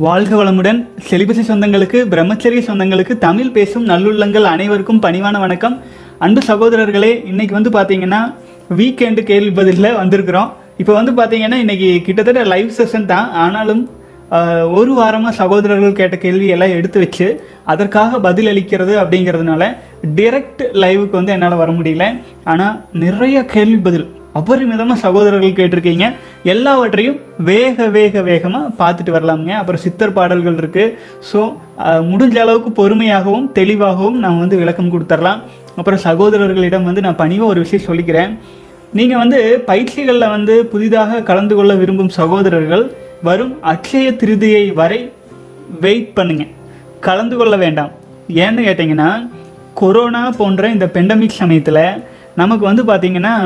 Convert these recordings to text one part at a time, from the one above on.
வாழ்க வளமுடன் செலிபசி சொந்தங்களுக்கு பிரம்மச்சரிய சொந்தங்களுக்கு தமிழ் பேசும் நல்லுள்ளங்கள் அனைவருக்கும் பணிவான வணக்கம் அன்பு சகோதரர்களே இன்னைக்கு வந்து பார்த்தீங்கன்னா வீக்கெண்டு கேள்வி பதிலில் வந்திருக்கிறோம் இப்போ வந்து பார்த்தீங்கன்னா இன்னைக்கு கிட்டத்தட்ட லைவ் செஷன் தான் ஆனாலும் ஆஹ், ஒரு வாரமாக சகோதரர்கள் கேட்ட கேள்வி எல்லாம் எடுத்து வச்சு அதற்காக பதில் அளிக்கிறது அப்படிங்கிறதுனால டிரெக்ட் லைவுக்கு வந்து என்னால் வர முடியல ஆனால் நிறைய கேள்வி பதில் அபரிமிதமாக சகோதரர்கள் கேட்டிருக்கீங்க எல்லாவற்றையும் வேக வேக வேகமாக பார்த்துட்டு வரலாமுங்க அப்புறம் சித்தர் பாடல்கள் இருக்குது ஸோ முடிஞ்ச அளவுக்கு பொறுமையாகவும் தெளிவாகவும் நான் வந்து விளக்கம் கொடுத்துர்லாம் அப்புறம் சகோதரர்களிடம் வந்து நான் பணிவாக ஒரு விஷயம் சொல்லிக்கிறேன் நீங்கள் வந்து பயிற்சிகளில் வந்து புதிதாக கலந்து கொள்ள விரும்பும் சகோதரர்கள் வரும் அட்சய திருதியை வரை வெயிட் பண்ணுங்க கலந்து கொள்ள வேண்டாம் ஏன்னு கேட்டிங்கன்னா கொரோனா போன்ற இந்த பெண்டமிக் சமயத்தில் நமக்கு வந்து பார்த்திங்கன்னா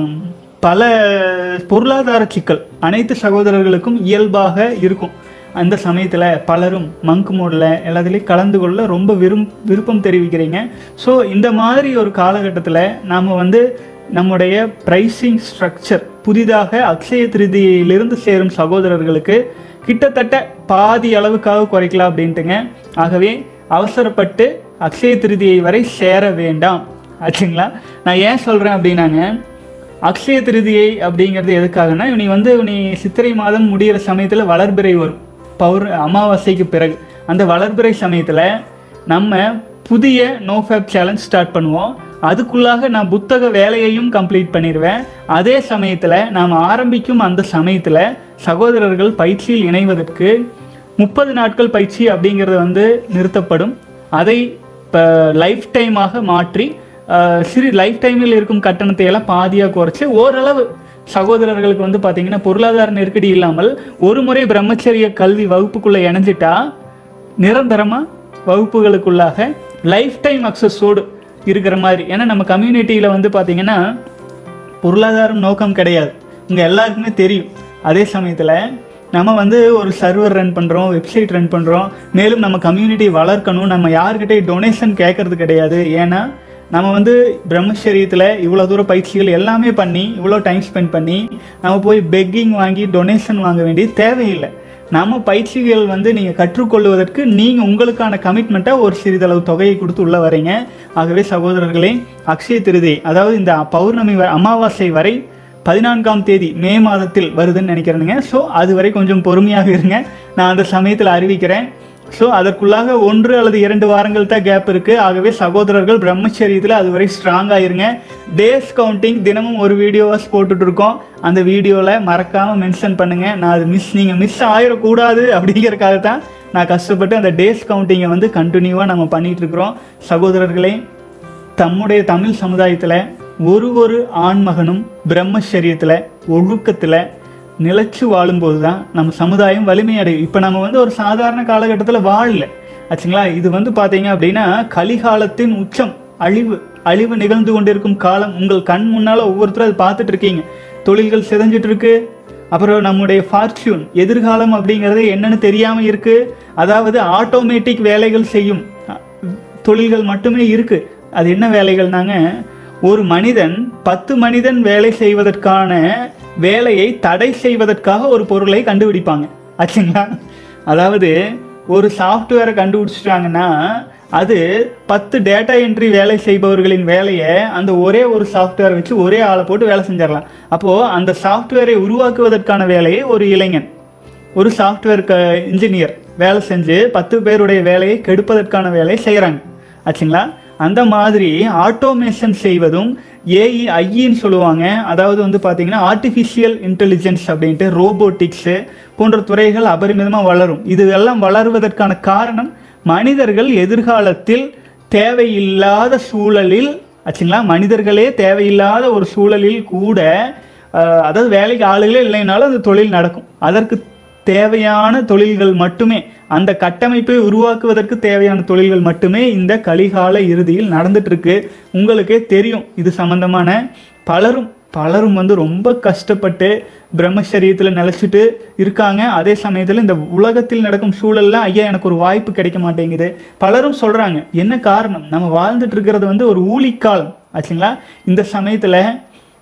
பல பொருளாதார சிக்கல் அனைத்து சகோதரர்களுக்கும் இயல்பாக இருக்கும் அந்த சமயத்தில் பலரும் மங்க் மோடில் எல்லாத்துலேயும் கலந்து கொள்ள ரொம்ப விரும் விருப்பம் தெரிவிக்கிறீங்க ஸோ இந்த மாதிரி ஒரு காலகட்டத்தில் நாம் வந்து நம்முடைய ப்ரைஸிங் ஸ்ட்ரக்சர் புதிதாக அக்ஷய திருதியிலிருந்து சேரும் சகோதரர்களுக்கு கிட்டத்தட்ட பாதி அளவுக்காக குறைக்கலாம் அப்படின்ட்டுங்க ஆகவே அவசரப்பட்டு அக்ஷய திருதியை வரை சேர வேண்டாம் ஆச்சுங்களா நான் ஏன் சொல்கிறேன் அப்படின்னாங்க அக்ஷய திருதியை அப்படிங்கிறது எதுக்காகனா நீ வந்து நீ சித்திரை மாதம் முடியிற சமயத்தில் வளர்பிறை வரும் பௌர் அமாவாசைக்கு பிறகு அந்த வளர்பிறை சமயத்தில் நம்ம புதிய நோ ஃபேப் சேலஞ்ச் ஸ்டார்ட் பண்ணுவோம் அதுக்குள்ளாக நான் புத்தக வேலையையும் கம்ப்ளீட் பண்ணிடுவேன் அதே சமயத்தில் நாம் ஆரம்பிக்கும் அந்த சமயத்தில் சகோதரர்கள் பயிற்சியில் இணைவதற்கு முப்பது நாட்கள் பயிற்சி அப்படிங்கிறது வந்து நிறுத்தப்படும் அதை இப்போ லைஃப் டைமாக மாற்றி அஹ், சிறு லைஃப் டைமில் இருக்கும் கட்டணத்தை எல்லாம் பாதியாக குறைச்சி ஓரளவு சகோதரர்களுக்கு வந்து பார்த்தீங்கன்னா பொருளாதார நெருக்கடி இல்லாமல் ஒரு முறை பிரம்மச்சரிய கல்வி வகுப்புக்குள்ளே இணைஞ்சிட்டா நிரந்தரமாக வகுப்புகளுக்குள்ளாக லைஃப் டைம் அக்சஸோடு இருக்கிற மாதிரி ஏன்னா நம்ம கம்யூனிட்டியில் வந்து பார்த்தீங்கன்னா பொருளாதாரம் நோக்கம் கிடையாது இங்கே எல்லாருக்குமே தெரியும் அதே சமயத்தில் நம்ம வந்து ஒரு சர்வர் ரன் பண்ணுறோம் வெப்சைட் ரன் பண்ணுறோம் மேலும் நம்ம கம்யூனிட்டி வளர்க்கணும் நம்ம யார்கிட்டயும் டொனேஷன் கேட்கறது கிடையாது ஏன்னா நம்ம வந்து பிரம்மச்சரியத்தில் இவ்வளோ தூரம் பயிற்சிகள் எல்லாமே பண்ணி இவ்வளோ டைம் ஸ்பெண்ட் பண்ணி நம்ம போய் பெக்கிங் வாங்கி டொனேஷன் வாங்க வேண்டியது தேவையில்லை நம்ம பயிற்சிகள் வந்து நீங்கள் கற்றுக்கொள்வதற்கு நீங்கள் உங்களுக்கான கமிட்மெண்ட்டாக ஒரு சிறிதளவு தொகையை கொடுத்து உள்ள வரீங்க ஆகவே சகோதரர்களே அக்ஷய திருதி அதாவது இந்த பௌர்ணமி வ- அமாவாசை வரை பதினான்காம் தேதி மே மாதத்தில் வருதுன்னு நினைக்கிறேனுங்க ஸோ அது வரை கொஞ்சம் பொறுமையாக இருங்க நான் அந்த சமயத்தில் அறிவிக்கிறேன் ஸோ அதற்குள்ளாக ஒன்று அல்லது இரண்டு வாரங்கள் தான் கேப் இருக்குது ஆகவே சகோதரர்கள் பிரம்மச்சரியத்தில் அதுவரை ஸ்ட்ராங்காக இருங்க டேஸ் கவுண்டிங் தினமும் ஒரு வீடியோவாஸ் போட்டுட்டு இருக்கோம் அந்த வீடியோவில் மறக்காமல் மென்ஷன் பண்ணுங்கள் நான் அது மிஸ் நீங்கள் மிஸ் ஆயிடக்கூடாது அப்படிங்கிறதுக்காக தான் நான் கஷ்டப்பட்டு அந்த டேஸ் கவுண்டிங்கை வந்து கண்டினியூவாக நம்ம பண்ணிட்டு இருக்கிறோம் சகோதரர்களே தம்முடைய தமிழ் சமுதாயத்தில் ஒரு ஒரு ஆண்மகனும் பிரம்மச்சரியத்தில் ஒழுக்கத்தில் நிலைச்சு வாழும்போது தான் நம்ம சமுதாயம் வலிமையடையும் இப்போ நம்ம வந்து ஒரு சாதாரண காலகட்டத்தில் வாழல ஆச்சுங்களா இது வந்து பார்த்தீங்க அப்படின்னா கலிகாலத்தின் உச்சம் அழிவு அழிவு நிகழ்ந்து கொண்டிருக்கும் காலம் உங்கள் கண் முன்னால் ஒவ்வொருத்தரும் அதை பார்த்துட்டு இருக்கீங்க தொழில்கள் சிதைஞ்சிட்டு இருக்கு அப்புறம் நம்முடைய ஃபார்ச்சூன் எதிர்காலம் அப்படிங்கிறது என்னன்னு தெரியாமல் இருக்கு அதாவது ஆட்டோமேட்டிக் வேலைகள் செய்யும் அ, தொழில்கள் மட்டுமே இருக்கு அது என்ன வேலைகள்னாங்க ஒரு மனிதன் பத்து மனிதன் வேலை செய்வதற்கான வேலையை தடை செய்வதற்காக ஒரு பொருளை கண்டுபிடிப்பாங்க ஆச்சுங்களா அதாவது ஒரு சாஃப்ட்வேரை கண்டுபிடிச்சிட்டாங்கன்னா அது பத்து டேட்டா என்ட்ரி வேலை செய்பவர்களின் வேலையை அந்த ஒரே ஒரு சாஃப்ட்வேர் வச்சு ஒரே ஆளை போட்டு வேலை செஞ்சிடலாம் அப்போது அந்த சாஃப்ட்வேரை உருவாக்குவதற்கான வேலையை ஒரு இளைஞன் ஒரு சாஃப்ட்வேர் க இன்ஜினியர் வேலை செஞ்சு பத்து பேருடைய வேலையை கெடுப்பதற்கான வேலையை செய்கிறாங்க ஆச்சுங்களா அந்த மாதிரி ஆட்டோமேஷன் செய்வதும் ஏஇ ஐஇன்னு சொல்லுவாங்க அதாவது வந்து பார்த்தீங்கன்னா ஆர்டிஃபிஷியல் இன்டெலிஜென்ஸ் அப்படின்ட்டு ரோபோட்டிக்ஸு போன்ற துறைகள் அபரிமிதமாக வளரும் இது எல்லாம் வளருவதற்கான காரணம் மனிதர்கள் எதிர்காலத்தில் தேவையில்லாத சூழலில் ஆச்சுங்களா மனிதர்களே தேவையில்லாத ஒரு சூழலில் கூட அஹ், அதாவது வேலைக்கு ஆளுகளே இல்லைனாலும் அந்த தொழில் நடக்கும் அதற்கு தேவையான தொழில்கள் மட்டுமே அந்த கட்டமைப்பை உருவாக்குவதற்கு தேவையான தொழில்கள் மட்டுமே இந்த கலிகால இறுதியில் நடந்துட்டு இருக்கு உங்களுக்கே தெரியும் இது சம்பந்தமான பலரும் பலரும் வந்து ரொம்ப கஷ்டப்பட்டு பிரம்மச்சரியத்தில் நிலச்சிட்டு இருக்காங்க அதே சமயத்தில் இந்த உலகத்தில் நடக்கும் சூழல்ல ஐயா எனக்கு ஒரு வாய்ப்பு கிடைக்க மாட்டேங்குது பலரும் சொல்றாங்க என்ன காரணம் நம்ம வாழ்ந்துட்டு இருக்கிறது வந்து ஒரு ஊழிக்காலம் ஆச்சுங்களா இந்த சமயத்தில்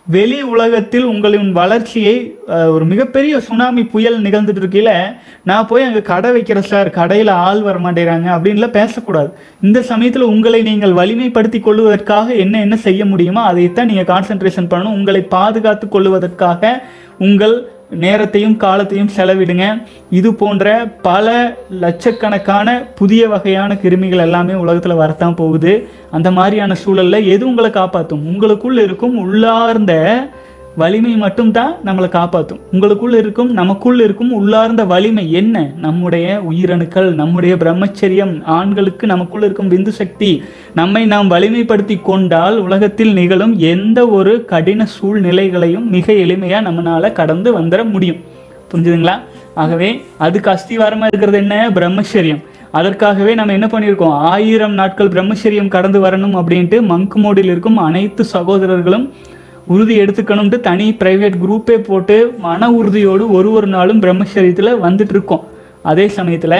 வெளி உலகத்தில் உங்களின் வளர்ச்சியை அஹ், ஒரு மிகப்பெரிய சுனாமி புயல் நிகழ்ந்துட்டு இருக்கையில நான் போய் அங்கே கடை வைக்கிறேன் சார் கடையில் ஆள் வர மாட்டேறாங்க அப்படின்லாம் பேசக்கூடாது இந்த சமயத்தில் உங்களை நீங்கள் வலிமைப்படுத்தி கொள்வதற்காக என்ன என்ன செய்ய முடியுமோ அதைத்தான் நீங்கள் கான்சென்ட்ரேஷன் பண்ணணும் உங்களை பாதுகாத்து கொள்வதற்காக உங்கள் நேரத்தையும் காலத்தையும் செலவிடுங்க இது போன்ற பல லட்சக்கணக்கான புதிய வகையான கிருமிகள் எல்லாமே உலகத்தில் வரத்தான் போகுது அந்த மாதிரியான சூழல்ல எது உங்களை காப்பாற்றும் உங்களுக்குள்ள இருக்கும் உள்ளார்ந்த வலிமை மட்டும்தான் நம்மளை காப்பாற்றும் உங்களுக்குள்ள இருக்கும் நமக்குள்ள இருக்கும் உள்ளார்ந்த வலிமை என்ன நம்முடைய உயிரணுக்கள் நம்முடைய பிரம்மச்சரியம் ஆண்களுக்கு நமக்குள்ள இருக்கும் விந்து சக்தி நம்மை நாம் வலிமைப்படுத்தி கொண்டால் உலகத்தில் நிகழும் எந்த ஒரு கடின சூழ்நிலைகளையும் மிக எளிமையா நம்மளால கடந்து வந்துட முடியும் புரிஞ்சுதுங்களா ஆகவே அதுக்கு அஸ்திவாரமா இருக்கிறது என்ன பிரம்மச்சரியம் அதற்காகவே நம்ம என்ன பண்ணியிருக்கோம் ஆயிரம் நாட்கள் பிரம்மச்சரியம் கடந்து வரணும் அப்படின்ட்டு மங்க் மோடில் இருக்கும் அனைத்து சகோதரர்களும் உறுதி எடுத்துக்கணும்ட்டு தனி பிரைவேட் குரூப்பே போட்டு மன உறுதியோடு ஒரு ஒரு நாளும் பிரம்மச்சரியத்தில் வந்துட்டு இருக்கோம் அதே சமயத்தில்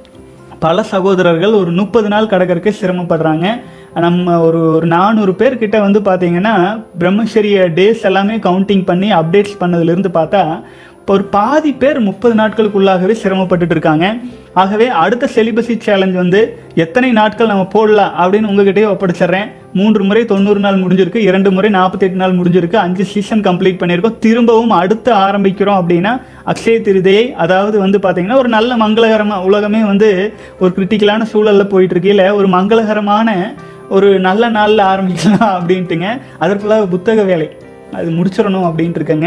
பல சகோதரர்கள் ஒரு முப்பது நாள் கடற்கறக்கு சிரமப்படுறாங்க நம்ம ஒரு ஒரு நானூறு பேர் கிட்ட வந்து பார்த்தீங்கன்னா பிரம்மச்சரிய டேஸ் எல்லாமே கவுண்டிங் பண்ணி அப்டேட்ஸ் பண்ணதுலேருந்து பார்த்தா இப்போ ஒரு பாதி பேர் முப்பது நாட்களுக்குள்ளாகவே சிரமப்பட்டுட்டு இருக்காங்க ஆகவே அடுத்த செலிபஸி சேலஞ்ச் வந்து எத்தனை நாட்கள் நம்ம போடலாம் அப்படின்னு உங்ககிட்டயே ஒப்படைச்சிடுறேன் மூன்று முறை தொண்ணூறு நாள் முடிஞ்சிருக்கு இரண்டு முறை நாற்பத்தெட்டு நாள் முடிஞ்சிருக்கு அஞ்சு சீசன் கம்ப்ளீட் பண்ணியிருக்கோம் திரும்பவும் அடுத்து ஆரம்பிக்கிறோம் அப்படின்னா அக்ஷய திருதியை அதாவது வந்து பார்த்தீங்கன்னா ஒரு நல்ல மங்களகரமாக உலகமே வந்து ஒரு கிரிட்டிக்கலான சூழலில் போயிட்டு இருக்கையில் ஒரு மங்களகரமான ஒரு நல்ல நாளில் ஆரம்பிக்கலாம் அப்படின்ட்டுங்க அதற்குள்ள புத்தக வேலை அது முடிச்சிடணும் அப்படின்ட்டு இருக்கேங்க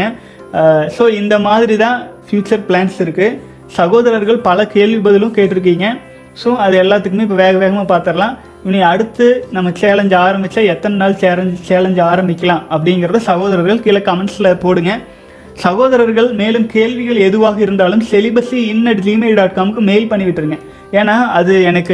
ஸோ இந்த மாதிரி தான் ஃப்யூச்சர் பிளான்ஸ் இருக்குது சகோதரர்கள் பல கேள்வி பதிலும் கேட்டிருக்கீங்க ஸோ அது எல்லாத்துக்குமே இப்போ வேக வேகமாக பார்த்துடலாம் இனி அடுத்து நம்ம சேலஞ்ச் ஆரம்பித்தா எத்தனை நாள் சேலஞ்ச் சேலஞ்ச் ஆரம்பிக்கலாம் அப்படிங்கிறத சகோதரர்கள் கீழே கமெண்ட்ஸில் போடுங்க சகோதரர்கள் மேலும் கேள்விகள் எதுவாக இருந்தாலும் celibacy in at Gmail dot காம்க்கு மெயில் பண்ணி விட்டுருங்க ஏன்னா அது எனக்கு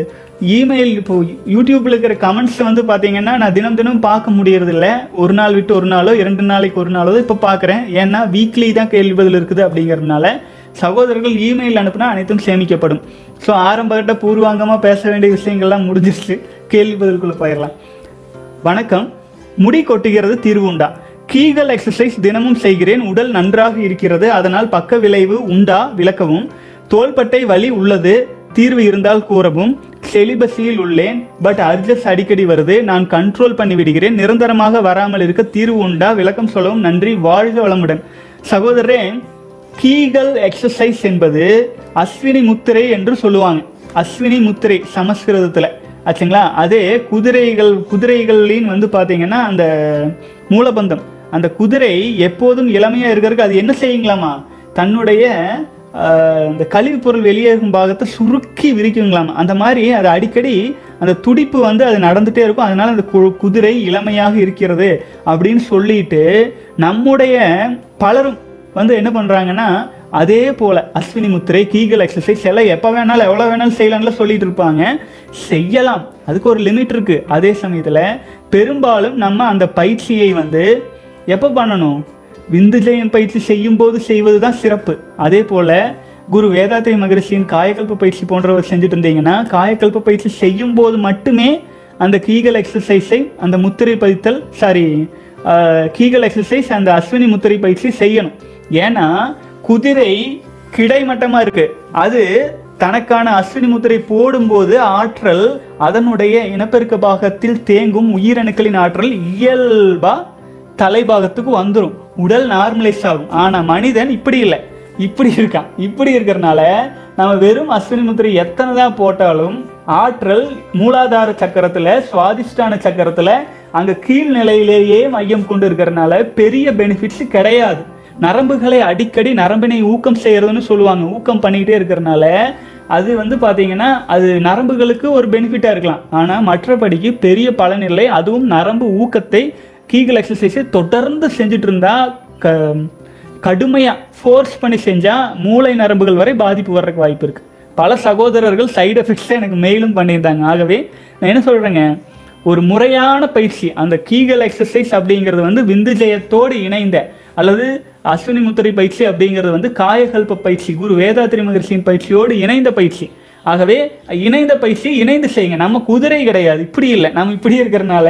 இமெயில் இப்போ யூடியூப்ல இருக்கிற கமெண்ட்ஸ் வந்து பார்த்தீங்கன்னா நான் தினம் தினம் பார்க்க முடியறதில்ல ஒரு நாள் விட்டு ஒரு நாளோ இரண்டு நாளைக்கு ஒரு நாளோ இப்போ பார்க்குறேன் ஏன்னா வீக்லி தான் கேள்வி பதில் இருக்குது அப்படிங்கிறதுனால சகோதரர்கள் இமெயில் அனுப்புனா அனைத்தும் சேமிக்கப்படும் ஸோ ஆரம்பகட்ட பூர்வாங்கமாக பேச வேண்டிய விஷயங்கள்லாம் முடிஞ்சிருச்சு கேள்வி பதிலுக்குள்ளே போயிடலாம் வணக்கம் முடி கொட்டுகிறது தீர்வு உண்டா கீகல் எக்ஸசைஸ் தினமும் செய்கிறேன் உடல் நன்றாக இருக்கிறது அதனால் பக்க விளைவு உண்டா விளக்கவும் தோள்பட்டை வலி உள்ளது தீர்வு இருந்தால் கூறவும் செலிபஸியில் உள்ளேன் பட் அர்ஜஸ் அடிக்கடி வருது நான் கண்ட்ரோல் பண்ணி விடுகிறேன் நிரந்தரமாக வராமல் இருக்க தீர்வு உண்டா விளக்கம் சொல்லவும் நன்றி வாழ்க வளமுடன் சகோதரரே கீகல் எக்ஸசைஸ் என்பது அஸ்வினி முத்திரை என்று சொல்லுவாங்க அஸ்வினி முத்திரை சமஸ்கிருதத்தில் ஆச்சுங்களா அதே குதிரைகள் குதிரைகளின் வந்து பார்த்தீங்கன்னா அந்த மூலபந்தம் அந்த குதிரை எப்போதும் இளமையாக இருக்கிறதுக்கு அது என்ன செய்யுங்களாமா தன்னுடைய ஆஹ், இந்த கழிவுப் பொருள் வெளியேறும் பாகத்தை சுருக்கி விரிக்குங்களாமா அந்த மாதிரி அது அடிக்கடி அந்த துடிப்பு வந்து அது நடந்துட்டே இருக்கும் அதனால அந்த கு- குதிரை இளமையாக இருக்கிறது அப்படின்னு சொல்லிட்டு நம்முடைய பலரும் வந்து என்ன பண்றாங்கன்னா அதே போல அஸ்வினி முத்திரை கீகல் எக்ஸசைஸ் எல்லாம் எப்போ வேணாலும் எவ்வளோ வேணாலும் செய்யலாம்ல சொல்லிட்டு இருப்பாங்க செய்யலாம் அதுக்கு ஒரு லிமிட் இருக்கு அதே சமயத்தில் பெரும்பாலும் நம்ம அந்த பயிற்சியை வந்து எப்போ பண்ணணும் விந்துஜயம் பயிற்சி செய்யும் போது செய்வது தான் சிறப்பு அதே போல குரு வேதாத்திரி மகரிஷியின் காயக்கல்ப பயிற்சி போன்றவர் செஞ்சுட்டு இருந்தீங்கன்னா காயக்கல்ப பயிற்சி செய்யும் போது மட்டுமே அந்த கீகல் எக்ஸசைஸை அந்த முத்திரை பதித்தல் சாரி கீகல் எக்ஸசைஸ் அந்த அஸ்வினி முத்திரை பயிற்சி செய்யணும் ஏன்னா குதிரை கிடைமட்டமா இருக்கு அது தனக்கான அஸ்வினி முத்திரை போடும்போது ஆற்றல் அதனுடைய இனப்பெருக்க பாகத்தில் தேங்கும் உயிரணுக்களின் ஆற்றல் இயல்பா தலைபாகத்துக்கு வந்துடும் உடல் நார்மலைஸ் ஆகும் ஆனா மனிதன் இப்படி இல்லை இப்படி இருக்கான் இப்படி இருக்கிறனால நம்ம வெறும் அஸ்வினி முத்திரை எத்தனை தான் போட்டாலும் ஆற்றல் மூலாதார சக்கரத்துல சுவாதிஷ்டான சக்கரத்துல அங்க கீழ் நிலையிலேயே மையம் கொண்டு இருக்கிறனால பெரிய பெனிஃபிட்ஸ் கிடையாது நரம்புகளை அடிக்கடி நரம்பினை ஊக்கம் செய்யறதுன்னு சொல்லுவாங்க ஊக்கம் பண்ணிக்கிட்டே இருக்கிறனால அது வந்து பாத்தீங்கன்னா அது நரம்புகளுக்கு ஒரு பெனிஃபிட்டா இருக்கலாம் ஆனா மற்றபடிக்கு பெரிய பலன் இல்லை அதுவும் நரம்பு ஊக்கத்தை கீகல் எக்ஸசைஸை தொடர்ந்து செஞ்சுட்டு இருந்தா க கடுமையா ஃபோர்ஸ் பண்ணி செஞ்சா மூளை நரம்புகள் வரை பாதிப்பு வர்றதுக்கு வாய்ப்பு இருக்கு பல சகோதரர்கள் சைடு எஃபெக்ட்ஸை எனக்கு மெயிலும் பண்ணியிருந்தாங்க ஆகவே நான் என்ன சொல்றேங்க ஒரு முறையான பயிற்சி அந்த கீகல் எக்ஸசைஸ் அப்படிங்கிறது வந்து விந்துஜயத்தோடு இணைந்த அல்லது அஸ்வினி முத்திரை பயிற்சி அப்படிங்கிறது வந்து காயகல்ப பயிற்சி குரு வேதாத்திரி மகர்ஷியின் பயிற்சியோடு இணைந்த பயிற்சி ஆகவே இணைந்த பயிற்சி இணைந்து செய்யுங்க நம்ம குதிரை கிடையாது இப்படி இல்லை நம்ம இப்படி இருக்கிறனால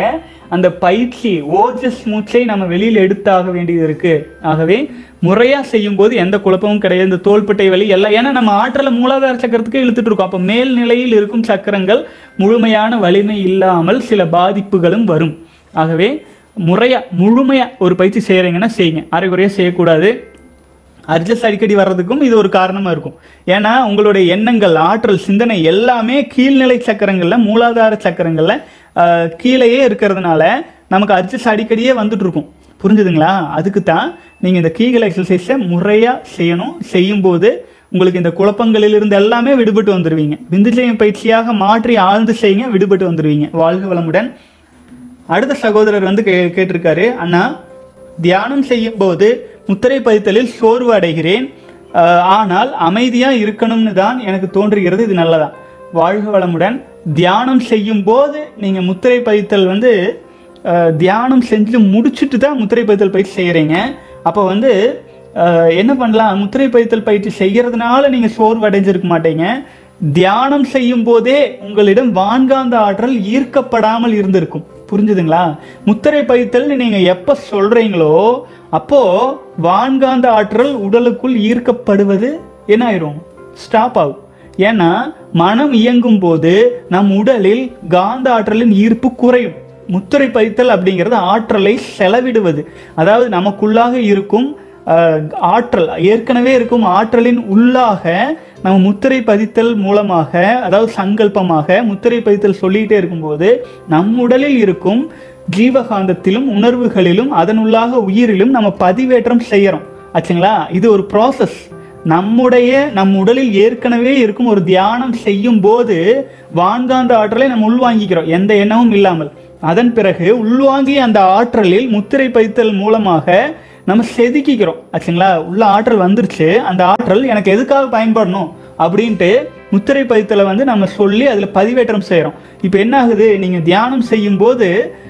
அந்த பயிற்சி ஓஜஸ் மூச்சை நம்ம வெளியில் எடுத்தாக வேண்டியது இருக்கு ஆகவே முறையா செய்யும் போது எந்த குழப்பமும் கிடையாது இந்த தோள்பட்டை வலி எல்லாம் ஏன்னா நம்ம ஆற்றலை மூலாதார சக்கரத்துக்கு இழுத்துட்டு இருக்கோம் அப்போ மேல் நிலையில் இருக்கும் சக்கரங்கள் முழுமையான வலிமை இல்லாமல் சில பாதிப்புகளும் வரும் ஆகவே முறையா முழுமையா ஒரு பயிற்சி செய்யறீங்கன்னா செய்யுங்க அரைகுறையா செய்யக்கூடாது அட்ஜஸ்ட் அடிக்கடி வர்றதுக்கும் இது ஒரு காரணமாக இருக்கும் ஏன்னா உங்களுடைய எண்ணங்கள் ஆற்றல் சிந்தனை எல்லாமே கீழ்நிலை சக்கரங்களில் மூலாதார சக்கரங்களில் ஆஹ், கீழேயே இருக்கிறதுனால நமக்கு அட்ஜஸ்ட் அடிக்கடியே வந்துட்டு இருக்கும் புரிஞ்சுதுங்களா அதுக்கு தான் நீங்கள் இந்த கீகல் எக்ஸசைஸை முறையாக செய்யணும் செய்யும்போது உங்களுக்கு இந்த குழப்பங்களிலிருந்து எல்லாமே விடுபட்டு வந்துடுவீங்க விந்துஜயம் பயிற்சியாக மாற்றி ஆழ்ந்து செய்யுங்க விடுபட்டு வந்துடுவீங்க வாழ்க வளமுடன் அடுத்த சகோதரர் வந்து கே கேட்டிருக்காரு அண்ணா தியானம் செய்யும் போது முத்திரை பதித்தலில் சோர்வு அடைகிறேன் ஆஹ், ஆனால் அமைதியா இருக்கணும்னு தான் எனக்கு தோன்றுகிறது இது நல்லதா வாழ்க வளமுடன் தியானம் செய்யும் போது நீங்க முத்திரை பதித்தல் வந்து ஆஹ், தியானம் செஞ்சு முடிச்சுட்டு தான் முத்திரை பதித்தல் பயிற்சி செய்கிறீங்க அப்போ வந்து ஆஹ், என்ன பண்ணலாம் முத்திரை பதித்தல் பயிற்சி செய்யறதுனால நீங்க சோர்வு அடைஞ்சிருக்க மாட்டீங்க தியானம் செய்யும் போதே உங்களிடம் வான்காந்த ஆற்றல் ஈர்க்கப்படாமல் இருந்திருக்கும் புரிஞ்சுதுங்களா முத்திரை பதித்தல் நீங்க எப்ப சொல்றீங்களோ அப்போ வான்காந்த ஆற்றல் உடலுக்குள் ஈர்க்கப்படுவது என்ன ஆயிரும் ஸ்டாப் ஆகும் ஏன்னா மனம் இயங்கும் போது நம் உடலில் காந்த ஆற்றலின் ஈர்ப்பு குறையும் முத்திரை பதித்தல் அப்படிங்கிறது ஆற்றலை செலவிடுவது அதாவது நமக்குள்ளாக இருக்கும் அஹ், ஆற்றல் ஏற்கனவே இருக்கும் ஆற்றலின் உள்ளாக நம்ம முத்திரை பதித்தல் மூலமாக அதாவது சங்கல்பமாக முத்திரை பதித்தல் சொல்லிட்டே இருக்கும்போது நம் உடலில் இருக்கும் ஜீவகாந்தத்திலும் உணர்வுகளிலும் அதனுள்ளாக உயிரிலும் நம்ம பதிவேற்றம் செய்யறோம் ஆச்சுங்களா இது ஒரு ப்ராசஸ் நம்முடைய நம் உடலில் ஏற்கனவே இருக்கும் ஒரு தியானம் செய்யும் போது வான்காந்த ஆற்றலை நம்ம உள்வாங்கிக்கிறோம் எந்த எண்ணமும் இல்லாமல் அதன் பிறகு உள்வாங்கிய அந்த ஆற்றலில் முத்திரை பதித்தல் மூலமாக நம்ம செதுக்கிக்கிறோம் ஆச்சுங்களா உள்ள ஆற்றல் வந்துருச்சு அந்த ஆற்றல் எனக்கு எதுக்காக பயன்படணும் அப்படின்ட்டு முத்திரை பதித்தலை வந்து நம்ம சொல்லி அதில் பதிவேற்றம் செய்கிறோம் இப்போ என்ன ஆகுது நீங்கள் தியானம் செய்யும் போது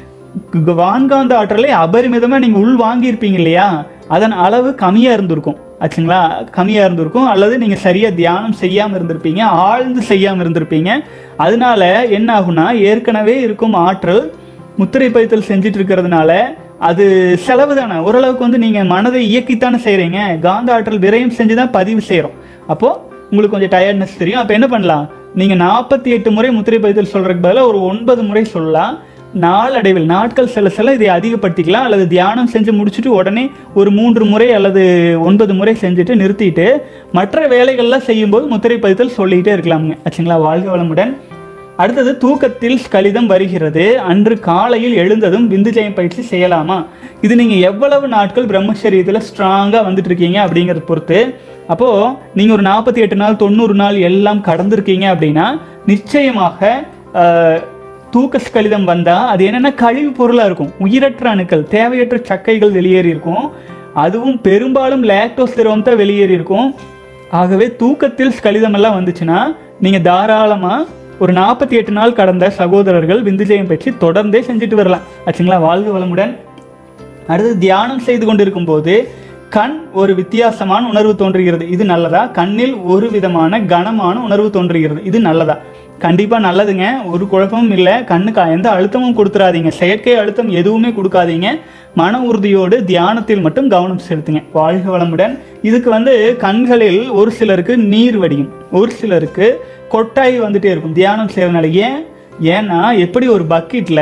க- வான்காந்த ஆற்றலை அபரிமிதமாக நீங்கள் உள் வாங்கியிருப்பீங்க இல்லையா அதன் அளவு கம்மியாக இருந்திருக்கும் ஆச்சுங்களா கம்மியாக இருந்திருக்கும் அல்லது நீங்கள் சரியாக தியானம் செய்யாமல் இருந்திருப்பீங்க ஆழ்ந்து செய்யாமல் இருந்திருப்பீங்க அதனால என்ன ஆகும்னா ஏற்கனவே இருக்கும் ஆற்றல் முத்திரை பதித்தல் செஞ்சுட்டு இருக்கிறதுனால அது செலவு தானே ஓரளவுக்கு வந்து நீங்கள் மனதை இயக்கித்தானே செய்கிறீங்க காந்த ஆற்றல் விரயம் செஞ்சு தான் பதிவு செய்கிறோம் அப்போது உங்களுக்கு கொஞ்சம் டயர்ட்னஸ் தெரியும் அப்போ என்ன பண்ணலாம் நீங்கள் நாற்பத்தி எட்டு முறை முத்திரை பதித்தல் சொல்கிறதுக்கு பதிலாக ஒரு ஒன்பது முறை சொல்லலாம் நாளடைவில் நாட்கள் செல்ல செல்ல இதை அதிகப்படுத்திக்கலாம் அல்லது தியானம் செஞ்சு முடிச்சுட்டு உடனே ஒரு மூன்று முறை அல்லது ஒன்பது முறை செஞ்சுட்டு நிறுத்திட்டு மற்ற வேலைகள்லாம் செய்யும்போது முத்திரை பதித்தல் சொல்லிக்கிட்டே இருக்கலாமுங்க ஆச்சுங்களா வாழ்க வளமுடன் அடுத்தது தூக்கத்தில் கலிதம் வருகிறது அன்று காலையில் எழுந்ததும் விந்துஜயம் பயிற்சி செய்யலாமா இது நீங்கள் எவ்வளவு நாட்கள் பிரம்மச்சரியத்தில் ஸ்ட்ராங்காக வந்துட்டு இருக்கீங்க அப்படிங்கிறத பொறுத்து அப்போது நீங்கள் ஒரு நாற்பத்தி எட்டு நாள் தொண்ணூறு நாள் எல்லாம் கடந்திருக்கீங்க அப்படின்னா நிச்சயமாக ஆஹ், தூக்க ஸ்கலிதம் வந்தால் அது என்னென்ன கழிவு பொருளாக இருக்கும் உயிரற்ற அணுக்கள் தேவையற்ற சக்கைகள் வெளியேறி இருக்கும் அதுவும் பெரும்பாலும் லாக்டோஸ் திரவம் தான் வெளியேறி இருக்கும் ஆகவே தூக்கத்தில் ஸ்கலிதம் எல்லாம் வந்துச்சுன்னா நீங்கள் தாராளமாக ஒரு நாற்பத்தி எட்டு நாள் கடந்த சகோதரர்கள் விந்துஜயம் பற்றி தொடர்ந்தே செஞ்சுட்டு வரலாம் ஆச்சுங்களா வாழ்க வளமுடன் அடுத்து தியானம் செய்து கொண்டிருக்கும் போது கண் ஒரு வித்தியாசமான உணர்வு தோன்றுகிறது இது நல்லதா கண்ணில் ஒரு விதமான கனமான உணர்வு தோன்றுகிறது இது நல்லதா கண்டிப்பா நல்லதுங்க ஒரு குழப்பமும் இல்லை கண்ணுக்கு எந்த அழுத்தமும் கொடுத்துறாதீங்க செயற்கை அழுத்தம் எதுவுமே கொடுக்காதீங்க மன உறுதியோடு தியானத்தில் மட்டும் கவனம் செலுத்துங்க வாழ்க வளமுடன் இதுக்கு வந்து கண்களில் ஒரு சிலருக்கு நீர் வடியும் ஒரு சிலருக்கு கொட்டாய் வந்துட்டே இருக்கும் தியானம் செய்யறதுனால ஏன் ஏன்னா எப்படி ஒரு பக்கெட்டில்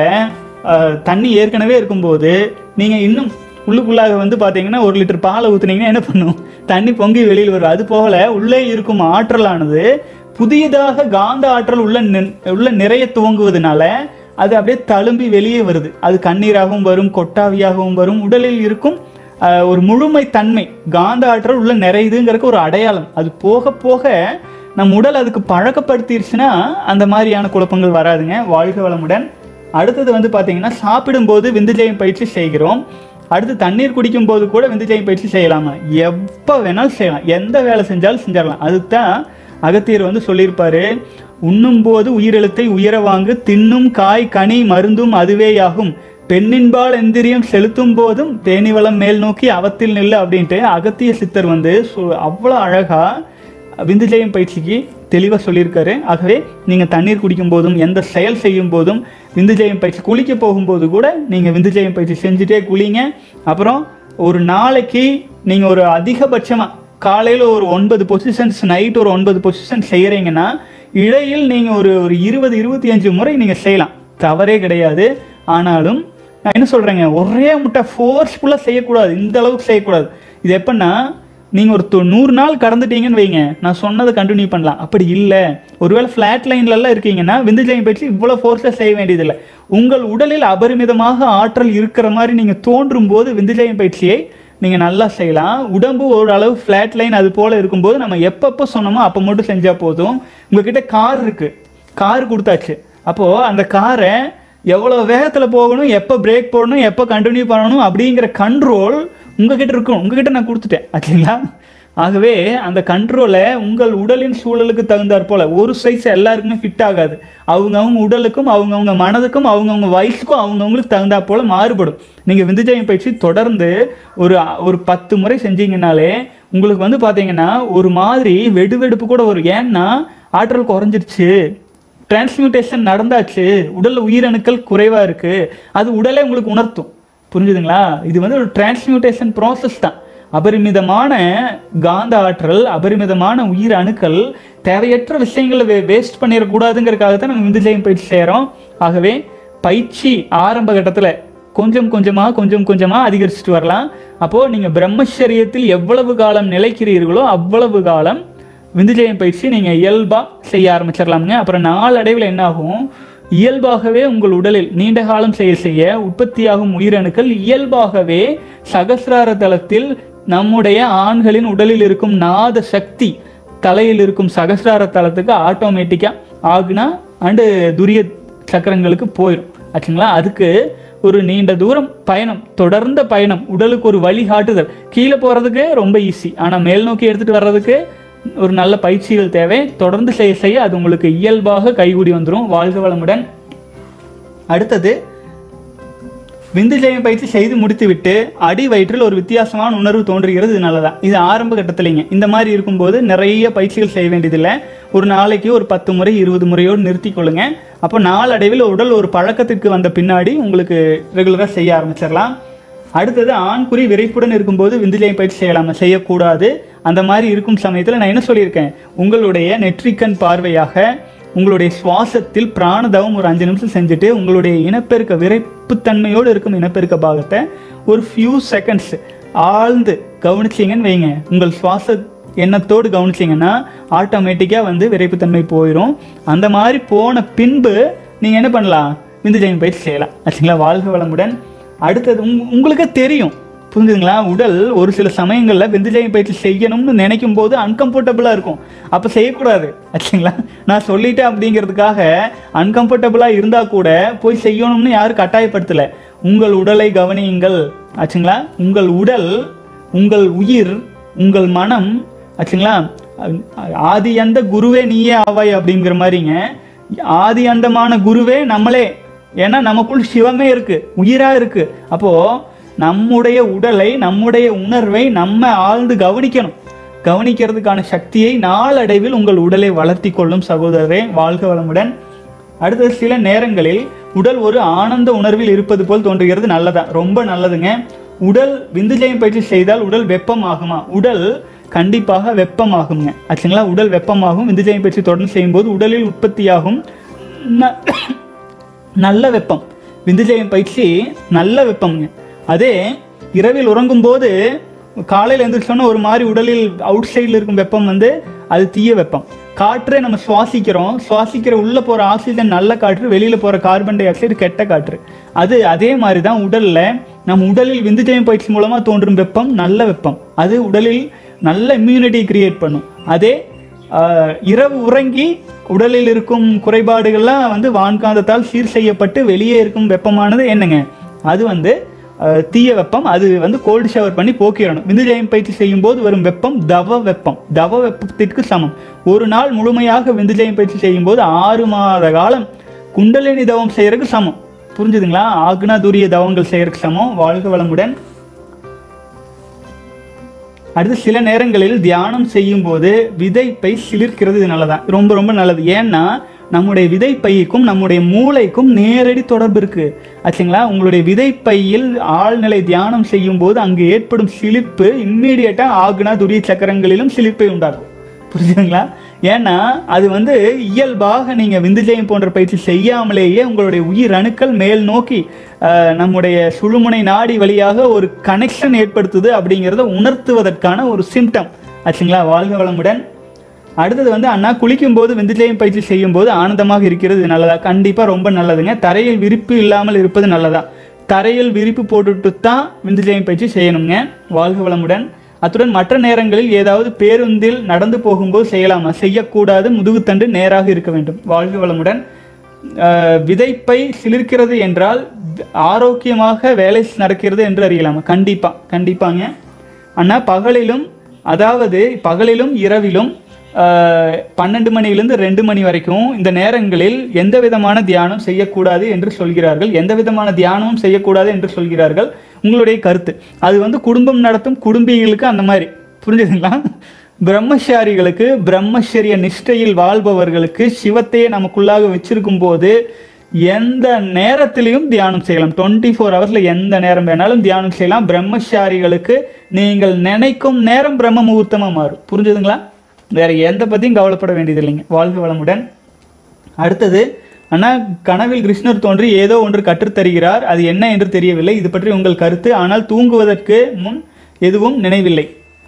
தண்ணி ஏற்கனவே இருக்கும்போது நீங்கள் இன்னும் உள்ளுக்குள்ளாக வந்து பார்த்தீங்கன்னா ஒரு லிட்டர் பாலை ஊற்றுனீங்கன்னா என்ன பண்ணும் தண்ணி பொங்கி வெளியில் வரும் அது போல உள்ளே இருக்கும் ஆற்றலானது புதியதாக காந்த ஆற்றல் உள்ள நி- உள்ள நிறைய துவங்குவதனால அது அப்படியே தழும்பி வெளியே வருது அது கண்ணீராகவும் வரும் கொட்டாவியாகவும் வரும் உடலில் இருக்கும் ஆஹ், ஒரு முழுமை தன்மை காந்த ஆற்றல் உள்ள நிறையுதுங்கிறதுக்கு ஒரு அடையாளம் அது போக போக நம் உடல் அதுக்கு பழக்கப்படுத்திருச்சுன்னா அந்த மாதிரியான குழப்பங்கள் வராதுங்க வாழ்க வளமுடன் அடுத்தது வந்து பார்த்தீங்கன்னா சாப்பிடும்போது விந்துஜயம் பயிற்சி செய்கிறோம் அடுத்து தண்ணீர் குடிக்கும் போது கூட விந்துஜயம் பயிற்சி செய்யலாமா எப்போ வேணாலும் செய்யலாம் எந்த வேலை செஞ்சாலும் செஞ்சிடலாம் அதுதான் அகத்தியர் வந்து சொல்லியிருப்பாரு உண்ணும் போது உயிரெழுத்தை உயர வாங்கு தின்னும் காய் கனி மருந்தும் அதுவேயாகும் பெண்ணின்பால் எந்திரியம் செலுத்தும் போதும் தேனிவளம் மேல் நோக்கி அவத்தில் நில்லு அப்படின்ட்டு அகத்திய சித்தர் வந்து சொ- அவ்வளோ அழகா விந்துஜயம் பயிற்சிக்கு தெளிவாக சொல்லியிருக்காரு ஆகவே நீங்கள் தண்ணீர் குடிக்கும் போதும் எந்த செயல் செய்யும் போதும் விந்துஜயம் பயிற்சி குளிக்க போகும்போது கூட நீங்கள் விந்துஜயம் பயிற்சி செஞ்சுட்டே குளிங்க அப்புறம் ஒரு நாளைக்கு நீங்கள் ஒரு அதிகபட்சமாக காலையில் ஒரு ஒன்பது பொசிஷன்ஸ் நைட் ஒரு ஒன்பது பொசிஷன் செய்கிறீங்கன்னா இடையில் நீங்கள் ஒரு ஒரு இருபது இருபத்தி அஞ்சு முறை நீங்கள் செய்யலாம் தவறே கிடையாது ஆனாலும் நான் என்ன சொல்கிறேங்க ஒரே முட்டை ஃபோர்ஸ்ஃபுல்லாக செய்யக்கூடாது இந்த அளவுக்கு செய்யக்கூடாது இது எப்படின்னா நீங்கள் ஒரு தொ- நூறு நாள் கடந்துட்டீங்கன்னு வைங்க நான் சொன்னதை கண்டினியூ பண்ணலாம் அப்படி இல்லை ஒருவேளை ஃப்ளாட் லைன்லலாம் இருக்கீங்கன்னா விந்துஜயம் பயிற்சி இவ்வளோ ஃபோர்ஸாக செய்ய வேண்டியதில்லை உங்கள் உடலில் அபரிமிதமாக ஆற்றல் இருக்கிற மாதிரி நீங்கள் தோன்றும் போது விந்துஜயம் பயிற்சியை நீங்கள் நல்லா செய்யலாம் உடம்பு ஒரு அளவு ஃப்ளாட் லைன் அது போல் இருக்கும்போது நம்ம எப்பப்போ சொன்னோமோ அப்போ மட்டும் செஞ்சால் போதும் உங்ககிட்ட கார் இருக்குது கார் கொடுத்தாச்சு அப்போது அந்த காரை எவ்வளோ வேகத்தில் போகணும் எப்போ பிரேக் போடணும் எப்போ கண்டினியூ பண்ணணும் அப்படிங்கிற கண்ட்ரோல் உங்ககிட்ட இருக்கும் உங்ககிட்ட நான் கொடுத்துட்டேன் ஆச்சுங்களா ஆகவே அந்த கண்ட்ரோலை உங்கள் உடலின் சூழலுக்கு தகுந்தாற் போல ஒரு சைஸ் எல்லாருக்குமே ஃபிட் ஆகாது அவங்கவுங்க உடலுக்கும் அவங்கவுங்க மனதுக்கும் அவங்கவுங்க வயசுக்கும் அவங்கவுங்களுக்கு தகுந்தா போல மாறுபடும் நீங்கள் விந்துஜயம் பயிற்சி தொடர்ந்து ஒரு ஒரு பத்து முறை செஞ்சீங்கனாலே உங்களுக்கு வந்து பார்த்தீங்கன்னா ஒரு மாதிரி வெடுவெடுப்பு கூட வரும் ஏன்னா ஆற்றல் குறைஞ்சிருச்சு டிரான்ஸ்மியூட்டேஷன் நடந்தாச்சு உடல்ல உயிரணுக்கள் குறைவா இருக்கு அது உடலே உங்களுக்கு உணர்த்தும் புரிஞ்சுதுங்களா இது வந்து ஒரு டிரான்ஸ்மியூட்டேஷன் ப்ராசஸ் தான் அபரிமிதமான காந்த ஆற்றல் அபரிமிதமான உயிர் அணுக்கள் தேவையற்ற விஷயங்களை வே வேஸ்ட் பண்ணிடக்கூடாதுங்கிறதுக்காக தான் நம்ம விந்துஜயம் பயிற்சி செய்கிறோம் ஆகவே பயிற்சி ஆரம்ப கட்டத்தில் கொஞ்சம் கொஞ்சமாக கொஞ்சம் கொஞ்சமாக அதிகரிச்சுட்டு வரலாம் அப்போது நீங்கள் பிரம்மச்சரியத்தில் எவ்வளவு காலம் நிலைக்கிறீர்களோ அவ்வளவு காலம் விந்துஜயம் பயிற்சி நீங்கள் இயல்பாக செய்ய ஆரம்பிச்சிடலாமுங்க அப்புறம் நாளடைவில் என்ன ஆகும் இயல்பாகவே உங்கள் உடலில் நீண்ட காலம் செய்ய செய்ய உற்பத்தியாகும் உயிரணுக்கள் இயல்பாகவே சகசிரார தளத்தில் நம்முடைய ஆண்களின் உடலில் இருக்கும் நாத சக்தி தலையில் இருக்கும் சகசிரார தளத்துக்கு ஆட்டோமேட்டிக்காக ஆகுனா அண்டு துரிய சக்கரங்களுக்கு போயிடும் ஆச்சுங்களா அதுக்கு ஒரு நீண்ட தூரம் பயணம் தொடர்ந்த பயணம் உடலுக்கு ஒரு வழிகாட்டுதல் கீழே போகிறதுக்கு ரொம்ப ஈஸி ஆனால் மேல் நோக்கி எடுத்துகிட்டு வர்றதுக்கு ஒரு நல்ல பயிற்சிகள் தேவை தொடர்ந்து செய்ய செய்ய அது உங்களுக்கு இயல்பாக கைகூடி வந்துடும் வாழ்க வளமுடன் அடுத்தது விந்துஜயம் பயிற்சி செய்து முடித்துவிட்டு அடி வயிற்றில் ஒரு வித்தியாசமான உணர்வு தோன்றுகிறது இது நல்லதா இது ஆரம்ப கட்டத்திலைங்க இந்த மாதிரி இருக்கும்போது நிறைய பயிற்சிகள் செய்ய வேண்டியதில்லை ஒரு நாளைக்கு ஒரு பத்து முறை இருபது முறையோடு நிறுத்தி கொள்ளுங்க அப்போ நாளடைவில் உடல் ஒரு பழக்கத்திற்கு வந்த பின்னாடி உங்களுக்கு ரெகுலராக செய்ய ஆரம்பிச்சிடலாம் அடுத்தது ஆண்குறி விரைப்புடன் இருக்கும்போது விந்துஜயம் பயிற்சி செய்யலாமா செய்யக்கூடாது அந்த மாதிரி இருக்கும் சமயத்தில் நான் என்ன சொல்லியிருக்கேன் உங்களுடைய நெற்றிக்கண் பார்வையாக உங்களுடைய சுவாசத்தில் பிராணதவம் ஒரு அஞ்சு நிமிஷம் செஞ்சுட்டு உங்களுடைய இனப்பெருக்க விரைப்புத்தன்மையோடு இருக்கும் இனப்பெருக்க பாகத்தை ஒரு ஃபியூ செகண்ட்ஸ் ஆழ்ந்து கவனிச்சிங்கன்னு வைங்க உங்கள் சுவாச எண்ணத்தோடு கவனிச்சிங்கன்னா ஆட்டோமேட்டிக்காக வந்து விரைப்புத்தன்மை போயிடும் அந்த மாதிரி போன பின்பு நீங்கள் என்ன பண்ணலாம் விந்துஜயம் பயிற்சி செய்யலாம் ஆச்சுங்களா வாழ்க வளமுடன் அடுத்தது உங் உங்களுக்கே தெரியும் புரிஞ்சுதுங்களா உடல் ஒரு சில சமயங்களில் விந்துஜயம் பயிற்சி செய்யணும்னு நினைக்கும் போது அன்கம்ஃபர்டபுளாக இருக்கும் அப்போ செய்யக்கூடாது ஆச்சுங்களா நான் சொல்லிட்டேன் அப்படிங்கிறதுக்காக அன்கம்ஃபர்டபுளாக இருந்தால் கூட போய் செய்யணும்னு யாரும் கட்டாயப்படுத்தலை உங்கள் உடலை கவனியுங்கள் ஆச்சுங்களா உங்கள் உடல் உங்கள் உயிர் உங்கள் மனம் ஆச்சுங்களா ஆதி அந்த குருவே நீயே ஆவாய் அப்படிங்கிற மாதிரிங்க ஆதி அந்தமான குருவே நம்மளே ஏன்னா நமக்குள் சிவமே இருக்கு உயிரா இருக்கு அப்போ நம்முடைய உடலை நம்முடைய உணர்வை நம்ம ஆழ்ந்து கவனிக்கணும் கவனிக்கிறதுக்கான சக்தியை நாளடைவில் உங்கள் உடலை வளர்த்தி கொள்ளும் சகோதரரே வாழ்க வளமுடன் அடுத்த சில நேரங்களில் உடல் ஒரு ஆனந்த உணர்வில் இருப்பது போல் தோன்றுகிறது நல்லதா ரொம்ப நல்லதுங்க உடல் விந்துஜயம் பயிற்சி செய்தால் உடல் வெப்பம் ஆகுமா உடல் கண்டிப்பாக வெப்பமாகுங்க ஆச்சுங்களா உடல் வெப்பமாகும் விந்துஜயம் பயிற்சி தொடர்ந்து செய்யும்போது உடலில் உற்பத்தியாகும் ந- நல்ல வெப்பம் விந்துஜயம் பயிற்சி நல்ல வெப்பம்ங்க அதே இரவில் உறங்கும்போது காலையில் எழுந்திரிச்சோன்னா ஒரு மாதிரி உடலில் அவுட் சைடில் இருக்கும் வெப்பம் வந்து அது தீய வெப்பம் காற்றை நம்ம சுவாசிக்கிறோம் சுவாசிக்கிற உள்ளே போகிற ஆக்சிஜன் நல்ல காற்று வெளியில் போகிற கார்பன் டை ஆக்சைடு கெட்ட காற்று அது அதே மாதிரி தான் உடலில் நம்ம உடலில் விந்துஜயம் பயிற்சி மூலமாக தோன்றும் வெப்பம் நல்ல வெப்பம் அது உடலில் நல்ல இம்யூனிட்டி கிரியேட் பண்ணும் அதே ஆஹ், இரவு உறங்கி உடலில் இருக்கும் குறைபாடுகள்லாம் வந்து வான்காந்தத்தால் சீர் செய்யப்பட்டு வெளியே இருக்கும் வெப்பமானது என்னங்க அது வந்து ஆஹ், தீய வெப்பம் அது வந்து கோல்டு ஷவர் பண்ணி போக்கிடணும் விந்துஜயம் பயிற்சி செய்யும் போது வரும் வெப்பம் தவ வெப்பம் தவ வெப்பத்திற்கு சமம் ஒரு நாள் முழுமையாக விந்துஜயம் பயிற்சி செய்யும் போது ஆறு மாத காலம் குண்டலினி தவம் செய்யறதுக்கு சமம் புரிஞ்சுதுங்களா ஆக்னா துரிய தவங்கள் செய்யறதுக்கு சமம் வாழ்க வளமுடன் அடுத்து சில நேரங்களில் தியானம் செய்யும் போது விதைப்பை சிலிர்க்கிறது இது நல்லதான் ரொம்ப ரொம்ப நல்லது ஏன்னா நம்முடைய விதைப்பைக்கும் நம்முடைய மூளைக்கும் நேரடி தொடர்பு இருக்கு ஆச்சுங்களா உங்களுடைய விதைப்பையில் ஆழ்நிலை தியானம் செய்யும் போது அங்கு ஏற்படும் சிலிர்ப்பு இம்மீடியட்டா ஆகுனா துரிய சக்கரங்களிலும் சிலிர்ப்பை உண்டாக்கும் புரிஞ்சுதுங்களா ஏன்னா அது வந்து இயல்பாக நீங்கள் விந்துஜயம் போன்ற பயிற்சி செய்யாமலேயே உங்களுடைய உயிர் அணுக்கள் மேல் நோக்கி அஹ், நம்முடைய சுழுமுனை நாடி வழியாக ஒரு கனெக்ஷன் ஏற்படுத்துது அப்படிங்கிறத உணர்த்துவதற்கான ஒரு சிம்டம் ஆச்சுங்களா வாழ்க வளமுடன் அடுத்தது வந்து அண்ணா குளிக்கும்போது விந்துஜயம் பயிற்சி செய்யும்போது ஆனந்தமாக இருக்கிறது இது நல்லதா கண்டிப்பாக ரொம்ப நல்லதுங்க தரையில் விரிப்பு இல்லாமல் இருப்பது நல்லதா தரையில் விரிப்பு போட்டுட்டு தான் விந்துஜயம் பயிற்சி செய்யணுங்க வாழ்க வளமுடன் அத்துடன் மற்ற நேரங்களில் ஏதாவது பேருந்தில் நடந்து போகும்போது செய்யலாமா செய்யக்கூடாது முதுகுத்தண்டு நேராக இருக்க வேண்டும் வாழ்க வளமுடன் அஹ், விதைப்பை சிலிர்க்கிறது என்றால் ஆரோக்கியமாக வேலை நடக்கிறது என்று அறியலாமா கண்டிப்பா கண்டிப்பாங்க அண்ணா பகலிலும் அதாவது பகலிலும் இரவிலும் ஆஹ், பன்னெண்டு மணியிலிருந்து ரெண்டு மணி வரைக்கும் இந்த நேரங்களில் எந்த விதமான தியானம் செய்யக்கூடாது என்று சொல்கிறார்கள் எந்த விதமான தியானமும் செய்யக்கூடாது என்று சொல்கிறார்கள் உங்களுடைய கருத்து அது வந்து குடும்பம் நடத்தும் குடும்பிகளுக்கு அந்த மாதிரி புரிஞ்சுதுங்களா பிரம்மச்சாரிகளுக்கு பிரம்மச்சரிய நிஷ்டையில் வாழ்பவர்களுக்கு சிவத்தையே நமக்குள்ளாக வச்சிருக்கும் போது எந்த நேரத்திலையும் தியானம் செய்யலாம் டுவெண்ட்டி ஃபோர் ஹவர்ஸில் எந்த நேரம் வேணாலும் தியானம் செய்யலாம் பிரம்மச்சாரிகளுக்கு நீங்கள் நினைக்கும் நேரம் பிரம்ம முகூர்த்தமாக மாறும் புரிஞ்சுதுங்களா வேற எந்த பற்றியும் கவலைப்பட வேண்டியது இல்லைங்க வாழ்க வளமுடன் அடுத்தது அண்ணா கனவில் கிருஷ்ணர் தோன்றி ஏதோ ஒன்று கற்றுத்தருகிறார் அது என்ன என்று தெரியவில்லை இது பற்றி உங்கள் கருத்து ஆனால் தூங்குவதற்கு முன் எதுவும் நினைவில்லை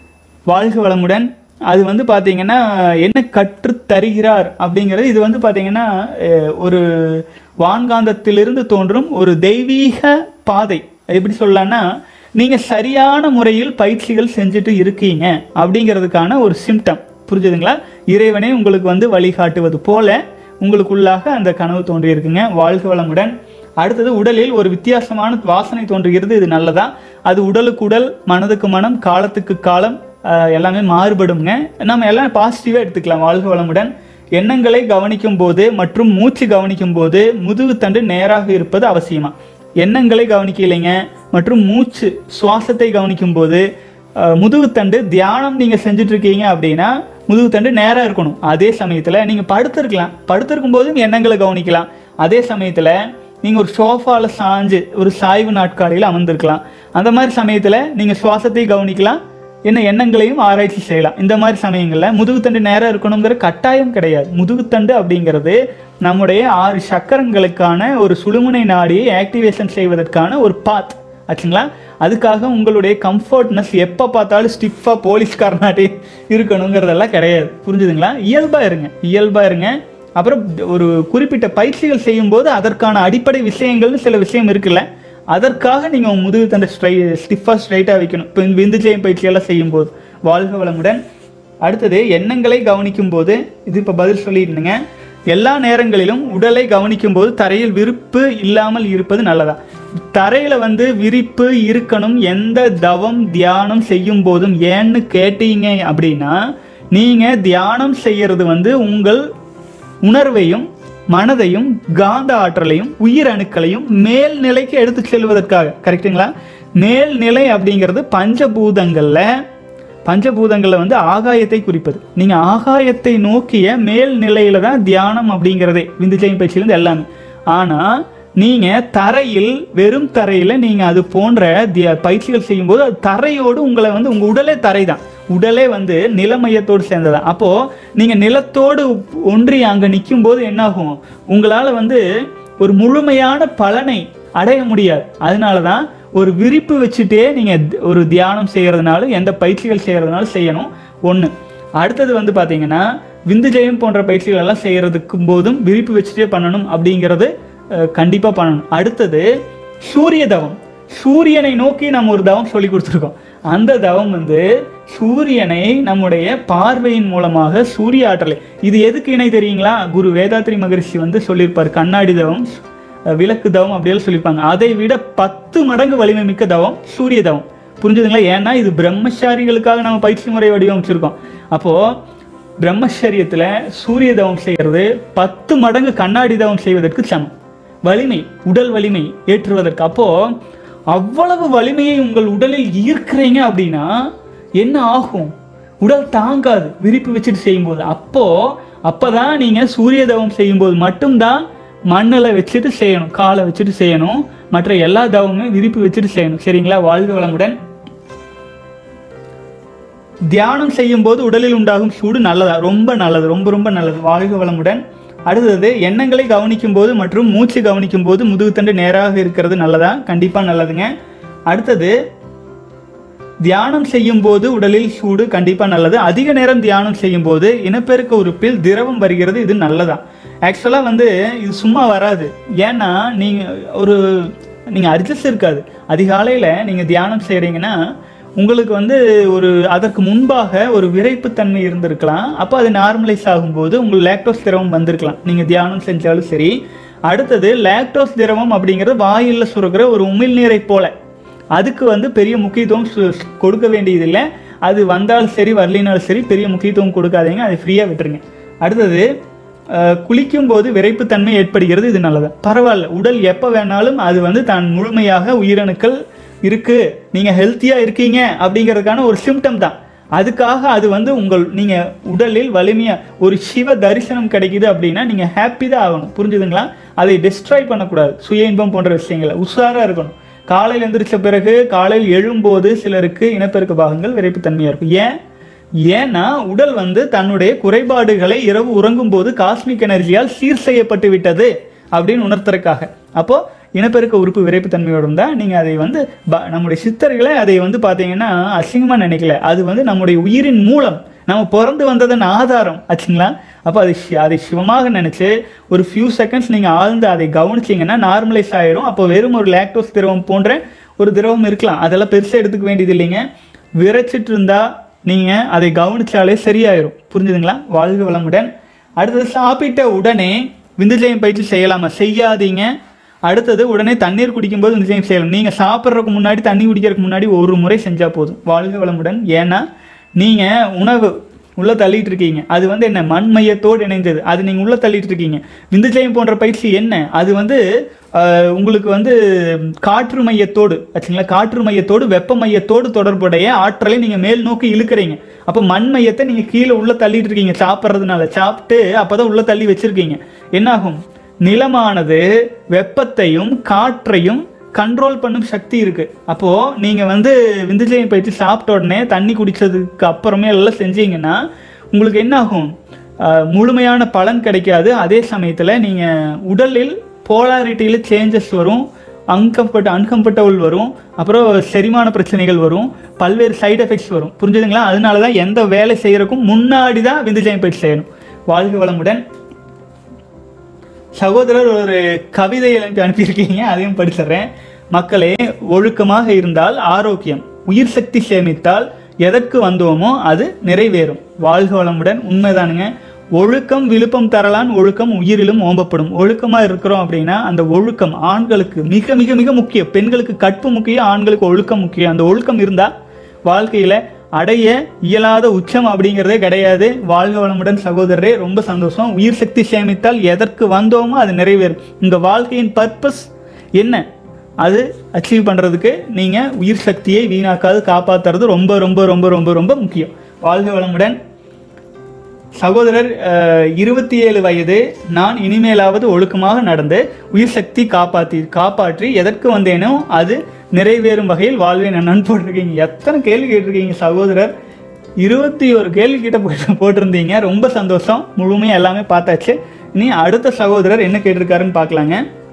வாழ்க வளமுடன் அது வந்து பார்த்தீங்கன்னா என்ன கற்றுத் தருகிறார் அப்படிங்கிறது இது வந்து பார்த்தீங்கன்னா அஹ், ஒரு வான்காந்தத்திலிருந்து தோன்றும் ஒரு தெய்வீக பாதை எப்படி சொல்லலாம்னா நீங்கள் சரியான முறையில் பயிற்சிகள் செஞ்சுட்டு இருக்கீங்க அப்படிங்கிறதுக்கான ஒரு சிம்டம் புரிஞ்சுதுங்களா இறைவனே உங்களுக்கு வந்து வழிகாட்டுவது போல உங்களுக்குள்ளாக அந்த கனவு தோன்றியிருக்குங்க வாழ்க வளமுடன் அடுத்தது உடலில் ஒரு வித்தியாசமான வாசனை தோன்றுகிறது இது நல்லதா அது உடலுக்கு உடல் மனதுக்கு மனம் காலத்துக்கு காலம் ஆஹ், எல்லாமே மாறுபடுங்க நம்ம எல்லாம் பாசிட்டிவாக எடுத்துக்கலாம் வாழ்க வளமுடன் எண்ணங்களை கவனிக்கும் போது மற்றும் மூச்சு கவனிக்கும் போது முதுகுத்தண்டு நேராக இருப்பது அவசியமா எண்ணங்களை கவனிக்கலைங்க மற்றும் மூச்சு சுவாசத்தை கவனிக்கும் போது அஹ், முதுகுத்தண்டு தியானம் நீங்கள் செஞ்சுட்டு இருக்கீங்க அப்படின்னா முதுகுத்தண்டு நேராக இருக்கணும் அதே சமயத்தில் நீங்கள் படுத்திருக்கலாம் படுத்திருக்கும் போதும் எண்ணங்களை கவனிக்கலாம் அதே சமயத்தில் நீங்கள் ஒரு சோஃபாவில் சாஞ்சு ஒரு சாய்வு நாட்காலியில் அமர்ந்திருக்கலாம் அந்த மாதிரி சமயத்தில் நீங்கள் சுவாசத்தை கவனிக்கலாம் என்ன எண்ணங்களையும் ஆராய்ச்சி செய்யலாம் இந்த மாதிரி சமயங்களில் முதுகுத்தண்டு நேராக இருக்கணுங்கிற கட்டாயம் கிடையாது முதுகுத்தண்டு அப்படிங்கிறது நம்முடைய ஆறு சக்கரங்களுக்கான ஒரு சுழுமுனை நாடியை ஆக்டிவேஷன் செய்வதற்கான ஒரு பாத் ஆச்சுங்களா அதுக்காக உங்களுடைய கம்ஃபர்ட்னஸ் எப்போ பார்த்தாலும் ஸ்டிஃபாக போலீஸ்காரனாட்டி இருக்கணுங்கிறதெல்லாம் கிடையாது புரிஞ்சுதுங்களா இயல்பாக இருங்க இயல்பாக இருங்க அப்புறம் ஒரு குறிப்பிட்ட பயிற்சிகள் செய்யும்போது அதற்கான அடிப்படை விஷயங்கள்னு சில விஷயம் இருக்குல்ல அதற்காக நீங்கள் உங்கள் முதுகு தண்டை ஸ்ட்ரை ஸ்டிஃபாக ஸ்ட்ரைட்டாக வைக்கணும் இப்போ விந்துஜயம் பயிற்சியெல்லாம் செய்யும்போது வாழ்க வளமுடன் அடுத்தது எண்ணங்களை கவனிக்கும் போது இது இப்போ பதில் சொல்லியிருந்தேங்க எல்லா நேரங்களிலும் உடலை கவனிக்கும் போது தரையில் விரிப்பு இல்லாமல் இருப்பது நல்லதா தரையில வந்து விரிப்பு இருக்கணும் எந்த தவம் தியானம் செய்யும் போதும் ஏன்னு கேட்டீங்க அப்படின்னா நீங்க தியானம் செய்யறது வந்து உங்கள் உணர்வையும் மனதையும் காந்த ஆற்றலையும் உயிர் அணுக்களையும் மேல் நிலைக்கு எடுத்து செல்வதற்காக கரெக்ட்டுங்களா மேல்நிலை அப்படிங்கிறது பஞ்சபூதங்கள்ல பஞ்சபூதங்களில் வந்து ஆகாயத்தை குறிப்பது நீங்க ஆகாயத்தை நோக்கிய மேல் நிலையில தான் தியானம் அப்படிங்கிறதே விந்துஜயம் பயிற்சியிலிருந்து எல்லாமே ஆனா நீங்க தரையில் வெறும் தரையில நீங்க அது போன்ற திய- பயிற்சிகள் செய்யும்போது அது தரையோடு உங்களை வந்து உங்க உடலே தரை தான் உடலே வந்து நிலமையத்தோடு சேர்ந்ததான் அப்போ நீங்க நிலத்தோடு ஒன்றி அங்க நிற்கும் போது என்னாகும் உங்களால வந்து ஒரு முழுமையான பலனை அடைய முடியாது அதனால தான் ஒரு விரிப்பு வச்சுட்டே நீங்க தி- ஒரு தியானம் செய்யறதுனால எந்த பயிற்சிகள் செய்யறதுனாலும் செய்யணும் ஒன்று அடுத்தது வந்து பாத்தீங்கன்னா விந்துஜயம் போன்ற பயிற்சிகள் எல்லாம் செய்யறதுக்கும் போதும் விரிப்பு வச்சுட்டே பண்ணணும் அப்படிங்கிறது அஹ், கண்டிப்பா பண்ணணும் அடுத்தது சூரிய தவம் சூரியனை நோக்கி நம்ம ஒரு தவம் சொல்லி கொடுத்துருக்கோம் அந்த தவம் வந்து சூரியனை நம்முடைய பார்வையின் மூலமாக சூரிய ஆற்றலை இது எதுக்கு இணை தெரியுங்களா குரு வேதாத்ரி மகரிஷி வந்து சொல்லியிருப்பார் கண்ணாடி தவம் அஹ், விளக்கு தவம் அப்படியெல்லாம் சொல்லியிருப்பாங்க அதை விட பத்து மடங்கு வலிமை மிக்க தவம் சூரிய தவம் புரிஞ்சுதுங்களா ஏன்னா இது பிரம்மச்சாரிகளுக்காக நம்ம பயிற்சி முறை வடிவமைச்சிருக்கோம் அப்போ பிரம்மச்சரியத்துல சூரிய தவம் செய்யறது பத்து மடங்கு கண்ணாடி தவம் செய்வதற்கு சமம் வலிமை உடல் வலிமை ஏற்றுவதற்கு அப்போ அவ்வளவு வலிமையை உங்கள் உடலில் ஈர்க்கிறீங்க அப்படின்னா என்ன ஆகும் உடல் தாங்காது விரிப்பு வச்சுட்டு செய்யும்போது அப்போ அப்பதான் நீங்க சூரிய தவம் செய்யும்போது மட்டும்தான் மண்ணில் வச்சுட்டு செய்யணும் காலை வச்சுட்டு செய்யணும் மற்ற எல்லா தவமுமே விரிப்பு வச்சுட்டு செய்யணும் சரிங்களா வாழ்க வளமுடன் தியானம் செய்யும் போது உடலில் உண்டாகும் சூடு நல்லதா ரொம்ப நல்லது ரொம்ப ரொம்ப நல்லது வாழ்க வளமுடன் அடுத்தது எண்ணங்களை கவனிக்கும் போது மற்றும் மூச்சு கவனிக்கும் போது முதுகுத்தண்டு நேராக இருக்கிறது நல்லதா கண்டிப்பா நல்லதுங்க அடுத்தது தியானம் செய்யும் போது உடலில் சூடு கண்டிப்பா நல்லது அதிக நேரம் தியானம் செய்யும் போது இனப்பெருக்க உறுப்பில் திரவம் வருகிறது இது நல்லதா ஆக்சுவலா வந்து இது சும்மா வராது ஏன்னா நீங்க ஒரு நீங்க அட்ஜஸ்ட் இருக்காது அதிகாலையில நீங்க தியானம் செய்றீங்கன்னா உங்களுக்கு வந்து ஒரு அதற்கு முன்பாக ஒரு விரைப்புத்தன்மை இருந்திருக்கலாம் அப்போ அது நார்மலைஸ் ஆகும்போது உங்களுக்கு லாக்டோஸ் திரவம் வந்திருக்கலாம் நீங்கள் தியானம் செஞ்சாலும் சரி அடுத்தது லாக்டோஸ் திரவம் அப்படிங்கிறது வாயிலில் சுரக்கிற ஒரு உமிழ்நீரை போல அதுக்கு வந்து பெரிய முக்கியத்துவம் சு- கொடுக்க வேண்டியதில்லை அது வந்தாலும் சரி வரலினாலும் சரி பெரிய முக்கியத்துவம் கொடுக்காதீங்க அதை ஃப்ரீயாக விட்டுருங்க அடுத்தது அஹ், குளிக்கும் போது விரைப்புத்தன்மை ஏற்படுகிறது இது நல்லது பரவாயில்ல உடல் எப்போ வேணாலும் அது வந்து தான் முழுமையாக உயிரணுக்கள் இருக்கு நீங்க ஹெல்த்தியா இருக்கீங்க அப்படிங்கிறதுக்கான ஒரு சிம்டம் தான் அதுக்காக அது வந்து உங்கள் நீங்க உடலில் வலிமையா ஒரு சிவ தரிசனம் கிடைக்குது அப்படின்னா நீங்க ஹாப்பி தான் ஆகணும் புரிஞ்சுதுங்களா அதை டிஸ்ட்ராய் பண்ணக்கூடாது சுய இன்பம் போன்ற விஷயங்களை உஷாரா இருக்கணும் காலையில் எந்திரிச்ச பிறகு காலையில் எழும்போது சிலருக்கு இனப்பெருக்க பாகங்கள் விரைப்புத்தன்மையா இருக்கும் ஏன் ஏன்னா உடல் வந்து தன்னுடைய குறைபாடுகளை இரவு உறங்கும் போது காஸ்மிக் எனர்ஜியால் சீர் செய்யப்பட்டு விட்டது அப்படின்னு உணர்த்துறதுக்காக அப்போ இனப்பெருக்க உறுப்பு விரைப்புத்தன்மையோடும் தான் நீங்கள் அதை வந்து ப- நம்முடைய சித்தர்களை அதை வந்து பார்த்தீங்கன்னா அசிங்கமாக நினைக்கல அது வந்து நம்முடைய உயிரின் மூலம் நம்ம பிறந்து வந்ததன் ஆதாரம் ஆச்சுங்களா அப்போ அதை சி- அதை சிவமாக நினச்சி ஒரு ஃபியூ செகண்ட்ஸ் நீங்கள் ஆழ்ந்து அதை கவனிச்சிங்கன்னா நார்மலைஸ் ஆயிரும் அப்போ வெறும் ஒரு லாக்டோஸ் திரவம் போன்ற ஒரு திரவம் இருக்கலாம் அதெல்லாம் பெருசாக எடுத்துக்க வேண்டியது இல்லைங்க விரைச்சிட்டு இருந்தா நீங்கள் அதை கவனிச்சாலே சரியாயிரும் புரிஞ்சுதுங்களா வாழ்க வளமுடன் அடுத்தது சாப்பிட்ட உடனே விந்துஜயம் பயிற்சி செய்யலாமா செய்யாதீங்க அடுத்தது உடனே தண்ணீர் குடிக்கும்போது விந்துஜயம் செய்யலாம் நீங்கள் சாப்பிட்றதுக்கு முன்னாடி தண்ணி குடிக்கிறதுக்கு முன்னாடி ஒரு முறை செஞ்சால் போதும் வாழ்க வளமுடன் ஏன்னா நீங்கள் உணவு உள்ள தள்ளிட்டு இருக்கீங்க அது வந்து என்ன மண் மையத்தோடு இணைந்தது அது நீங்கள் உள்ள தள்ளிட்டு இருக்கீங்க விந்துஜயம் போன்ற பயிற்சி என்ன அது வந்து ஆஹ், உங்களுக்கு வந்து காற்று மையத்தோடு ஆச்சுங்களா காற்று மையத்தோடு வெப்ப மையத்தோடு தொடர்புடைய ஆற்றலை நீங்கள் மேல் நோக்கி இழுக்கிறீங்க அப்போ மண் மையத்தை நீங்கள் கீழே உள்ள தள்ளிட்டு இருக்கீங்க சாப்பிட்றதுனால சாப்பிட்டு அப்பதான் உள்ள தள்ளி வச்சிருக்கீங்க என்னாகும் நிலமானது வெப்பத்தையும் காற்றையும் கண்ட்ரோல் பண்ணும் சக்தி இருக்கு அப்போ நீங்க வந்து விந்துஜயம் பயிற்சி சாப்பிட்ட உடனே தண்ணி குடிச்சதுக்கு அப்புறமே எல்லாம் செஞ்சீங்கன்னா உங்களுக்கு என்ன ஆகும் ஆஹ், முழுமையான பலன் கிடைக்காது அதே சமயத்துல நீங்க உடலில் போலாரிட்டியில் சேஞ்சஸ் வரும் அன்கம்ஃபர்ட் அன்கம்ஃபர்டபுள் வரும் அப்புறம் செரிமான பிரச்சனைகள் வரும் பல்வேறு சைடு எஃபெக்ட்ஸ் வரும் புரிஞ்சுதுங்களா அதனால தான் எந்த வேலை செய்யறதுக்கும் முன்னாடி தான் விந்துஜயம் பயிற்சி செய்யணும் வாழ்க வளமுடன் சகோதரர் ஒரு கவிதை எனக்கு அனுப்பியிருக்கீங்க அதையும் படிச்சிடுறேன் மக்களே ஒழுக்கமாக இருந்தால் ஆரோக்கியம் உயிர் சக்தி சேமித்தால் எதற்கு வந்தோமோ அது நிறைவேறும் வாழ்க வளமுடன் உண்மைதானுங்க ஒழுக்கம் விழுப்பம் தரலான் ஒழுக்கம் உயிரிலும் ஓம்பப்படும் ஒழுக்கமா இருக்கிறோம் அப்படின்னா அந்த ஒழுக்கம் ஆண்களுக்கு மிக மிக மிக முக்கியம் பெண்களுக்கு கற்பு முக்கியம் ஆண்களுக்கு ஒழுக்கம் முக்கியம் அந்த ஒழுக்கம் இருந்தா வாழ்க்கையில அடைய இயலாத உச்சம் அப்படிங்கிறதே கிடையாது வாழ்க வளமுடன் சகோதரரே ரொம்ப சந்தோஷம் உயிர் சக்தி சேமித்தால் எதற்கு வந்தோமோ அது நிறைவேறும் உங்க வாழ்க்கையின் பர்பஸ் என்ன அது அச்சீவ் பண்றதுக்கு நீங்க உயிர் சக்தியை வீணாக்காது காப்பாத்துறது ரொம்ப ரொம்ப ரொம்ப ரொம்ப ரொம்ப முக்கியம் வாழ்க வளமுடன் சகோதரர் இருபத்தி ஏழு வயது நான் இனிமேலாவது ஒழுக்கமாக நடந்து உயிர் சக்தி காப்பாற்றி காப்பாற்றி எதற்கு வந்தேனோ அது நிறைவேறும் வகையில் வாழ்வேன் என்னன்னு போட்டிருக்கீங்க எத்தனை கேள்வி கேட்டிருக்கீங்க சகோதரர் இருபத்தி ஒரு கேள்வி கிட்ட போட்டு போட்டிருந்தீங்க ரொம்ப சந்தோஷம் முழுமையாக எல்லாமே பார்த்தாச்சு இனி அடுத்த சகோதரர் என்ன கேட்டிருக்காருன்னு பார்க்கலாங்க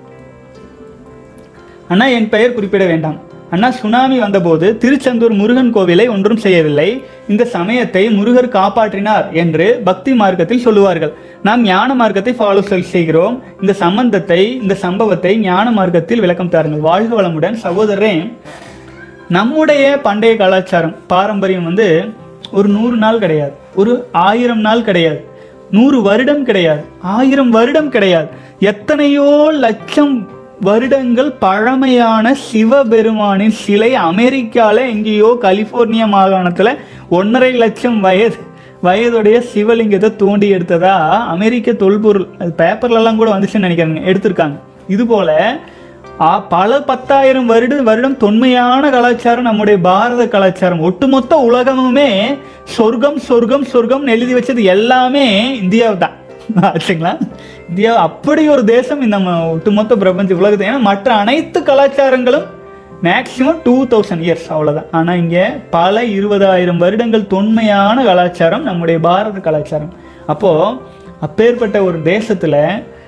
அண்ணா என் பெயர் குறிப்பிட வேண்டாம் அண்ணா சுனாமி வந்தபோது திருச்செந்தூர் முருகன் கோவிலை ஒன்றும் செய்யவில்லை இந்த சமயத்தை முருகர் காப்பாற்றினார் என்று பக்தி மார்க்கத்தில் சொல்லுவார்கள் நாம் ஞான மார்க்கத்தை ஃபாலோ செய்கிறோம் இந்த சம்பந்தத்தை இந்த சம்பவத்தை ஞான மார்க்கத்தில் விளக்கம் தாருங்கள் வாழ்க வளமுடன் சகோதரரே நம்முடைய பண்டைய கலாச்சாரம் பாரம்பரியம் வந்து ஒரு நூறு நாள் கிடையாது ஒரு ஆயிரம் நாள் கிடையாது நூறு வருடம் கிடையாது ஆயிரம் வருடம் கிடையாது எத்தனையோ லட்சம் வருடங்கள் பழமையான சிவபெருமானின் சிலை அமெரிக்கால எங்கேயோ கலிபோர்னியா மாகாணத்துல ஒன்றரை லட்சம் வயது வயதுடைய சிவலிங்கத்தை தோண்டி எடுத்ததா அமெரிக்க தொல்பொருள் அது பேப்பர்ல எல்லாம் கூட வந்துச்சுன்னு நினைக்கிறேங்க எடுத்திருக்காங்க இது போல ஆ, பல பத்தாயிரம் வருட வருடம் தொன்மையான கலாச்சாரம் நம்முடைய பாரத கலாச்சாரம் ஒட்டுமொத்த உலகமுமே சொர்க்கம் சொர்க்கம் சொர்க்கம் எழுதி வச்சது எல்லாமே இந்தியாவை தான் ஆச்சுங்களா இந்தியா அப்படி ஒரு தேசம் இந்த நம்ம ஒட்டுமொத்த பிரபஞ்ச உலகத்தை ஏன்னா மற்ற அனைத்து கலாச்சாரங்களும் மேக்சிமம் டூ தௌசண்ட் இயர்ஸ் அவ்வளோதான் ஆனால் இங்கே பல இருபதாயிரம் வருடங்கள் தொன்மையான கலாச்சாரம் நம்முடைய பாரத கலாச்சாரம் அப்போது அப்பேற்பட்ட ஒரு தேசத்தில்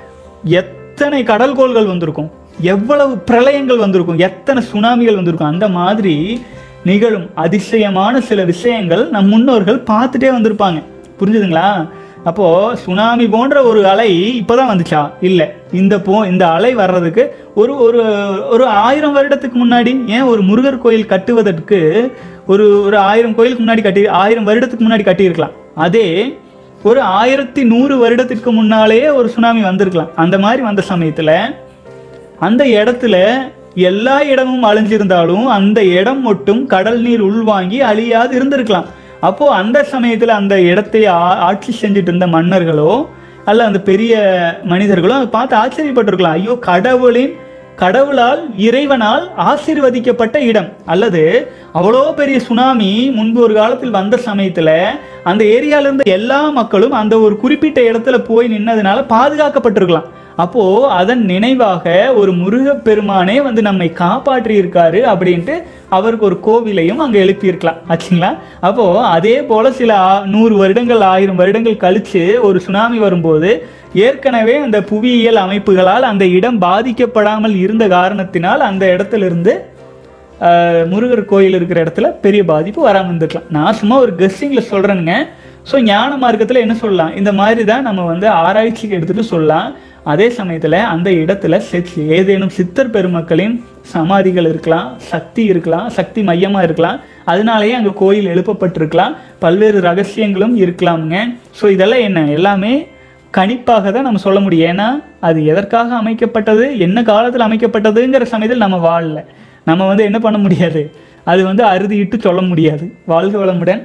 எத்தனை கடல்கோள்கள் வந்திருக்கும் எவ்வளவு பிரளயங்கள் வந்திருக்கும் எத்தனை சுனாமிகள் வந்திருக்கும் அந்த மாதிரி நிகழும் அதிசயமான சில விஷயங்கள் நம் முன்னோர்கள் பார்த்துட்டே வந்திருப்பாங்க புரிஞ்சுதுங்களா அப்போ சுனாமி போன்ற ஒரு அலை இப்போதான் வந்துச்சா இல்லை இந்த போ இந்த அலை வர்றதுக்கு ஒரு ஒரு ஒரு ஆயிரம் வருடத்துக்கு முன்னாடி ஏன் ஒரு முருகர் கோயில் கட்டுவதற்கு ஒரு ஒரு ஆயிரம் கோயிலுக்கு முன்னாடி கட்டி ஆயிரம் வருடத்துக்கு முன்னாடி கட்டியிருக்கலாம் அதே ஒரு ஆயிரத்தி நூறு வருடத்திற்கு முன்னாலேயே ஒரு சுனாமி வந்திருக்கலாம் அந்த மாதிரி வந்த சமயத்தில் அந்த இடத்துல எல்லா இடமும் அழிஞ்சிருந்தாலும் அந்த இடம் மட்டும் கடல் நீர் உள்வாங்கி அழியாது இருந்திருக்கலாம் அப்போ அந்த சமயத்துல அந்த இடத்தை ஆ- ஆட்சி செஞ்சுட்டு இருந்த மன்னர்களோ அல்ல அந்த பெரிய மனிதர்களோ அதை பார்த்து ஆச்சரியப்பட்டிருக்கலாம் ஐயோ கடவுளின் கடவுளால் இறைவனால் ஆசீர்வதிக்கப்பட்ட இடம் அல்லது அவ்வளோ பெரிய சுனாமி முன்பு ஒரு காலத்தில் வந்த சமயத்துல அந்த ஏரியால இருந்த எல்லா மக்களும் அந்த ஒரு குறிப்பிட்ட இடத்துல போய் நின்னதுனால பாதுகாக்கப்பட்டிருக்கலாம் அப்போ அதன் நினைவாக ஒரு முருகப் பெருமானே வந்து நம்மை காப்பாற்றி இருக்காரு அப்படின்ட்டு அவருக்கு ஒரு கோவிலையும் அங்க எழுப்பியிருக்கலாம் ஆச்சுங்களா அப்போ அதே போல சில ஆ- நூறு வருடங்கள் ஆயிரம் வருடங்கள் கழிச்சு ஒரு சுனாமி வரும்போது ஏற்கனவே அந்த புவியியல் அமைப்புகளால் அந்த இடம் பாதிக்கப்படாமல் இருந்த காரணத்தினால் அந்த இடத்திலிருந்து ஆஹ், முருகர் கோயில் இருக்கிற இடத்துல பெரிய பாதிப்பு வராமல் இருந்திருக்கலாம் நான் சும்மா ஒரு கெஸ்ஸிங்கில் சொல்கிறேனுங்க ஸோ ஞான மார்க்கத்தில் என்ன சொல்லலாம் இந்த மாதிரி தான் நம்ம வந்து ஆராய்ச்சிக்கு எடுத்துகிட்டு சொல்லலாம் அதே சமயத்தில் அந்த இடத்துல செத் ஏதேனும் சித்தர் பெருமக்களின் சமாதிகள் இருக்கலாம் சக்தி இருக்கலாம் சக்தி மையமாக இருக்கலாம் அதனாலேயே அங்கே கோயில் எழுப்பப்பட்டிருக்கலாம் பல்வேறு ரகசியங்களும் இருக்கலாமுங்க ஸோ இதெல்லாம் என்ன எல்லாமே கணிப்பாக தான் நம்ம சொல்ல முடியும் ஏன்னா அது எதற்காக அமைக்கப்பட்டது என்ன காலத்தில் அமைக்கப்பட்டதுங்கிற சமயத்தில் நம்ம வாழல நம்ம வந்து என்ன பண்ண முடியாது அது வந்து அறுதியிட்டு சொல்ல முடியாது வாழ்க வளமுடன்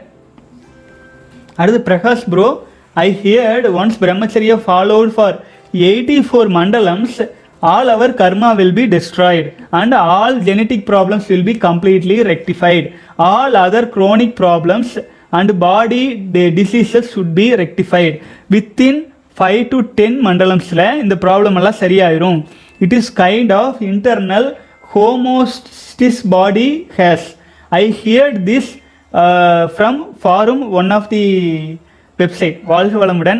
அடுத்து Prakash bro I heard once பிரம்மச்சரிய ஃபாலோட் ஃபார் எயிட்டி ஃபோர் மண்டலம்ஸ் all our karma will be destroyed and all genetic problems will be completely rectified all other chronic problems and body diseases should be rectified within five to ten மண்டலம்ஸில் இந்த problem எல்லாம் சரியாயிரும் it is kind of internal homeostasis body has I heard this from forum one of the website வாழ்க வளமுடன்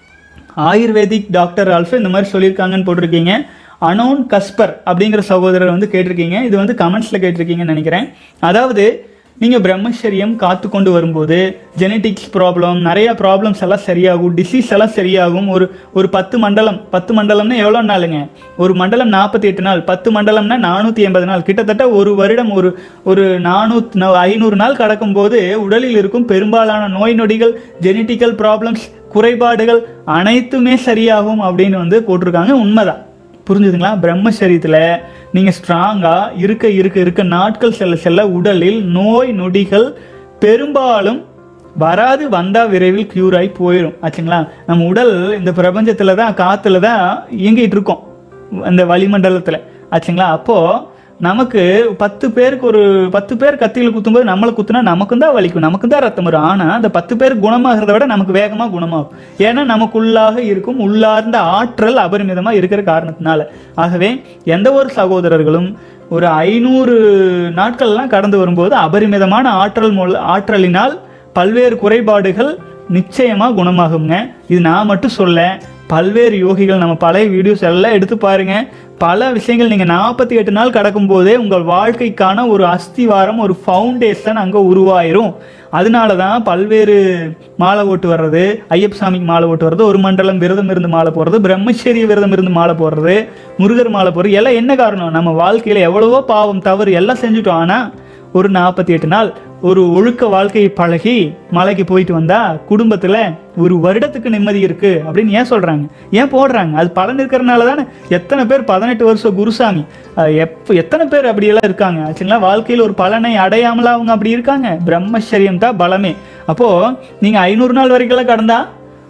ayurvedic doctor also இந்த மாதிரி சொல்லியிருக்காங்கன்னு போட்டிருக்கீங்க அனோன் கஸ்பர் அப்படிங்கிற சகோதரர் வந்து கேட்டிருக்கீங்க இது வந்து கமெண்ட்ஸில் கேட்டிருக்கீங்கன்னு நினைக்கிறேன் அதாவது நீங்கள் பிரம்மச்சரியம் காத்து கொண்டு வரும்போது ஜெனட்டிக்ஸ் ப்ராப்ளம் நிறைய ப்ராப்ளம்ஸ் எல்லாம் சரியாகும் டிசீஸ் எல்லாம் சரியாகும் ஒரு ஒரு பத்து மண்டலம் பத்து மண்டலம்னா எவ்வளோ நாளுங்க ஒரு மண்டலம் நாற்பத்தி எட்டு நாள் பத்து மண்டலம்னா நானூற்றி எண்பது நாள் கிட்டத்தட்ட ஒரு வருடம் ஒரு ஒரு நானூத் ஐநூறு நாள் கடக்கும்போது உடலில் இருக்கும் பெரும்பாலான நோய் நொடிகள் ஜெனட்டிக்கல் ப்ராப்ளம்ஸ் குறைபாடுகள் அனைத்துமே சரியாகும் அப்படின்னு வந்து போட்டிருக்காங்க உண்மைதான் புரிஞ்சுதுங்களா பிரம்மச்சரியத்தில் நீங்கள் ஸ்ட்ராங்காக இருக்க இருக்க இருக்க நாட்கள் செல்ல செல்ல உடலில் நோய் நொடிகள் பெரும்பாலும் வராது வந்தால் விரைவில் க்யூர் ஆகி போயிடும் ஆச்சுங்களா நம்ம உடல் இந்த பிரபஞ்சத்தில் தான் காற்றுல தான் இயங்கிட்டு இருக்கோம் அந்த வளிமண்டலத்தில் ஆச்சுங்களா அப்போது நமக்கு பத்து பேருக்கு ஒரு பத்து பேர் கத்தியில் குத்தும்போது நம்மளை குத்துனா நமக்கும் தான் வலிக்கும் நமக்கும் தான் ரத்தம் வரும் ஆனால் அந்த பத்து பேர் குணமாகிறத விட நமக்கு வேகமாக குணமாகும் ஏன்னா நமக்குள்ளாக இருக்கும் உள்ளார்ந்த ஆற்றல் அபரிமிதமாக இருக்கிற காரணத்தினால ஆகவே எந்த ஒரு சகோதரர்களும் ஒரு ஐநூறு நாட்கள்லாம் கடந்து வரும்போது அபரிமிதமான ஆற்றல் மூல ஆற்றலினால் பல்வேறு குறைபாடுகள் நிச்சயமாக குணமாகுங்க இது நான் மட்டும் சொல்ல பல்வேறு யோகிகள் நம்ம பழைய வீடியோஸ் எல்லாம் எடுத்து பாருங்க பல விஷயங்கள் நீங்கள் நாற்பத்தி எட்டு நாள் கடக்கும் போதே உங்கள் வாழ்க்கைக்கான ஒரு அஸ்திவாரம் ஒரு ஃபவுண்டேஷன் அங்கே உருவாயிரும் அதனால தான் பல்வேறு மாலை ஓட்டு வர்றது ஐயப்ப சாமிக்கு மாலை ஓட்டு வர்றது ஒரு மண்டலம் விரதம் இருந்து மாலை போடுறது பிரம்மச்சரிய விரதம் இருந்து மாலை போடுறது முருகர் மாலை போடுறது எல்லாம் என்ன காரணம் நம்ம வாழ்க்கையில் எவ்வளவோ பாவம் தவறு எல்லாம் செஞ்சுட்டோம் ஆனால் ஒரு நாற்பத்தி எட்டு நாள் ஒரு ஒழுக்க வாழ்க்கையை பழகி மலைக்கு போயிட்டு வந்தா குடும்பத்துல ஒரு வருடத்துக்கு நிம்மதி இருக்கு அப்படின்னு ஏன் சொல்றாங்க ஏன் போடுறாங்க அது பலன் இருக்கிறனால தானே எத்தனை பேர் பதினெட்டு வருஷம் குருசாமி அஹ் எப்ப எத்தனை பேர் அப்படியெல்லாம் இருக்காங்க ஆச்சுங்களா வாழ்க்கையில் ஒரு பலனை அடையாமலா அவங்க அப்படி இருக்காங்க பிரம்மச்சரியம் தான் பலமே அப்போ நீங்க ஐநூறு நாள் வரைக்கும் கடந்தா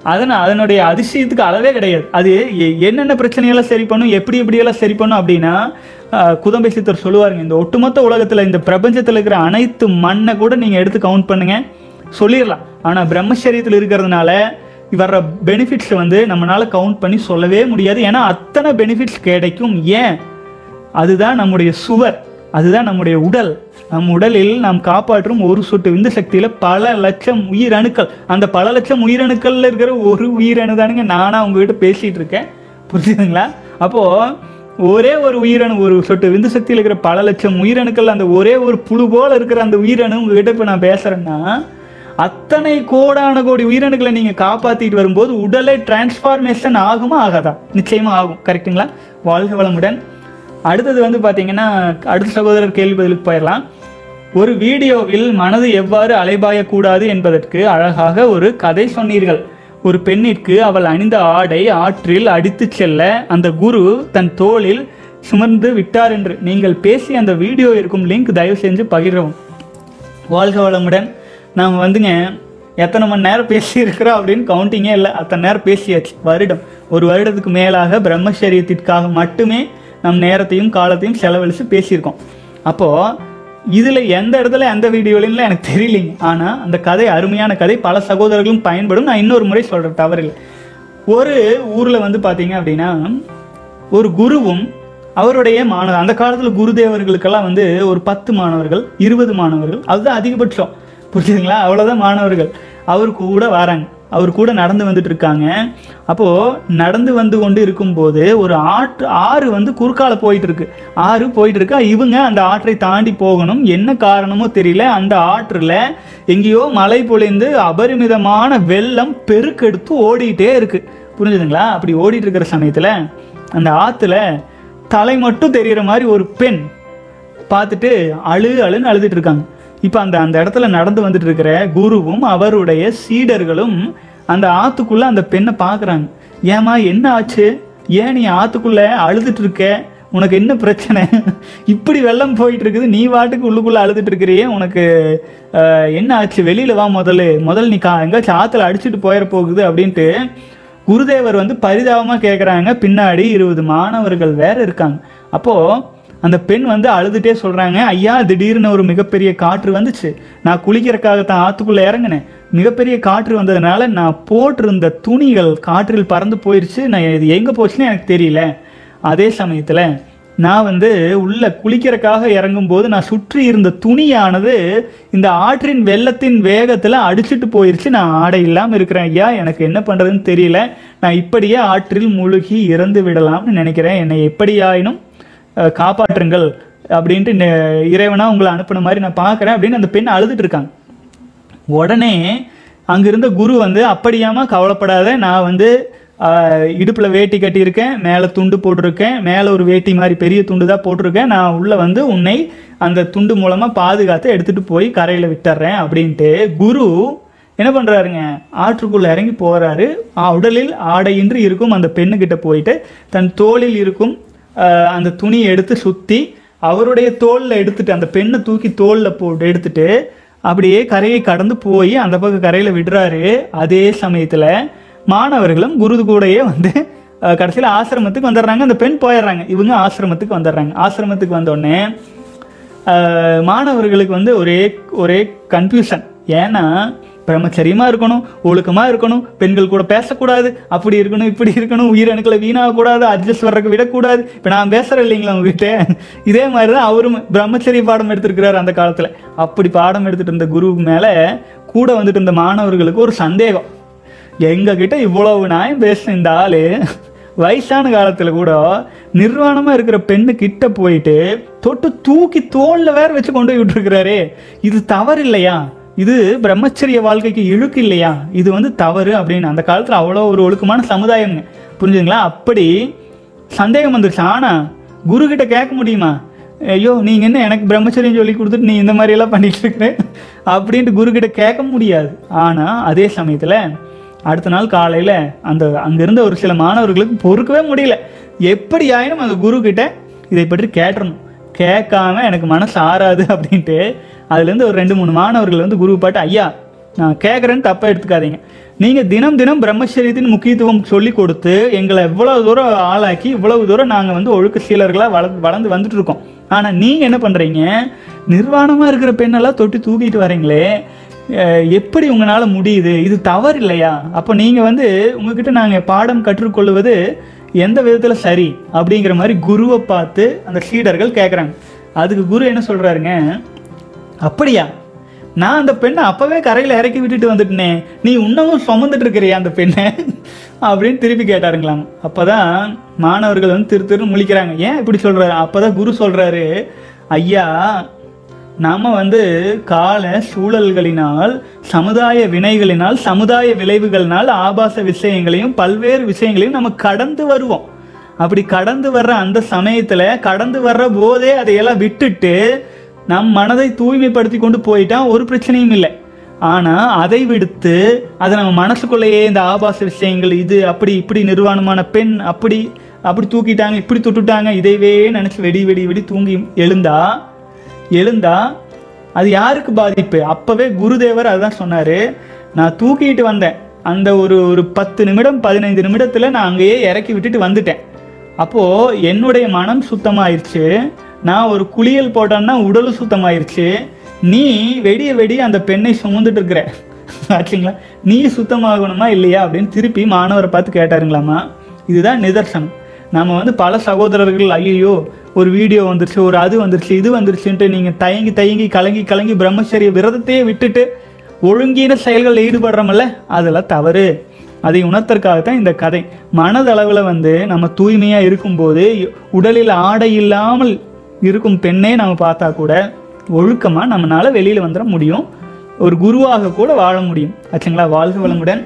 அதனால் அதனுடைய அதிசயத்துக்கு அளவே கிடையாது அது எ- என்னென்ன பிரச்சனையெல்லாம் சரி பண்ணும் எப்படி எப்படியெல்லாம் சரி பண்ணும் அப்படின்னா ஆஹ், குதம்பை சித்தர் சொல்லுவாருங்க இந்த ஒட்டுமொத்த உலகத்தில் இந்த பிரபஞ்சத்தில் இருக்கிற அனைத்து மண்ணை கூட நீங்கள் எடுத்து கவுண்ட் பண்ணுங்க சொல்லிடலாம் ஆனால் பிரம்மச்சரியத்தில் இருக்கிறதுனால வர்ற பெனிஃபிட்ஸ் வந்து நம்மளால கவுண்ட் பண்ணி சொல்லவே முடியாது ஏன்னா அத்தனை பெனிஃபிட்ஸ் கிடைக்கும் ஏன் அதுதான் நம்முடைய சுவர் அதுதான் நம்முடைய உடல் நம் உடலில் நாம் காப்பாற்றும் ஒரு சொட்டு விந்து சக்தியில பல லட்சம் உயிரணுக்கள் அந்த பல லட்சம் உயிரணுக்கள்ல இருக்கிற ஒரு உயிரணு தானுங்க நானா உங்ககிட்ட பேசிட்டு இருக்கேன் புரிஞ்சுதுங்களா அப்போ ஒரே ஒரு உயிரணு ஒரு சொட்டு விந்து சக்தியில் இருக்கிற பல லட்சம் உயிரணுக்கள் அந்த ஒரே ஒரு புழு போல இருக்கிற அந்த உயிரணு உங்ககிட்ட இப்போ நான் பேசுறேன்னா அத்தனை கோடான கோடி உயிரணுக்களை நீங்க காப்பாத்திட்டு வரும்போது உடலை டிரான்ஸ்ஃபார்மேஷன் ஆகுமா ஆகாதா நிச்சயமா ஆகும் கரெக்ட்டுங்களா வாழ்க வளமுடன் அடுத்தது வந்து பாத்தீங்கன்னா அடுத்த சகோதரர் கேள்வி பதிலுக்கு போயிடலாம் ஒரு வீடியோவில் மனது எவ்வாறு அலைபாயக்கூடாது என்பதற்கு அழகாக ஒரு கதை சொன்னீர்கள் ஒரு பெண்ணிற்கு அவள் அணிந்த ஆடை ஆற்றில் அடித்துச் செல்ல அந்த குரு தன் தோளில் சுமந்து விட்டார் என்று நீங்கள் பேசிய அந்த வீடியோ இருக்கும் லிங்க் தயவு செஞ்சு பகிரவும் வாழ்க வளமுடன் நாம் வந்துங்க எத்தனை மணி நேரம் பேசியிருக்கிறோம் அப்படின்னு கவுண்டிங்கே இல்லை அத்தனை நேரம் பேசியாச்சு வருடம் ஒரு வருடத்துக்கு மேலாக பிரம்மச்சரியத்திற்காக மட்டுமே நம் நேரத்தையும் காலத்தையும் செலவழித்து பேசியிருக்கோம் அப்போது இதில் எந்த இடத்துல எந்த வீடியோலையும் எனக்கு தெரியலைங்க ஆனால் அந்த கதை அருமையான கதை பல சகோதரர்களும் பயன்படும் நான் இன்னொரு முறை சொல்கிறேன் தவறில்லை ஒரு ஊரில் வந்து பார்த்தீங்க அப்படின்னா ஒரு குருவும் அவருடைய மாணவர் அந்த காலத்தில் குருதேவர்களுக்கெல்லாம் வந்து ஒரு பத்து மாணவர்கள் இருபது மாணவர்கள் அதுதான் அதிகபட்சம் புரியுதுங்களா அவ்வளோதான் மாணவர்கள் அவர் கூட வராங்க அவர் கூட நடந்து வந்துட்டு இருக்காங்க அப்போது நடந்து வந்து கொண்டு இருக்கும்போது ஒரு ஆற்று ஆறு வந்து குறுக்கால போயிட்டு இருக்கு ஆறு போயிட்டு இருக்கா இவங்க அந்த ஆற்றை தாண்டி போகணும் என்ன காரணமோ தெரியல அந்த ஆற்றுல எங்கேயோ மழை பொழிந்து அபரிமிதமான வெள்ளம் பெருக்கெடுத்து ஓடிட்டே இருக்கு புரிஞ்சுதுங்களா அப்படி ஓடிட்டு இருக்கிற சமயத்தில் அந்த ஆற்றுல தலை மட்டும் தெரிகிற மாதிரி ஒரு பெண் பார்த்துட்டு அழு அழுன்னு அழுதுட்டு இருக்காங்க இப்போ அந்த அந்த இடத்துல நடந்து வந்துட்டு இருக்கிற குருவும் அவருடைய சீடர்களும் அந்த ஆத்துக்குள்ள அந்த பெண்ணை பார்க்குறாங்க ஏமா என்ன ஆச்சு ஏன் நீ ஆத்துக்குள்ள அழுதுட்டு இருக்க உனக்கு என்ன பிரச்சனை இப்படி வெள்ளம் போயிட்டு இருக்குது நீ வாட்டுக்கு உள்ளுக்குள்ள அழுதுட்டு இருக்கிறியே உனக்கு அஹ், என்ன ஆச்சு வெளியில வா முதல்ல முதல்ல நீ கா எங்காச்சும் ஆத்துல அடிச்சுட்டு போயிட போகுது அப்படின்ட்டு குருதேவர் வந்து பரிதாபமா கேட்குறாங்க பின்னாடி இருபது மாணவர்கள் வேற இருக்காங்க அப்போ அந்த பெண் வந்து அழுதுட்டே சொல்றாங்க ஐயா திடீர்னு ஒரு மிகப்பெரிய காற்று வந்துச்சு நான் குளிக்கிறதுக்காக தான் ஆத்துக்குள்ள இறங்கினேன் மிகப்பெரிய காற்று வந்ததுனால நான் போட்டிருந்த துணிகள் காற்றில் பறந்து போயிருச்சு நான் இது எங்க போச்சுன்னு எனக்கு தெரியல அதே சமயத்துல நான் வந்து உள்ள குளிக்கிறதுக்காக இறங்கும்போது நான் சுற்றி இருந்த துணியானது இந்த ஆற்றின் வெள்ளத்தின் வேகத்துல அடிச்சிட்டு போயிருச்சு நான் ஆடை இல்லாம இருக்கிறேன் ஐயா எனக்கு என்ன பண்றதுன்னு தெரியல நான் இப்படியே ஆற்றில் முழுகி இறந்து விடலாம்னு நினைக்கிறேன் என்னை எப்படியாயினும் அஹ், காப்பாற்றுங்கள் அப்படின்ட்டு நெ- இறைவனா உங்களை அனுப்புன மாதிரி நான் பார்க்கறேன் அப்படின்னு அந்த பெண் அழுதுட்டு இருக்காங்க உடனே அங்கிருந்த குரு வந்து அப்படியாம கவலைப்படாத நான் வந்து ஆஹ், இடுப்புல வேட்டி கட்டியிருக்கேன் மேலே துண்டு போட்டிருக்கேன் மேலே ஒரு வேட்டி மாதிரி பெரிய துண்டு தான் போட்டிருக்கேன் நான் உள்ள வந்து உன்னை அந்த துண்டு மூலமா பாதுகாத்து எடுத்துட்டு போய் கரையில விட்டுறேன் அப்படின்ட்டு குரு என்ன பண்றாருங்க ஆற்றுக்குள்ள இறங்கி போறாரு ஆ, உடலில் ஆடையின்றி இருக்கும் அந்த பெண்ணுகிட்ட போயிட்டு தன் தோளில் இருக்கும் ஆஹ், அந்த துணியை எடுத்து சுத்தி அவருடைய தோல்ல எடுத்துட்டு அந்த பெண்ணை தூக்கி தோல்ல போட்டு எடுத்துட்டு அப்படியே கரையை கடந்து போய் அந்த பக்கம் கரையில விடுறாரு அதே சமயத்துல மாணவர்களும் குரு கூடயே வந்து அஹ், கடைசியில ஆசிரமத்துக்கு வந்துடுறாங்க அந்த பெண் போயிடுறாங்க இவங்க ஆசிரமத்துக்கு வந்துடுறாங்க ஆசிரமத்துக்கு வந்த உடனே அஹ், மாணவர்களுக்கு வந்து ஒரே ஒரே கன்ஃபியூஷன் ஏன்னா பிரம்மச்சரியமா இருக்கணும் ஒழுக்கமா இருக்கணும் பெண்கள் கூட பேசக்கூடாது அப்படி இருக்கணும் இப்படி இருக்கணும் உயிரணுக்களை வீணாகக்கூடாது அட்ஜஸ்ட் வர்றதுக்கு விடக்கூடாது இப்போ நான் பேசுறேன் இல்லைங்களா உங்ககிட்ட இதே மாதிரி தான் அவரும் பிரம்மச்சரிய பாடம் எடுத்திருக்கிறார் அந்த காலத்துல அப்படி பாடம் எடுத்துட்டு இருந்த குருவுக்கு மேல கூட வந்துட்டு இருந்த மாணவர்களுக்கு ஒரு சந்தேகம் எங்க கிட்ட இவ்வளவு நியாயம் பேசுன இந்த ஆளு வயசான காலத்துல கூட நிர்வாணமா இருக்கிற பெண்ணு கிட்ட போயிட்டு தொட்டு தூக்கி தோல்ல வேற வச்சு கொண்டு போய் விட்டுருக்கிறாரே இது தவறு இல்லையா இது பிரம்மச்சரிய வாழ்க்கைக்கு இழுக்கு இல்லையா இது வந்து தவறு அப்படின்னு அந்த காலத்துல அவ்வளோ ஒரு ஒழுக்கமான சமுதாயம்ங்க புரிஞ்சுதுங்களா அப்படி சந்தேகம் வந்துருச்சு ஆனா குரு கிட்ட கேட்க முடியுமா ஐயோ நீங்க என்ன எனக்கு பிரம்மச்சரியம் சொல்லி கொடுத்துட்டு நீ இந்த மாதிரி எல்லாம் பண்ணிட்டு இருக்கிற அப்படின்ட்டு குரு கிட்ட கேட்க முடியாது ஆனா அதே சமயத்துல அடுத்த நாள் காலையில அந்த அங்கிருந்த ஒரு சில மாணவர்களுக்கு பொறுக்கவே முடியல எப்படி ஆயினும் அந்த குரு கிட்ட இதை பற்றி கேட்டணும் கேட்காம எனக்கு மனசு ஆறாது அப்படின்ட்டு அதுலேருந்து ஒரு ரெண்டு மூணு மாணவர்கள் வந்து குரு பாட்டு ஐயா நான் கேட்குறேன்னு தப்பாக எடுத்துக்காதீங்க நீங்கள் தினம் தினம் பிரம்மச்சரியத்தின் முக்கியத்துவம் சொல்லி கொடுத்து எங்களை இவ்வளவு தூரம் ஆளாக்கி இவ்வளவு தூரம் நாங்கள் வந்து ஒழுக்க சீலர்களாக வள வளர்ந்து வந்துட்டு இருக்கோம் ஆனால் நீங்கள் என்ன பண்ணுறீங்க நிர்வாணமாக இருக்கிற பெண்ணெல்லாம் தொட்டி தூக்கிட்டு வரீங்களே அஹ் எப்படி உங்களால் முடியுது இது தவறு இல்லையா அப்போ நீங்கள் வந்து உங்ககிட்ட நாங்கள் பாடம் கற்றுக்கொள்வது எந்த விதத்தில் சரி அப்படிங்கிற மாதிரி குருவை பார்த்து அந்த சீடர்கள் கேட்குறாங்க அதுக்கு குரு என்ன சொல்கிறாருங்க அப்படியா நான் அந்த பெண்ணை அப்போவே கரையில் இறக்கி விட்டுட்டு வந்துட்டேனே நீ இன்னமும் சுமந்துட்டு இருக்கிறியா அந்த பெண்ணை அப்படின்னு திருப்பி கேட்டாருங்களாம் அப்போ தான் மாணவர்கள் வந்து திரு திரு முழிக்கிறாங்க ஏன் இப்படி சொல்கிறாரு அப்போ தான் குரு சொல்கிறாரு ஐயா நாம வந்து கால சூழல்களினால் சமுதாய வினைகளினால் சமுதாய விளைவுகளினால் ஆபாச விஷயங்களையும் பல்வேறு விஷயங்களையும் நம்ம கடந்து வருவோம் அப்படி கடந்து வர்ற அந்த சமயத்துல கடந்து வர்ற போதே அதையெல்லாம் விட்டுட்டு நம் மனதை தூய்மைப்படுத்தி கொண்டு போயிட்டா ஒரு பிரச்சனையும் இல்லை ஆனா அதை விடுத்து அதை நம்ம மனசுக்குள்ளேயே இந்த ஆபாச விஷயங்கள் இது அப்படி இப்படி நிர்வாணமான பெண் அப்படி அப்படி தூக்கிட்டாங்க இப்படி தொட்டுட்டாங்க இதைவே நினைச்சு வெடி வெடி வெடி தூங்கி எழுந்தா எழுந்தா அது யாருக்கு பாதிப்பு அப்பவே குருதேவர் அதுதான் சொன்னாரு நான் தூக்கிட்டு வந்தேன் அந்த ஒரு ஒரு பத்து நிமிடம் பதினைந்து நிமிடத்துல நான் அங்கேயே இறக்கி விட்டுட்டு வந்துட்டேன் அப்போ என்னுடைய மனம் சுத்தமாயிருச்சு நான் ஒரு குளியல் போட்டேன்னா உடலும் சுத்தமாயிருச்சு நீ வெடிய வெடிய அந்த பெண்ணை சுமந்துட்டு இருக்கிற ஆச்சுங்களா நீ சுத்தமாகணுமா இல்லையா அப்படின்னு திருப்பி மாணவரை பார்த்து கேட்டாருங்களாமா இதுதான் நிதர்சனம் நம்ம வந்து பல சகோதரர்கள் ஐயோ ஒரு வீடியோ வந்துருச்சு ஒரு அது வந்துருச்சு இது வந்துருச்சுன்ட்டு நீங்கள் தயங்கி தயங்கி கலங்கி கலங்கி பிரம்மச்சரிய விரதத்தையே விட்டுட்டு ஒழுங்கீன செயல்களில் ஈடுபடுறோமல்ல அதெல்லாம் தவறு அதை உணர்த்தற்காகத்தான் இந்த கதை மனதளவில் வந்து நம்ம தூய்மையாக இருக்கும்போது உடலில் ஆடை இல்லாமல் இருக்கும் பெண்ணே நம்ம பார்த்தா கூட ஒழுக்கமாக நம்மளால வெளியில் வந்துட முடியும் ஒரு குருவாக கூட வாழ முடியும் ஆச்சுங்களா வாழ்க வளமுடன்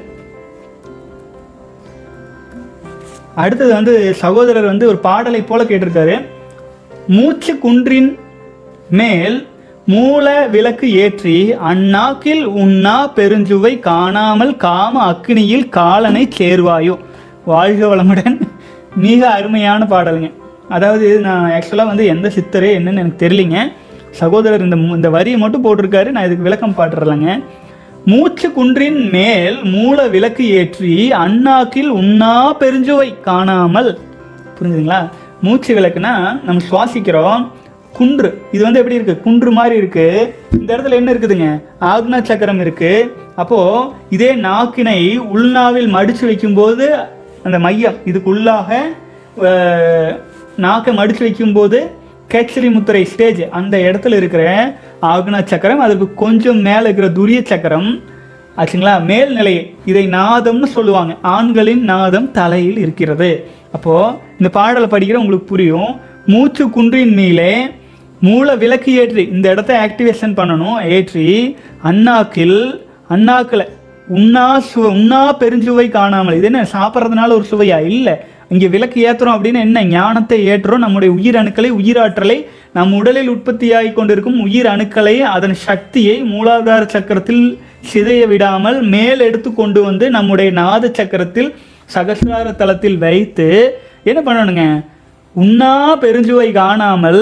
அடுத்தது வந்து சகோதரர் வந்து ஒரு பாடலை போல கேட்டிருக்காரு மூச்சு குன்றின் மேல் மூல விளக்கு ஏற்றி அந்நாக்கில் உண்ணா பெருஞ்சுவை காணாமல் காம அக்னியில் காலனை சேர்வாயோ வாழ்க வளமுடன் மிக அருமையான பாடலுங்க அதாவது நான் ஆக்சுவலாக வந்து எந்த சித்தரே என்னன்னு எனக்கு தெரியலிங்க சகோதரர் இந்த மு- இந்த வரியை மட்டும் போட்டிருக்காரு நான் இதுக்கு விளக்கம் பாட்டுறலைங்க மூச்சு குன்றின் மேல் மூல விளக்கு ஏற்றி அண்ணாக்கில் உண்ணா பெருஞ்சுவை காணாமல் புரிஞ்சுதுங்களா மூச்சு விளக்குனா நம்ம சுவாசிக்கிறோம் குன்று இது வந்து எப்படி இருக்கு குன்று மாதிரி இருக்கு இந்த இடத்துல என்ன இருக்குதுங்க ஆக்னா சக்கரம் இருக்கு அப்போ இதே நாக்கினை உள்நாவில் மடிச்சு வைக்கும்போது அந்த மையம் இதுக்குள்ளாக அஹ், நாக்கை மடிச்சு வைக்கும்போது கேச்சரி முத்திரை ஸ்டேஜ் அந்த இடத்துல இருக்கிற ஆக்னா சக்கரம் அதற்கு கொஞ்சம் மேலே இருக்கிற துரிய சக்கரம் ஆச்சுங்களா மேல்நிலை இதை நாதம்னு சொல்லுவாங்க ஆண்களின் நாதம் தலையில் இருக்கிறது அப்போ இந்த பாடலை படிக்கிற உங்களுக்கு புரியும் மூச்சு குன்றின் மேலே மூல விளக்கு ஏற்றி இந்த இடத்த ஆக்டிவேஷன் பண்ணணும் ஏற்றி அண்ணாக்கில் அண்ணாக்கில் உண்ணா சுவை உண்ணா பெருஞ்சுவை காணாமல் இது என்ன சாப்பிட்றதுனால ஒரு சுவையா இல்லை இங்கே விளக்கு ஏற்றுறோம் அப்படின்னு என்ன ஞானத்தை ஏற்றுறோம் நம்முடைய உயிர் அணுக்களை உயிராற்றலை நம் உடலில் உற்பத்தியாகி கொண்டிருக்கும் உயிர் அணுக்களை அதன் சக்தியை மூலாதார சக்கரத்தில் சிதைய விடாமல் மேல் எடுத்து கொண்டு வந்து நம்முடைய நாத சக்கரத்தில் சகசிரார தலத்தில் வைத்து என்ன பண்ணணுங்க உண்ணா பெருஞ்சுவை காணாமல்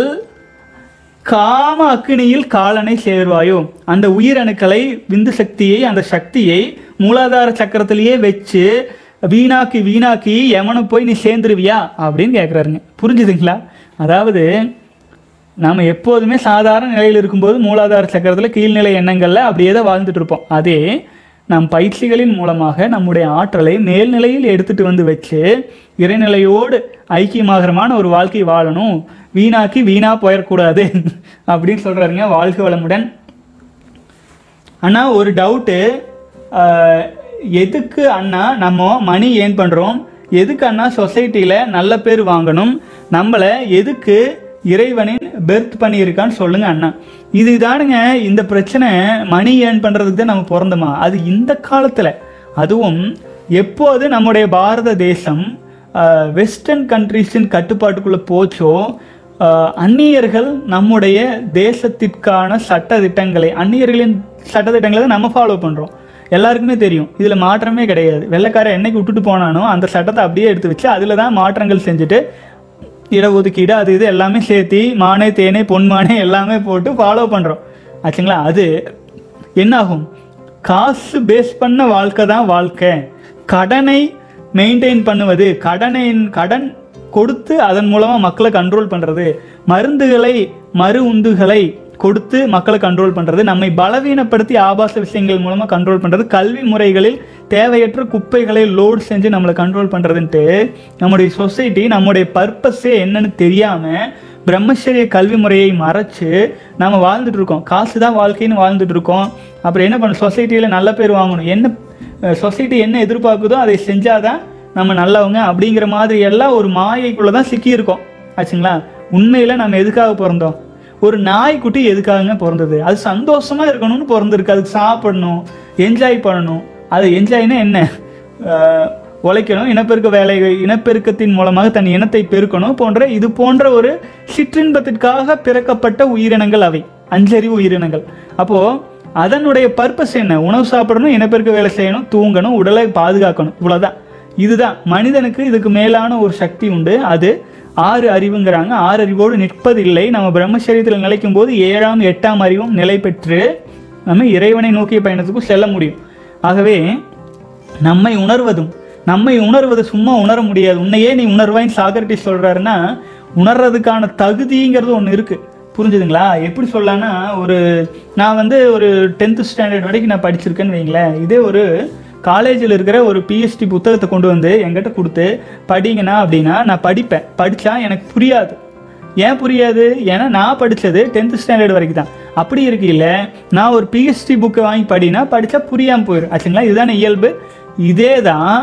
காம அக்கினியில் காலனை சேர்வாயோ அந்த உயிரணுக்களை விந்து சக்தியை அந்த சக்தியை மூலாதார சக்கரத்திலேயே வச்சு வீணாக்கி வீணாக்கி எவனை போய் நீ சேர்ந்துருவியா அப்படின்னு கேட்குறாருங்க புரிஞ்சுதுங்களா அதாவது நாம் எப்போதுமே சாதாரண நிலையில் இருக்கும்போது மூலாதார சக்கரத்தில் கீழ்நிலை எண்ணங்களில் அப்படியே தான் வாழ்ந்துட்டு இருப்போம் அதே நம் பயிற்சிகளின் மூலமாக நம்முடைய ஆற்றலை மேல்நிலையில் எடுத்துட்டு வந்து வச்சு இறைநிலையோடு ஐக்கியமாகரமான ஒரு வாழ்க்கை வாழணும் வீணாக்கி வீணா போயிடக்கூடாது அப்படின்னு சொல்றாருங்க வாழ்க வளமுடன் அண்ணா ஒரு டவுட்டு எதுக்கு அண்ணா நம்ம மணி ஏர்ன் பண்ணுறோம் எதுக்கு அண்ணா சொசைட்டியில் நல்ல பேர் வாங்கணும் நம்மளை எதுக்கு இறைவனின் பெர்த் பண்ணியிருக்கான்னு சொல்லுங்க அண்ணா இதுதானுங்க இந்த பிரச்சனை மணி ஏர்ன் பண்ணுறதுக்கு தான் நம்ம பிறந்தோமா அது இந்த காலத்தில் அதுவும் எப்போது நம்முடைய பாரத தேசம் வெஸ்டர்ன் கண்ட்ரீஸின் கட்டுப்பாட்டுக்குள்ளே போச்சோ ஆஹ் அந்நியர்கள் நம்முடைய தேசத்திற்கான சட்ட திட்டங்களை அந்நியர்களின் சட்ட திட்டங்களை தான் நம்ம ஃபாலோ பண்ணுறோம் எல்லாருக்குமே தெரியும் இதில் மாற்றமே கிடையாது வெள்ளைக்காரன் என்னைக்கு விட்டுட்டு போனானோ அந்த சட்டத்தை அப்படியே எடுத்து வச்சு அதில் தான் மாற்றங்கள் செஞ்சுட்டு இடஒதுக்கீடு அது இது எல்லாமே சேர்த்தி மானே தேனே பொன்மானே எல்லாமே போட்டு ஃபாலோ பண்ணுறோம் ஆச்சுங்களா அது என்னாகும் காசு பேஸ் பண்ண வாழ்க்கை தான் வாழ்க்கை கடனை மெயின்டைன் பண்ணுவது கடனை கடன் கொடுத்து அதன் மூலமாக மக்களை கண்ட்ரோல் பண்ணுறது மருந்துகளை மறு உந்துகளை கொடுத்து மக்களை கண்ட்ரோல் பண்ணுறது நம்மை பலவீனப்படுத்தி ஆபாச விஷயங்கள் மூலமாக கண்ட்ரோல் பண்ணுறது கல்வி முறைகளில் தேவையற்ற குப்பைகளை லோட் செஞ்சு நம்மளை கண்ட்ரோல் பண்ணுறதுன்ட்டு நம்முடைய சொசைட்டி நம்முடைய பர்பஸே என்னன்னு தெரியாமல் பிரம்மச்சரிய கல்வி முறையை மறைச்சு நம்ம வாழ்ந்துட்டு இருக்கோம் காசு தான் வாழ்க்கைன்னு வாழ்ந்துட்டு இருக்கோம் அப்புறம் என்ன பண்ண சொசைட்டியில் நல்ல பேர் வாங்கணும் என்ன சொசைட்டி என்ன எதிர்பார்க்குதோ அதை செஞ்சாதான் நம்ம நல்லவங்க அப்படிங்கிற மாதிரி எல்லாம் ஒரு மாயைக்குள்ளே தான் சிக்கியிருக்கோம் ஆச்சுங்களா உண்மையில் நம்ம எதுக்காக பிறந்தோம் ஒரு நாய்க்குட்டி எதுக்காகங்க பிறந்தது அது சந்தோஷமா இருக்கணும்னு பிறந்திருக்கு அதுக்கு சாப்பிடணும் என்ஜாய் பண்ணணும் அது என்ஜாய்னா என்ன அஹ், உழைக்கணும் இனப்பெருக்க வேலை இனப்பெருக்கத்தின் மூலமாக தன் இனத்தை பெருக்கணும் போன்ற இது போன்ற ஒரு சிற்றின்பத்திற்காக பிறக்கப்பட்ட உயிரினங்கள் அவை அஞ்சறிவு உயிரினங்கள் அப்போ அதனுடைய பர்பஸ் என்ன உணவு சாப்பிடணும் இனப்பெருக்க வேலை செய்யணும் தூங்கணும் உடலை பாதுகாக்கணும் இவ்வளவுதான் இதுதான் மனிதனுக்கு இதுக்கு மேலான ஒரு சக்தி உண்டு அது ஆறு அறிவுங்கிறாங்க ஆறு அறிவோடு நிற்பதில்லை நம்ம பிரம்மச்சரியத்தில் நிலைக்கும் போது ஏழாம் எட்டாம் அறிவும் நிலை பெற்று நம்ம இறைவனை நோக்கிய பயணத்துக்கும் செல்ல முடியும் ஆகவே நம்மை உணர்வதும் நம்மை உணர்வது சும்மா உணர முடியாது உன்னையே நீ உணர்வாயின்னு சாக்ரட்டிஸ் சொல்றாருன்னா உணர்றதுக்கான தகுதிங்கிறது ஒன்று இருக்கு புரிஞ்சுதுங்களா எப்படி சொல்லலாம்னா ஒரு நான் வந்து ஒரு டென்த்து ஸ்டாண்டர்ட் வரைக்கும் நான் படிச்சிருக்கேன்னு வைங்களேன் இதே ஒரு காலேஜில் இருக்கிற ஒரு பிஎஸ்டி புத்தகத்தை கொண்டு வந்து என்கிட்ட கொடுத்து படிங்கண்ணா அப்படின்னா நான் படிப்பேன் படித்தா எனக்கு புரியாது ஏன் புரியாது ஏன்னா நான் படித்தது டென்த்து ஸ்டாண்டர்ட் வரைக்கும் தான் அப்படி இருக்கையில் நான் ஒரு பிஹெச்டி புக்கை வாங்கி படினா படித்தா புரியாமல் போயிடும் ஆச்சுங்களா இதுதானே இயல்பு இதே தான்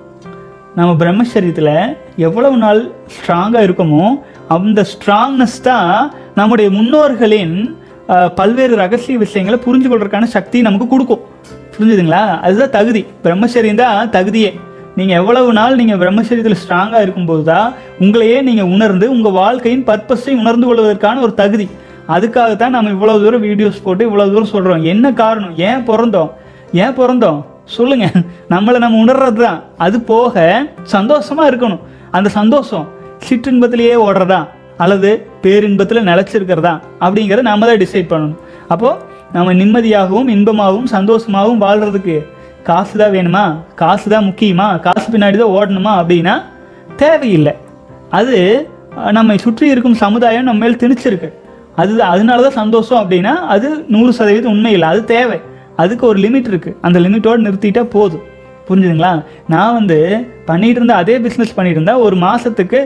நம்ம பிரம்மச்சரியத்தில் எவ்வளவு நாள் ஸ்ட்ராங்காக இருக்கோமோ அந்த ஸ்ட்ராங்னஸ் தான் நம்முடைய முன்னோர்களின் அஹ், பல்வேறு ரகசிய விஷயங்களை புரிஞ்சு கொள்றதுக்கான சக்தி நமக்கு கொடுக்கும் புரிஞ்சுதுங்களா அதுதான் தகுதி பிரம்மச்சரியம் தான் தகுதியே நீங்கள் எவ்வளவு நாள் நீங்கள் பிரம்மச்சரியத்தில் ஸ்ட்ராங்காக இருக்கும்போது தான் உங்களையே நீங்கள் உணர்ந்து உங்கள் வாழ்க்கையின் பர்பஸை உணர்ந்து கொள்வதற்கான ஒரு தகுதி அதுக்காகத்தான் நம்ம இவ்வளோ தூரம் வீடியோஸ் போட்டு இவ்வளோ தூரம் சொல்கிறோம் என்ன காரணம் ஏன் பிறந்தோம் ஏன் பிறந்தோம் சொல்லுங்க நம்மளை நம்ம உணர்றது தான் அது போக சந்தோஷமா இருக்கணும் அந்த சந்தோஷம் சிற்றின்பத்திலேயே ஓடுறதா அல்லது பேரின்பத்தில் நிலச்சிருக்கிறதா அப்படிங்கிறத நாம தான் டிசைட் பண்ணணும் அப்போது நம்ம நிம்மதியாகவும் இன்பமாகவும் சந்தோஷமாகவும் வாழ்கிறதுக்கு காசு தான் வேணுமா காசு தான் முக்கியமா காசு பின்னாடி தான் ஓடணுமா அப்படின்னா தேவையில்லை அது அஹ், நம்மை சுற்றி இருக்கும் சமுதாயம் நம்ம மேல் திணிச்சிருக்கு அது அதனால தான் சந்தோஷம் அப்படின்னா அது நூறு சதவீதம் உண்மை இல்லை அது தேவை அதுக்கு ஒரு லிமிட் இருக்குது அந்த லிமிட்டோடு நிறுத்திட்டா போதும் புரிஞ்சுதுங்களா நான் வந்து பண்ணிட்டு இருந்த அதே பிஸ்னஸ் பண்ணிட்டு இருந்தா ஒரு மாதத்துக்கு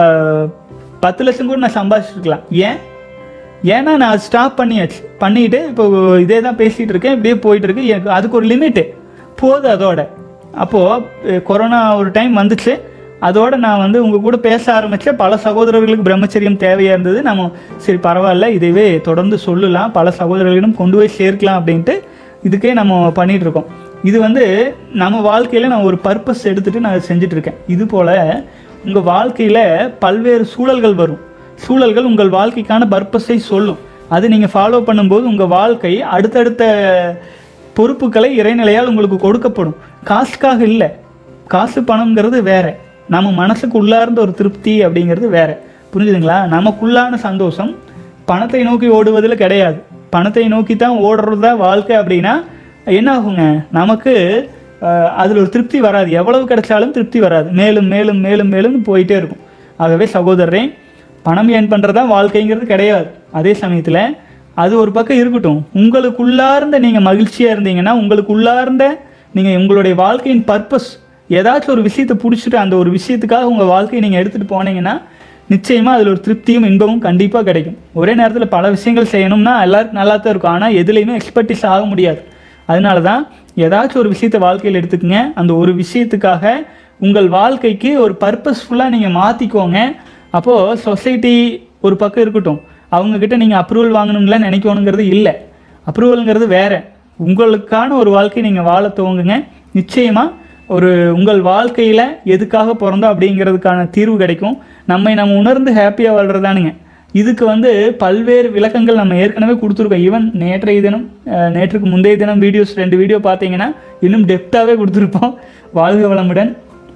பத்து லட்சம் கூட நான் சம்பாதிச்சிருக்கலாம் ஏன் ஏன்னா நான் அது ஸ்டாப் பண்ணியாச்சு பண்ணிட்டு இப்போ இதே தான் பேசிகிட்டு இருக்கேன் இப்படியே போயிட்டு இருக்கு எனக்கு அதுக்கு ஒரு லிமிட்டு போதும் அதோட அப்போது கொரோனா ஒரு டைம் வந்துச்சு அதோட நான் வந்து உங்கள் கூட பேச ஆரம்பித்தேன் பல சகோதரர்களுக்கு பிரம்மச்சரியம் தேவையாக இருந்தது நம்ம சரி பரவாயில்ல இதுவே தொடர்ந்து சொல்லலாம் பல சகோதரர்களிடம் கொண்டு போய் சேர்க்கலாம் அப்படின்ட்டு இதுக்கே நம்ம பண்ணிட்டு இருக்கோம் இது வந்து நம்ம வாழ்க்கையில் நான் ஒரு பர்பஸ் எடுத்துட்டு நான் செஞ்சுட்டு இருக்கேன் இது போல் உங்கள் வாழ்க்கையில் பல்வேறு சூழல்கள் வரும் சூழல்கள் உங்கள் வாழ்க்கைக்கான பர்பஸை சொல்லும் அது நீங்கள் ஃபாலோ பண்ணும்போது உங்கள் வாழ்க்கை அடுத்தடுத்த பொறுப்புகளை இறைநிலையால் உங்களுக்கு கொடுக்கப்படும் காசுக்காக இல்லை காசு பணம்ங்கிறது வேற நம்ம மனசுக்கு உள்ளார்ந்த ஒரு திருப்தி அப்படிங்கிறது வேற புரிஞ்சுதுங்களா நமக்குள்ளான சந்தோஷம் பணத்தை நோக்கி ஓடுவதில் கிடையாது பணத்தை நோக்கி தான் ஓடுறது தான் வாழ்க்கை அப்படின்னா என்ன ஆகுங்க நமக்கு அஹ், அதில் ஒரு திருப்தி வராது எவ்வளவு கிடைச்சாலும் திருப்தி வராது மேலும் மேலும் மேலும் மேலும் போயிட்டே இருக்கும் ஆகவே சகோதரரே பணம் ஏன் பண்ணுறதா வாழ்க்கைங்கிறது கிடையாது அதே சமயத்தில் அது ஒரு பக்கம் இருக்கட்டும் உங்களுக்குள்ளார்ந்த நீங்கள் மகிழ்ச்சியாக இருந்தீங்கன்னா உங்களுக்குள்ளார்ந்த நீங்கள் உங்களுடைய வாழ்க்கையின் பர்பஸ் ஏதாச்சும் ஒரு விஷயத்தை பிடிச்சிட்டு அந்த ஒரு விஷயத்துக்காக உங்கள் வாழ்க்கையை நீங்கள் எடுத்துகிட்டு போனீங்கன்னா நிச்சயமாக அதில் ஒரு திருப்தியும் இன்பமும் கண்டிப்பாக கிடைக்கும் ஒரே நேரத்தில் பல விஷயங்கள் செய்யணும்னா எல்லாருக்கும் நல்லா தான் இருக்கும் ஆனால் எதுலேயுமே எக்ஸ்பர்டிஸ் ஆக முடியாது அதனால தான் ஏதாச்சும் ஒரு விஷயத்தை வாழ்க்கையில் எடுத்துக்கங்க அந்த ஒரு விஷயத்துக்காக உங்கள் வாழ்க்கைக்கு ஒரு பர்பஸ்ஃபுல்லாக நீங்கள் மாற்றிக்கோங்க அப்போது சொசைட்டி ஒரு பக்கம் இருக்கட்டும் அவங்கக்கிட்ட நீங்கள் அப்ரூவல் வாங்கணும்லாம் நினைக்கணுங்கிறது இல்லை அப்ரூவல்ங்கிறது வேற உங்களுக்கான ஒரு வாழ்க்கை நீங்கள் வாழ துவங்குங்க நிச்சயமாக ஒரு உங்கள் வாழ்க்கையில் எதுக்காக பிறந்தோம் அப்படிங்கிறதுக்கான தீர்வு கிடைக்கும் நம்மை நம்ம உணர்ந்து ஹாப்பியாக வாழ்கிறதானுங்க இதுக்கு வந்து பல்வேறு விளக்கங்கள் நம்ம ஏற்கனவே கொடுத்துருக்கோம் ஈவன் நேற்றைய தினம் அஹ், நேற்றுக்கு முந்தைய தினம் வீடியோஸ் ரெண்டு வீடியோ பார்த்தீங்கன்னா இன்னும் டெப்த்தாகவே கொடுத்துருப்போம் வாழ்க வளமுடன்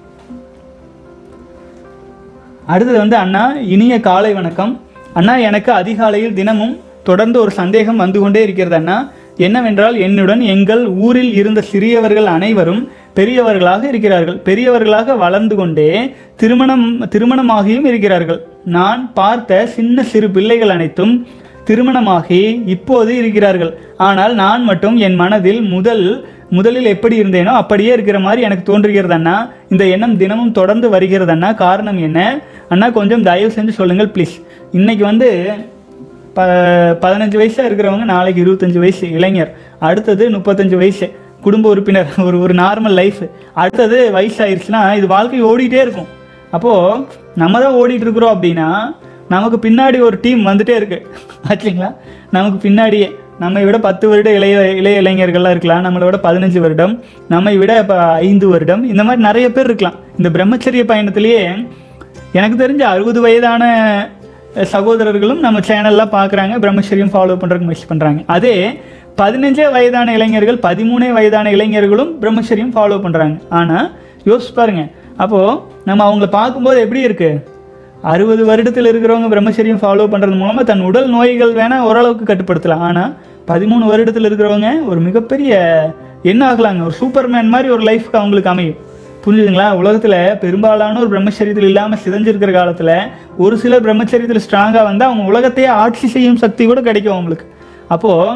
அடுத்தது வந்து அண்ணா இனிய காலை வணக்கம் அண்ணா எனக்கு அதிகாலையில் தினமும் தொடர்ந்து ஒரு சந்தேகம் வந்து கொண்டே இருக்கிறது அண்ணா என்னவென்றால் என்னுடன் எங்கள் ஊரில் இருந்த சிறியவர்கள் அனைவரும் பெரியவர்களாக இருக்கிறார்கள் பெரியவர்களாக வளர்ந்து கொண்டே திருமணம் திருமணமாகியும் இருக்கிறார்கள் நான் பார்த்த சின்ன சிறு பிள்ளைகள் அனைத்தும் திருமணமாகி இப்போது இருக்கிறார்கள் ஆனால் நான் மட்டும் என் மனதில் முதல் முதலில் எப்படி இருந்தேனோ அப்படியே இருக்கிற மாதிரி எனக்கு தோன்றுகிறது அண்ணா இந்த எண்ணம் தினமும் தொடர்ந்து வருகிறது அண்ணா காரணம் என்ன அண்ணா கொஞ்சம் தயவு செஞ்சு சொல்லுங்கள் ப்ளீஸ் இன்னைக்கு வந்து ப பதினஞ்சு வயசாக இருக்கிறவங்க நாளைக்கு இருபத்தஞ்சு வயசு இளைஞர் அடுத்தது முப்பத்தஞ்சு வயசு குடும்ப உறுப்பினர் ஒரு ஒரு நார்மல் லைஃப் அடுத்தது வயசாயிருச்சுன்னா இது வாழ்க்கை ஓடிட்டே இருக்கும் அப்போது நம்ம தான் ஓடிட்டு இருக்கிறோம் அப்படின்னா நமக்கு பின்னாடி ஒரு டீம் வந்துட்டே இருக்கு ஆச்சுங்களா நமக்கு பின்னாடியே நம்மை விட பத்து வருட இளைய இளைய இளைஞர்கள்லாம் இருக்கலாம் நம்மளை விட பதினஞ்சு வருடம் நம்மை விட இப்போ ஐந்து வருடம் இந்த மாதிரி நிறைய பேர் இருக்கலாம் இந்த பிரம்மச்சரிய பயணத்திலேயே எனக்கு தெரிஞ்ச அறுபது வயதான சகோதரர்களும் நம்ம சேனல்லாம் பார்க்குறாங்க பிரம்மச்சரியம் ஃபாலோ பண்ணுறதுக்கு முயற்சி பண்ணுறாங்க அதே பதினஞ்சே வயதான இளைஞர்கள் பதிமூணே வயதான இளைஞர்களும் பிரம்மச்சரியம் ஃபாலோ பண்ணுறாங்க ஆனால் யோசிச்சு பாருங்க அப்போது நம்ம அவங்கள பார்க்கும்போது எப்படி இருக்கு அறுபது வருடத்தில் இருக்கிறவங்க பிரம்மச்சரியம் ஃபாலோ பண்ணுறது மூலமாக தன் உடல் நோய்கள் வேணால் ஓரளவுக்கு கட்டுப்படுத்தலாம் ஆனால் பதிமூணு வருடத்தில் இருக்கிறவங்க ஒரு மிகப்பெரிய என்ன ஆகலாங்க ஒரு சூப்பர்மேன் மாதிரி ஒரு லைஃப்க்கு அவங்களுக்கு அமையும் புரிஞ்சுதுங்களா உலகத்தில் பெரும்பாலான ஒரு பிரம்மச்சரியத்தில் இல்லாமல் சிதைஞ்சிருக்கிற காலத்தில் ஒரு சிலர் பிரம்மச்சரியத்தில் ஸ்ட்ராங்காக வந்தால் அவங்க உலகத்தையே ஆட்சி செய்யும் சக்தி கூட கிடைக்கும் அவங்களுக்கு அப்போது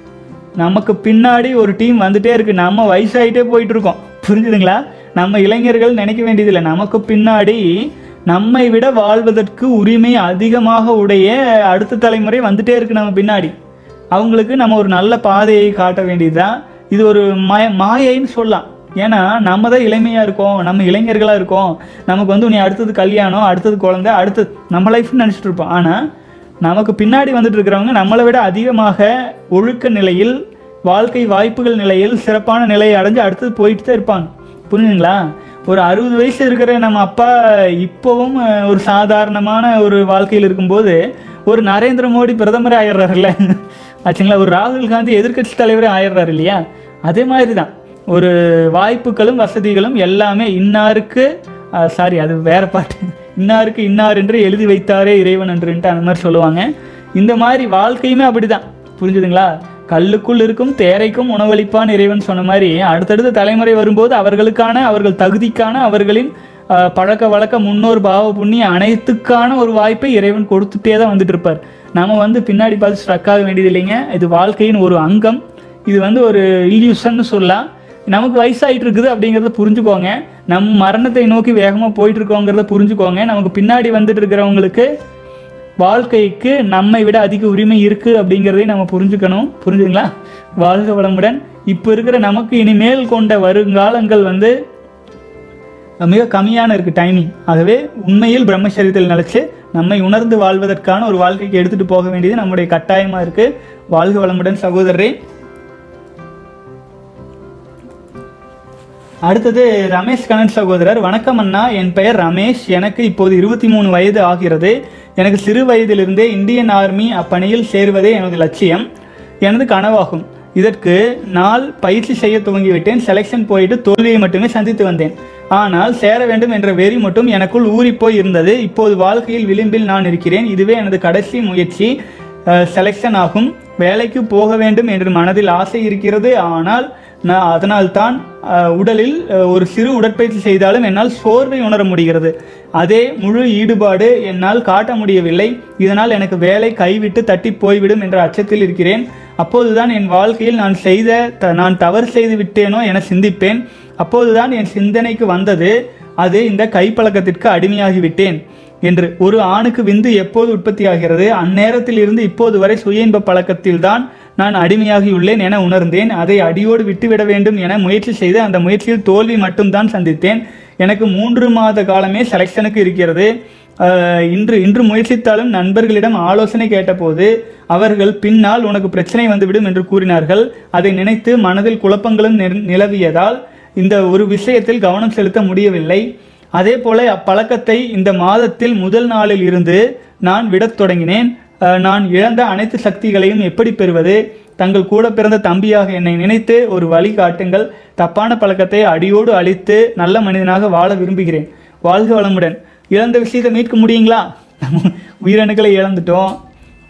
நமக்கு பின்னாடி ஒரு டீம் வந்துட்டே இருக்கு நம்ம வயசாயிட்டே போயிட்டு இருக்கோம் புரிஞ்சுதுங்களா நம்ம இளைஞர்கள் நினைக்க வேண்டியதில்லை நமக்கு பின்னாடி நம்மை விட வாழ்வதற்கு உரிமை அதிகமாக உடைய அடுத்த தலைமுறை வந்துட்டே இருக்கு நம்ம பின்னாடி அவங்களுக்கு நம்ம ஒரு நல்ல பாதையை காட்ட வேண்டியதுதான் இது ஒரு மாய மாயைன்னு சொல்லலாம் ஏன்னா நம்ம தான் இளமையாக இருக்கோம் நம்ம இளைஞர்களாக இருக்கோம் நமக்கு வந்து நீ அடுத்தது கல்யாணம் அடுத்தது குழந்தை அடுத்தது நம்ம லைஃப்னு நினச்சிட்டு இருப்போம் ஆனால் நமக்கு பின்னாடி வந்துட்டு இருக்கிறவங்க நம்மளை விட அதிகமாக ஒழுக்க நிலையில் வாழ்க்கை வாய்ப்புகள் நிலையில் சிறப்பான நிலையை அடைஞ்சு அடுத்தது போயிட்டு தான் இருப்பாங்க புரிஞ்சுங்களா ஒரு அறுபது வயசு இருக்கிற நம்ம அப்பா இப்போவும் அஹ், ஒரு சாதாரணமான ஒரு வாழ்க்கையில் இருக்கும்போது ஒரு நரேந்திர மோடி பிரதமரே ஆயிடுறாருல்ல ஆச்சுங்களா ஒரு ராகுல் காந்தி எதிர்க்கட்சி தலைவரே ஆயிடுறாரு இல்லையா அதே மாதிரி தான் ஒரு வாய்ப்புகளும் வசதிகளும் எல்லாமே இன்னாருக்கு சாரி அது வேற பாட்டு இன்னாருக்கு இன்னார் என்று எழுதி வைத்தாரே இறைவன் என்றுன்ட்டு அந்த மாதிரி சொல்லுவாங்க இந்த மாதிரி வாழ்க்கையுமே அப்படிதான் புரிஞ்சுதுங்களா கல்லுக்குள் இருக்கும் தேரைக்கும் உணவளிப்பான் இறைவன் சொன்ன மாதிரி அடுத்தடுத்த தலைமுறை வரும்போது அவர்களுக்கான அவர்கள் தகுதிக்கான அவர்களின் அஹ், பழக்க வழக்க முன்னோர் பாவ புண்ணிய அனைத்துக்கான ஒரு வாய்ப்பை இறைவன் கொடுத்துட்டே தான் வந்துட்டு இருப்பார் நம்ம வந்து பின்னாடி பார்த்து ஸ்ட்ரக் ஆக வேண்டியது இல்லைங்க இது வாழ்க்கையின் ஒரு அங்கம் இது வந்து ஒரு இல்யூஷன்னு சொல்லலாம் நமக்கு வயசாயிட்டு இருக்குது அப்படிங்கிறத புரிஞ்சுக்கோங்க நம் மரணத்தை நோக்கி வேகமாக போயிட்டு இருக்கோங்கிறத புரிஞ்சுக்கோங்க நமக்கு பின்னாடி வந்துட்டு இருக்கிறவங்களுக்கு வாழ்க்கைக்கு நம்மை விட அதிக உரிமை இருக்கு அப்படிங்கிறதையும் நம்ம புரிஞ்சுக்கணும் புரிஞ்சுங்களா வாழ்க வளமுடன் இப்போ இருக்கிற நமக்கு இனிமேல் கொண்ட வருங்காலங்கள் வந்து மிக கம்மியான இருக்கு டைமிங் ஆகவே உண்மையில் பிரம்மச்சரியத்தில் நிலைச்சு நம்மை உணர்ந்து வாழ்வதற்கான ஒரு வாழ்க்கைக்கு எடுத்துட்டு போக வேண்டியது நம்முடைய கட்டாயமா இருக்கு வாழ்க வளமுடன் சகோதரரே அடுத்தது ரமேஷ் கண்ணன் சகோதரர் வணக்கம் அண்ணா என் பெயர் ரமேஷ் எனக்கு இப்போது இருபத்தி மூணு வயது ஆகிறது எனக்கு சிறு வயதிலிருந்தே இந்தியன் ஆர்மி அப்பணியில் சேர்வதே எனது லட்சியம் எனது கனவாகும் இதற்கு நாள் பயிற்சி செய்ய துவங்கிவிட்டேன் செலெக்ஷன் போயிட்டு தோல்வியை மட்டுமே சந்தித்து வந்தேன் ஆனால் சேர வேண்டும் என்ற வெறி மட்டும் எனக்குள் ஊறிப்போய் இருந்தது இப்போது வாழ்க்கையில் விளிம்பில் நான் இருக்கிறேன் இதுவே எனது கடைசி முயற்சி செலெக்ஷன் ஆகும் வேலைக்கு போக வேண்டும் என்று மனதில் ஆசை இருக்கிறது ஆனால் நான் அதனால்தான் அஹ், உடலில் அஹ், ஒரு சிறு உடற்பயிற்சி செய்தாலும் என்னால் சோர்வை உணர முடிகிறது அதே முழு ஈடுபாடு என்னால் காட்ட முடியவில்லை இதனால் எனக்கு வேலை கைவிட்டு தட்டி போய்விடும் என்ற அச்சத்தில் இருக்கிறேன் அப்போதுதான் என் வாழ்க்கையில் நான் செய்த த- நான் தவறு செய்து விட்டேனோ என சிந்திப்பேன் அப்போதுதான் என் சிந்தனைக்கு வந்தது அது இந்த கைப்பழக்கத்திற்கு அடிமையாகிவிட்டேன் என்று ஒரு ஆணுக்கு விந்து எப்போது உற்பத்தியாகிறது அந்நேரத்தில் இருந்து இப்போது வரை சுய இன்ப பழக்கத்தில்தான் நான் அடிமையாகியுள்ளேன் என உணர்ந்தேன் அதை அடியோடு விட்டுவிட வேண்டும் என முயற்சி செய்து அந்த முயற்சியில் தோல்வி மட்டும்தான் சந்தித்தேன் எனக்கு மூன்று மாத காலமே செலெக்ஷனுக்கு இருக்கிறது ஆஹ், இன்று இன்று முயற்சித்தாலும் நண்பர்களிடம் ஆலோசனை கேட்டபோது அவர்கள் பின்னால் உனக்கு பிரச்சனை வந்துவிடும் என்று கூறினார்கள் அதை நினைத்து மனதில் குழப்பங்களும் நிற- நிலவியதால் இந்த ஒரு விஷயத்தில் கவனம் செலுத்த முடியவில்லை அதே போல அப்பழக்கத்தை இந்த மாதத்தில் முதல் நாளில் இருந்து நான் விடத் தொடங்கினேன் அஹ், நான் இழந்த அனைத்து சக்திகளையும் எப்படி பெறுவது தங்கள் கூட பிறந்த தம்பியாக என்னை நினைத்து ஒரு வழி காட்டுங்கள் தப்பான பழக்கத்தை அடியோடு அழித்து நல்ல மனிதனாக வாழ விரும்புகிறேன் வாழ்க வளமுடன் இழந்த விஷயத்தை மீட்க முடியுங்களா நம்ம உயிரணுக்களை இழந்துட்டோம்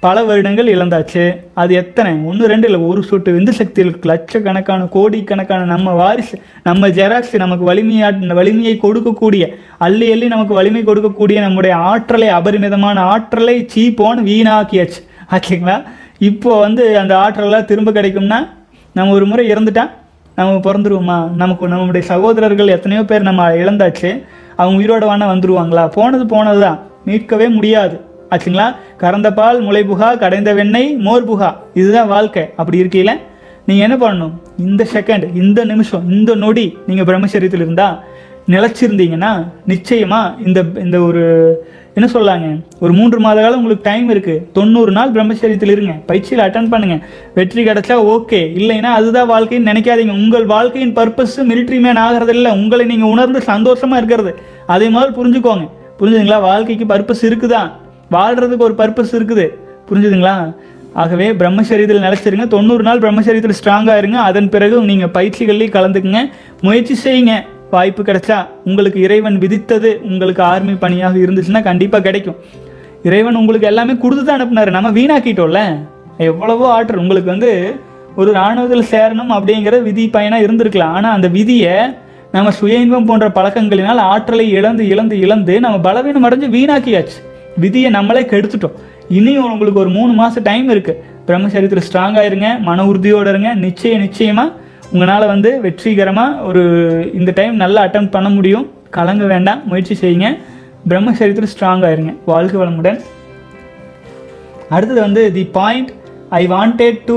பல வருடங்கள் இழந்தாச்சு அது எத்தனை ஒன்று ரெண்டு இல்லை ஒரு சொட்டு விந்து சக்தியில் லட்சக்கணக்கான கோடிக்கணக்கான நம்ம வாரிசு நம்ம ஜெராக்ஸ் நமக்கு வலிமையா வலிமையை கொடுக்கக்கூடிய அள்ளி அள்ளி நமக்கு வலிமை கொடுக்கக்கூடிய நம்முடைய ஆற்றலை அபரிமிதமான ஆற்றலை சீப்போன்னு வீணாக்கியாச்சு ஆச்சுங்களா இப்போ வந்து அந்த ஆற்றலாம் திரும்ப கிடைக்கும்னா நம்ம ஒரு முறை இறந்துட்டா நம்ம பிறந்துருவோமா நமக்கு நம்முடைய சகோதரர்கள் எத்தனையோ பேர் நம்ம இழந்தாச்சு அவங்க உயிரோட வேணா வந்துருவாங்களா போனது போனது தான் மீட்கவே முடியாது ஆச்சுங்களா கறந்த பால் முளைபுகா கடைந்த வெண்ணெய் மோர் புகா இதுதான் வாழ்க்கை அப்படி இருக்கையில நீங்கள் என்ன பண்ணணும் இந்த செகண்ட் இந்த நிமிஷம் இந்த நொடி நீங்கள் பிரம்மச்சரியத்தில் இருந்தால் நிலச்சிருந்தீங்கன்னா நிச்சயமா இந்த இந்த ஒரு என்ன சொல்லாங்க ஒரு மூன்று மாத காலம் உங்களுக்கு டைம் இருக்கு தொண்ணூறு நாள் பிரம்மச்சரியத்தில் இருங்க பயிற்சியில் அட்டன் பண்ணுங்க வெற்றி கிடைச்சா ஓகே இல்லைன்னா அதுதான் வாழ்க்கைன்னு நினைக்காதீங்க உங்கள் வாழ்க்கையின் பர்பஸ் மிலிட்ரி மேன் ஆகிறது இல்லை உங்களை நீங்கள் உணர்ந்து சந்தோஷமா இருக்கிறது அதே மாதிரி புரிஞ்சுக்கோங்க புரிஞ்சுதுங்களா வாழ்க்கைக்கு பர்பஸ் இருக்குதா வாழ்றதுக்கு ஒரு பர்பஸ் இருக்குது புரிஞ்சுதுங்களா ஆகவே பிரம்மச்சரியத்தில் நிலைச்சிருங்க தொண்ணூறு நாள் பிரம்மச்சரியத்தில் ஸ்ட்ராங்காக இருங்க அதன் பிறகு நீங்கள் பயிற்சிகள்லையும் கலந்துக்குங்க முயற்சி செய்யுங்க வாய்ப்பு கிடைச்சா உங்களுக்கு இறைவன் விதித்தது உங்களுக்கு ஆர்மி பணியாக இருந்துச்சுன்னா கண்டிப்பாக கிடைக்கும் இறைவன் உங்களுக்கு எல்லாமே கொடுத்து தான் அனுப்புனாரு நம்ம வீணாக்கிட்டோம்ல எவ்வளவோ ஆற்றல் உங்களுக்கு வந்து ஒரு இராணுவத்தில் சேரணும் அப்படிங்கிற விதி பயனாக இருந்திருக்கலாம் ஆனால் அந்த விதியை நம்ம சுய இன்பம் போன்ற பழக்கங்களினால் ஆற்றலை இழந்து இழந்து இழந்து நம்ம பலவீனம் அடைஞ்சு வீணாக்கியாச்சு விதியை நம்மளே கெடுத்துட்டோம் இனியும் உங்களுக்கு ஒரு மூணு மாதம் டைம் இருக்குது பிரம்மச்சரியத்தில் ஸ்ட்ராங்காக இருங்க மன உறுதியோடு இருங்க நிச்சயம் நிச்சயமாக உங்களால் வந்து வெற்றிகரமாக ஒரு இந்த டைம் நல்லா அட்டம் பண்ண முடியும் கலங்க வேண்டாம் முயற்சி செய்யுங்க பிரம்மச்சரியத்தில் ஸ்ட்ராங்காக இருங்க வாழ்க வளமுடன் அடுத்தது வந்து the point I wanted to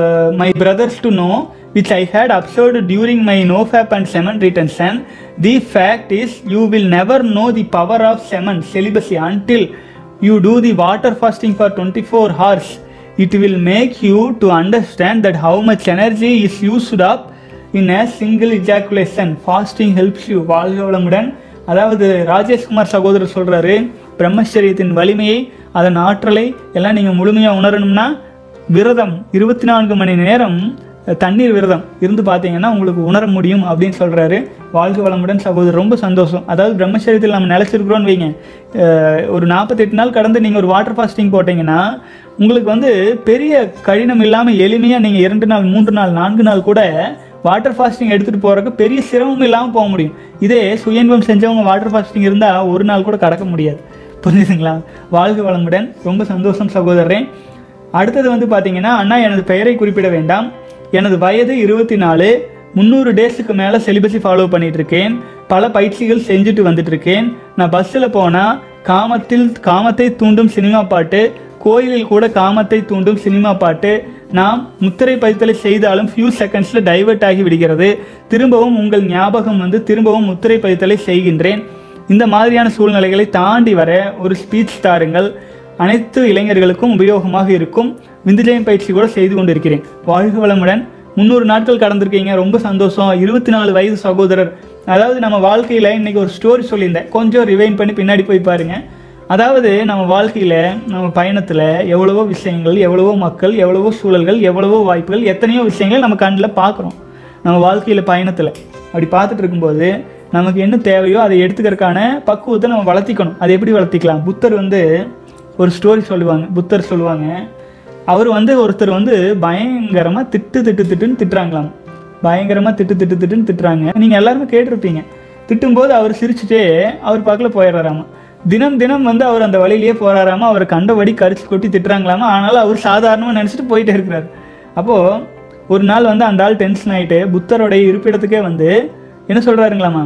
my brothers to know which I had observed during my NoFap and semen retention. The fact is, you will never know the power of semen celibacy until you do the water fasting for 24 hours. It will make you to understand that how much energy is used up in a single ejaculation. Fasting helps you. வாழ்க வளமுடன் அதாவது ராஜேஷ்குமார் சகோதரர் சொல்றாரு பிரம்மச்சரியத்தின் வலிமையை அதன் ஆற்றலை எல்லாம் நீங்க முழுமையா உணரணும்னா விரதம் இருபத்தி நான்கு மணி நேரம் தண்ணீர் விரதம் இருந்து பார்த்தீங்கன்னா உங்களுக்கு உணர முடியும் அப்படின்னு சொல்றாரு வாழ்க வளமுடன் சகோதரர் ரொம்ப சந்தோஷம் அதாவது பிரம்மச்சரியத்தில் நம்ம நிலைச்சிருக்கிறோன்னு வைங்க அஹ் ஒரு நாற்பத்தெட்டு நாள் கடந்து நீங்கள் ஒரு வாட்டர் ஃபாஸ்டிங் போட்டிங்கன்னா உங்களுக்கு வந்து பெரிய கடினம் இல்லாமல் எளிமையாக நீங்கள் இரண்டு நாள் மூன்று நாள் நான்கு நாள் கூட வாட்டர் ஃபாஸ்டிங் எடுத்துகிட்டு போகிறதுக்கு பெரிய சிரமம் இல்லாமல் போக முடியும் இதே சுயன்பம் செஞ்சவங்க வாட்டர் ஃபாஸ்டிங் இருந்தால் ஒரு நாள் கூட கடக்க முடியாது புரிஞ்சுதுங்களா வாழ்க வளமுடன் ரொம்ப சந்தோஷம் சகோதரரே அடுத்தது வந்து பார்த்தீங்கன்னா அண்ணா எனது பெயரை குறிப்பிட வேண்டாம் எனது வயது இருபத்தி நாலு முந்நூறு டேஸுக்கு மேலே செலிபஸை ஃபாலோ பண்ணிட்டு இருக்கேன் பல பயிற்சிகள் செஞ்சுட்டு வந்துட்டு இருக்கேன் நான் பஸ்ஸில் போனால் காமத்தில் காமத்தை தூண்டும் சினிமா பாட்டு கோயிலில் கூட காமத்தை தூண்டும் சினிமா பாட்டு நாம் முத்திரை பதித்தலை செய்தாலும் ஃபியூ செகண்ட்ஸில் டைவர்ட் ஆகி விடுகிறது திரும்பவும் உங்கள் ஞாபகம் வந்து திரும்பவும் முத்திரை பதித்தலை செய்கின்றேன் இந்த மாதிரியான சூழ்நிலைகளை தாண்டி வர ஒரு ஸ்பீச் தாருங்கள் அனைத்து இளைஞர்களுக்கும் உபயோகமாக இருக்கும் விந்துஜயம் பயிற்சி கூட செய்து கொண்டிருக்கிறேன் வாழ்க வளமுடன் முந்நூறு நாட்கள் கடந்திருக்கீங்க ரொம்ப சந்தோஷம் இருபத்தி நாலு வயது சகோதரர் அதாவது நம்ம வாழ்க்கையில் இன்னைக்கு ஒரு ஸ்டோரி சொல்லியிருந்தேன் கொஞ்சம் ரிவைன் பண்ணி பின்னாடி போய் பாருங்க அதாவது நம்ம வாழ்க்கையில் நம்ம பயணத்தில் எவ்வளவோ விஷயங்கள் எவ்வளவோ மக்கள் எவ்வளவோ சூழல்கள் எவ்வளவோ வாய்ப்புகள் எத்தனையோ விஷயங்கள் நம்ம கண்ணில் பார்க்குறோம் நம்ம வாழ்க்கையில் பயணத்தில் அப்படி பார்த்துட்டு இருக்கும்போது நமக்கு என்ன தேவையோ அதை எடுத்துக்கிறதுக்கான பக்குவத்தை நம்ம வளர்த்திக்கணும் அதை எப்படி வளர்த்திக்கலாம் புத்தர் வந்து ஒரு ஸ்டோரி சொல்லுவாங்க புத்தர் சொல்லுவாங்க அவர் வந்து ஒருத்தர் வந்து பயங்கரமாக திட்டு திட்டு திட்டுன்னு திட்டுறாங்களாம் பயங்கரமாக திட்டு திட்டு திட்டுன்னு திட்டுறாங்க நீங்கள் எல்லாருமே கேட்டிருப்பீங்க திட்டும்போது அவர் சிரிச்சுட்டே அவர் பக்கத்தில் போயிடுறாராமா தினம் தினம் வந்து அவர் அந்த வழியிலேயே போறாராமா அவர் கண்டபடி கரிச்சு கொட்டி திட்டுறாங்களாமா ஆனாலும் அவர் சாதாரணமாக நினச்சிட்டு போயிட்டே இருக்கிறார் அப்போது ஒரு நாள் வந்து அந்த ஆள் டென்ஷன் ஆகிட்டு புத்தருடைய இருப்பிடத்துக்கே வந்து என்ன சொல்கிறாருங்களாமா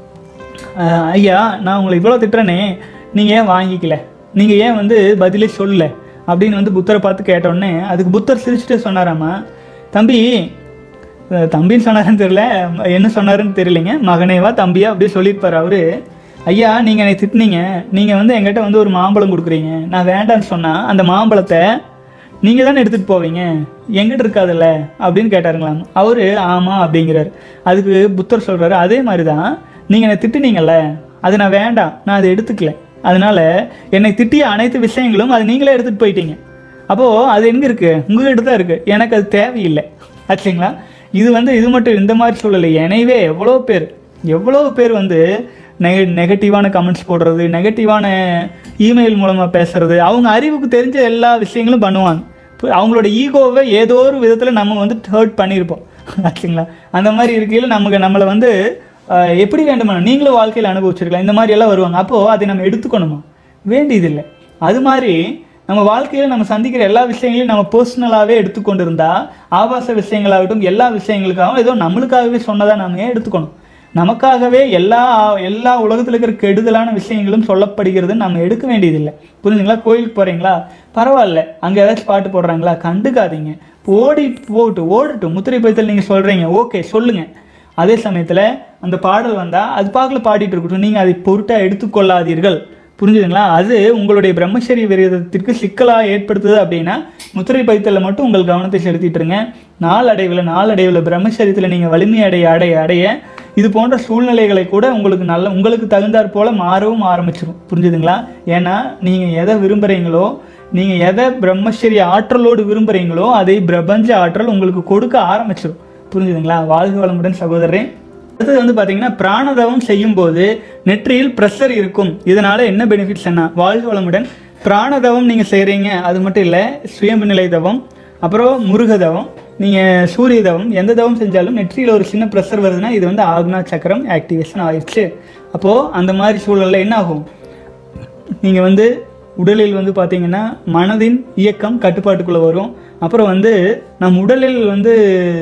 "அஹ், ஐயா நான் உங்களை இவ்வளோ திட்டுறேனே நீங்கள் ஏன் வாங்கிக்கல நீங்கள் ஏன் வந்து பதிலே சொல்லல அப்படின்னு வந்து புத்தரை பார்த்து கேட்டோடனே அதுக்கு புத்தர் சிரிச்சுட்டே சொன்னாராமா தம்பி அஹ், தம்பின்னு சொன்னாருன்னு தெரியல என்ன சொன்னாருன்னு தெரியலைங்க மகனேவா தம்பியா அப்படியே சொல்லியிருப்பார் அவரு ஐயா நீங்கள் என்னை திட்டுனீங்க நீங்கள் வந்து என்கிட்ட வந்து ஒரு மாம்பழம் கொடுக்குறீங்க நான் வேண்டான்னு சொன்னால் அந்த மாம்பழத்தை நீங்கள் தானே எடுத்துகிட்டு போவீங்க எங்கிட்ட இருக்காதுல்ல அப்படின்னு கேட்டாருங்களாம் அவரு ஆமாம் அப்படிங்கிறார் அதுக்கு புத்தர் சொல்கிறாரு அதே மாதிரி தான் நீங்கள் என்னை திட்டுனீங்கல்ல அது நான் வேண்டாம் நான் அதை எடுத்துக்கல அதனால என்னை திட்டிய அனைத்து விஷயங்களும் அது நீங்களே எடுத்துகிட்டு போயிட்டீங்க அப்போது அது எங்கே இருக்குது உங்ககிட்ட தான் இருக்குது எனக்கு அது தேவையில்லை ஆச்சுங்களா இது வந்து இது மட்டும் இந்த மாதிரி சூழல் எனவே எவ்வளோ பேர் எவ்வளோ பேர் வந்து நெக நெகட்டிவான கமெண்ட்ஸ் போடுறது நெகட்டிவான இமெயில் மூலமாக பேசுறது அவங்க அறிவுக்கு தெரிஞ்ச எல்லா விஷயங்களும் பண்ணுவாங்க இப்போ அவங்களோட ஈகோவை ஏதோ ஒரு விதத்தில் நம்ம வந்து ஹர்ட் பண்ணியிருப்போம் ஆச்சுங்களா அந்த மாதிரி இருக்கையில் நமக்கு நம்மளை வந்து ஆஹ், எப்படி வேண்டுமானா நீங்களும் வாழ்க்கையில் அனுபவிச்சிருக்கலாம் இந்த மாதிரி எல்லாம் வருவாங்க அப்போது அதை நம்ம எடுத்துக்கணுமா வேண்டியதில்லை அது மாதிரி நம்ம வாழ்க்கையில் நம்ம சந்திக்கிற எல்லா விஷயங்களையும் நம்ம பர்சனலாகவே எடுத்துக்கொண்டு இருந்தா ஆபாச விஷயங்களாகட்டும் எல்லா விஷயங்களுக்காகவும் ஏதோ நம்மளுக்காகவே சொன்னதாக நாம ஏன் எடுத்துக்கணும் நமக்காகவே எல்லா எல்லா உலகத்தில் இருக்கிற கெடுதலான விஷயங்களும் சொல்லப்படுகிறதுன்னு நம்ம எடுக்க வேண்டியதில்லை புரிஞ்சுங்களா கோயிலுக்கு போகிறீங்களா பரவாயில்ல அங்கே ஏதாச்சும் பாட்டு போடுறாங்களா கண்டுக்காதீங்க ஓடி போட்டு ஓடட்டும் முத்திரை பைத்தல் நீங்கள் சொல்கிறீங்க ஓகே சொல்லுங்கள் அதே சமயத்தில் அந்த பாடல் வந்தால் அது பார்க்கல பாடிட்டு இருக்கட்டும் நீங்கள் அதை பொருட்டாக எடுத்துக்கொள்ளாதீர்கள் புரிஞ்சுதுங்களா அது உங்களுடைய பிரம்மச்சரிய விரதத்திற்கு சிக்கலாக ஏற்படுத்துது அப்படின்னா முத்திரை பைத்தலில் மட்டும் உங்கள் கவனத்தை செலுத்திட்டுருங்க நாளடைவில் நாளடைவில் பிரம்மச்சரியத்தில் நீங்கள் வலிமை அடைய அடைய அடைய இது போன்ற சூழ்நிலைகளை கூட உங்களுக்கு நல்ல உங்களுக்கு தகுந்தாற் போல மாறவும் ஆரம்பிச்சிடும் புரிஞ்சுதுங்களா ஏன்னா நீங்கள் எதை விரும்புகிறீங்களோ நீங்கள் எதை பிரம்மச்சரிய ஆற்றலோடு விரும்புகிறீங்களோ அதை பிரபஞ்ச ஆற்றல் உங்களுக்கு கொடுக்க ஆரம்பிச்சிடும் புரிஞ்சுதுங்களா வாழ்க வளமுடன் சகோதரரே அடுத்தது வந்து பார்த்தீங்கன்னா பிராணதவம் செய்யும்போது நெற்றியில் ப்ரெஷர் இருக்கும் இதனால என்ன பெனிஃபிட்ஸ் என்ன வாழ்க வளமுடன் பிராணதவம் நீங்கள் செய்கிறீங்க அது மட்டும் இல்லை சுயம்பு நிலை தவம் அப்புறம் முருக தவம் நீங்கள் சூரிய தவம் எந்த தவம் செஞ்சாலும் நெற்றியில் ஒரு சின்ன ப்ரெஷர் வருதுன்னா இது வந்து ஆக்னா சக்கரம் ஆக்டிவேஷன் ஆயிடுச்சு அப்போது அந்த மாதிரி சூழலில் என்ன ஆகும் நீங்கள் வந்து உடலில் வந்து பார்த்தீங்கன்னா மனதின் இயக்கம் கட்டுப்பாட்டுக்குள்ளே வரும் அப்புறம் வந்து நம் உடலில் வந்து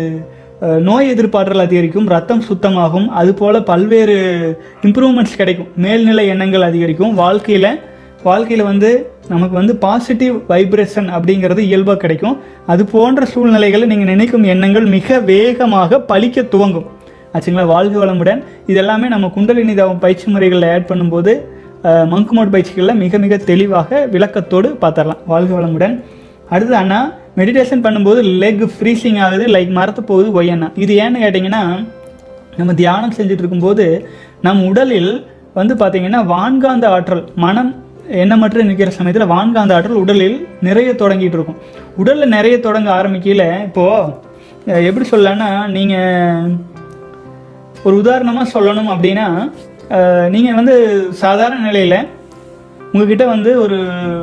அஹ், நோய் எதிர்ப்பாற்றல் அதிகரிக்கும் ரத்தம் சுத்தமாகும் அதுபோல் பல்வேறு இம்ப்ரூவ்மெண்ட்ஸ் கிடைக்கும் மேல்நிலை எண்ணங்கள் அதிகரிக்கும் வாழ்க்கையில் வாழ்க்கையில் வந்து நமக்கு வந்து பாசிட்டிவ் வைப்ரேஷன் அப்படிங்கிறது இயல்பாக கிடைக்கும் அது போன்ற சூழ்நிலைகளை நீங்கள் நினைக்கும் எண்ணங்கள் மிக வேகமாக பலிக்க துவங்கும் ஆச்சுங்களா வாழ்க வளமுடன் இதெல்லாமே நம்ம குண்டலினி தவம் பயிற்சி முறைகளில் ஆட் பண்ணும்போது அஹ், மங்கு மோட் பயிற்சிகளில் மிக மிக தெளிவாக விளக்கத்தோடு பார்த்துடலாம் வாழ்க வளமுடன் அடுத்து அண்ணா மெடிடேஷன் பண்ணும்போது லெக் ஃப்ரீசிங் ஆகுது லைக் மரத்து போகுது ஒய்யண்ணா இது ஏன்னு கேட்டிங்கன்னா நம்ம தியானம் செஞ்சுட்டு இருக்கும்போது நம் உடலில் வந்து பார்த்தீங்கன்னா வான்காந்த ஆற்றல் மனம் எண்ணமற்று நிற்கிற சமயத்தில் வான்காந்த ஆற்றல் உடலில் நிறைய தொடங்கிட்டு இருக்கும் உடலில் நிறைய தொடங்க ஆரம்பிக்கையில் இப்போது எப்படி சொல்லலாம்னா நீங்கள் ஒரு உதாரணமாக சொல்லணும் அப்படின்னா நீங்கள் வந்து சாதாரண நிலையில் உங்ககிட்ட வந்து ஒரு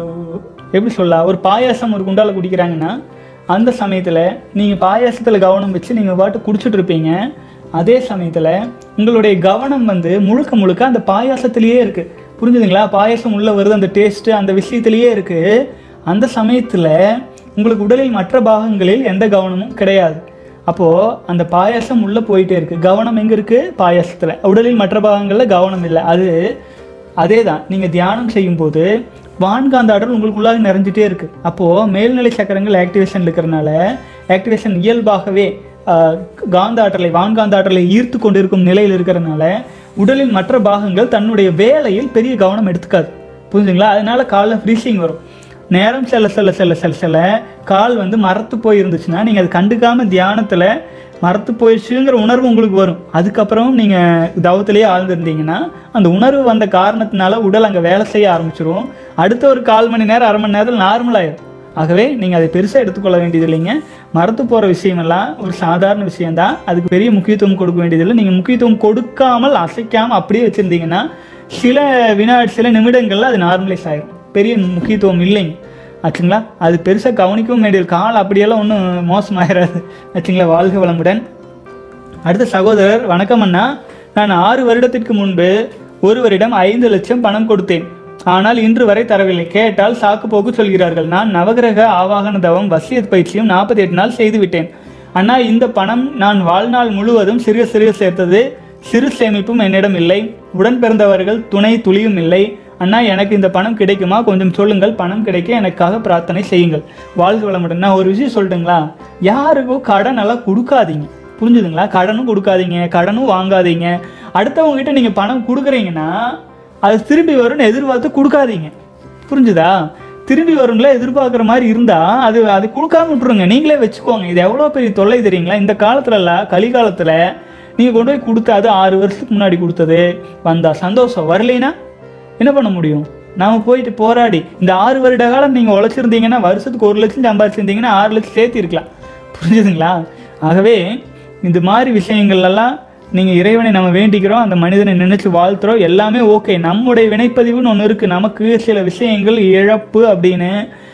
எப்படி சொல்ல ஒரு பாயாசம் ஒரு குண்டால குடிக்கிறாங்கன்னா அந்த சமயத்தில் நீங்கள் பாயாசத்தில் கவனம் வச்சு நீங்கள் பாட்டு குடிச்சிட்டு இருப்பீங்க அதே சமயத்தில் உங்களுடைய கவனம் வந்து முழுக்க முழுக்க அந்த பாயாசத்திலேயே இருக்குது புரிஞ்சுதுங்களா பாயாசம் உள்ளே வருது அந்த டேஸ்ட்டு அந்த விஷயத்திலேயே இருக்குது அந்த சமயத்தில் உங்களுக்கு உடலில் மற்ற பாகங்களில் எந்த கவனமும் கிடையாது அப்போது அந்த பாயாசம் உள்ளே போயிட்டே இருக்குது கவனம் எங்கே இருக்குது பாயாசத்தில் உடலில் மற்ற பாகங்களில் கவனம் இல்லை அது அதே தான் நீங்கள் தியானம் செய்யும்போது வான்காந்த ஆற்றல் உங்களுக்குள்ளாக நிறைஞ்சிட்டே இருக்குது அப்போது மேல்நிலை சக்கரங்கள் ஆக்டிவேஷன் இருக்கிறனால ஆக்டிவேஷன் இயல்பாகவே ஆஹ், காந்த ஆற்றலை வான்காந்த ஆற்றலை ஈர்த்து கொண்டிருக்கும் நிலையில் இருக்கிறனால உடலின் மற்ற பாகங்கள் தன்னுடைய வேலையில் பெரிய கவனம் எடுத்துக்காது புரிஞ்சுங்களா அதனால காலில் ஃப்ரீசிங் வரும் நேரம் செல்ல செல்ல செல்ல செல்ல செல்ல கால் வந்து மரத்து போயிருந்துச்சுன்னா நீங்கள் அது கண்டுக்காமல் தியானத்தில் மரத்து போயிடுச்சுங்கிற உணர்வு உங்களுக்கு வரும் அதுக்கப்புறம் நீங்கள் தவத்திலேயே ஆழ்ந்திருந்தீங்கன்னா அந்த உணர்வு வந்த காரணத்தினால உடல் அங்கே வேலை செய்ய ஆரம்பிச்சிரும் அடுத்த ஒரு கால் மணி நேரம் அரை மணி நேரத்தில் நார்மல் ஆயிடும் ஆகவே நீங்கள் அதை பெருசாக எடுத்துக்கொள்ள வேண்டியது இல்லைங்க மரத்து போகிற விஷயமெல்லாம் ஒரு சாதாரண விஷயம்தான் அதுக்கு பெரிய முக்கியத்துவம் கொடுக்க வேண்டியதில்லை நீங்கள் முக்கியத்துவம் கொடுக்காமல் அசைக்காமல் அப்படியே வச்சுருந்தீங்கன்னா சில வினாடி சில நிமிடங்களில் அது நார்மலைஸ் ஆயிடும் பெரிய முக்கியத்துவம் இல்லைங்க ஆச்சுங்களா அது பெருசாக கவனிக்கவும் வேண்டியது கால் அப்படியெல்லாம் ஒன்றும் மோசமாயிடாது ஆச்சுங்களா வாழ்க வளமுடன் அடுத்த சகோதரர் வணக்கம் அண்ணா நான் ஆறு வருடத்திற்கு முன்பு ஒருவரிடம் ஐந்து லட்சம் பணம் கொடுத்தேன் ஆனால் இன்று வரை தரவில்லை கேட்டால் சாக்கு போக்கு சொல்கிறார்கள் நான் நவகிரக ஆவாகன தவம் வசியத் பயிற்சியும் நாற்பத்தி எட்டு நாள் செய்துவிட்டேன் அண்ணா இந்த பணம் நான் வாழ்நாள் முழுவதும் சிறிய சிறிய சேர்த்தது சிறு சேமிப்பும் என்னிடம் இல்லை உடன் பிறந்தவர்கள் துணை துளியும் இல்லை அண்ணா எனக்கு இந்த பணம் கிடைக்குமா கொஞ்சம் சொல்லுங்கள் பணம் கிடைக்க எனக்காக பிரார்த்தனை செய்யுங்கள் வாழ்க வளமுடன் நான் ஒரு விஷயம் சொல்லட்டுங்களா யாருக்கும் கடன் எல்லாம் கொடுக்காதீங்க புரிஞ்சுதுங்களா கடனும் கொடுக்காதீங்க கடனும் வாங்காதீங்க அடுத்தவங்க கிட்ட நீங்கள் பணம் கொடுக்குறீங்கன்னா அது திரும்பி வரும்னு எதிர்பார்த்து கொடுக்காதீங்க புரிஞ்சுதா திரும்பி வரும்ல எதிர்பார்க்குற மாதிரி இருந்தால் அது அது கொடுக்காம விட்டுருங்க நீங்களே வச்சுக்கோங்க இது எவ்வளோ பெரிய தொல்லை தெரியுங்களா இந்த காலத்துலல கலிகாலத்தில் நீங்கள் கொண்டு போய் கொடுத்த அது ஆறு வருஷத்துக்கு முன்னாடி கொடுத்தது வந்தா சந்தோஷம் வரலைன்னா என்ன பண்ண முடியும் நாம போயிட்டு போராடி இந்த ஆறு வருட காலம் நீங்கள் உழைச்சிருந்தீங்கன்னா வருஷத்துக்கு ஒரு லட்சம் சம்பாதிச்சிருந்தீங்கன்னா ஆறு லட்சம் சேர்த்து இருக்கலாம் புரிஞ்சுதுங்களா ஆகவே இந்த மாதிரி விஷயங்கள்லாம் நீங்கள் இறைவனை நம்ம வேண்டிக்கிறோம் அந்த மனிதனை நினைச்சு வாழ்த்துறோம் எல்லாமே ஓகே நம்முடைய வினைப்பதிவுன்னு ஒன்று இருக்குது நமக்கு சில விஷயங்கள் இழப்பு அப்படின்னு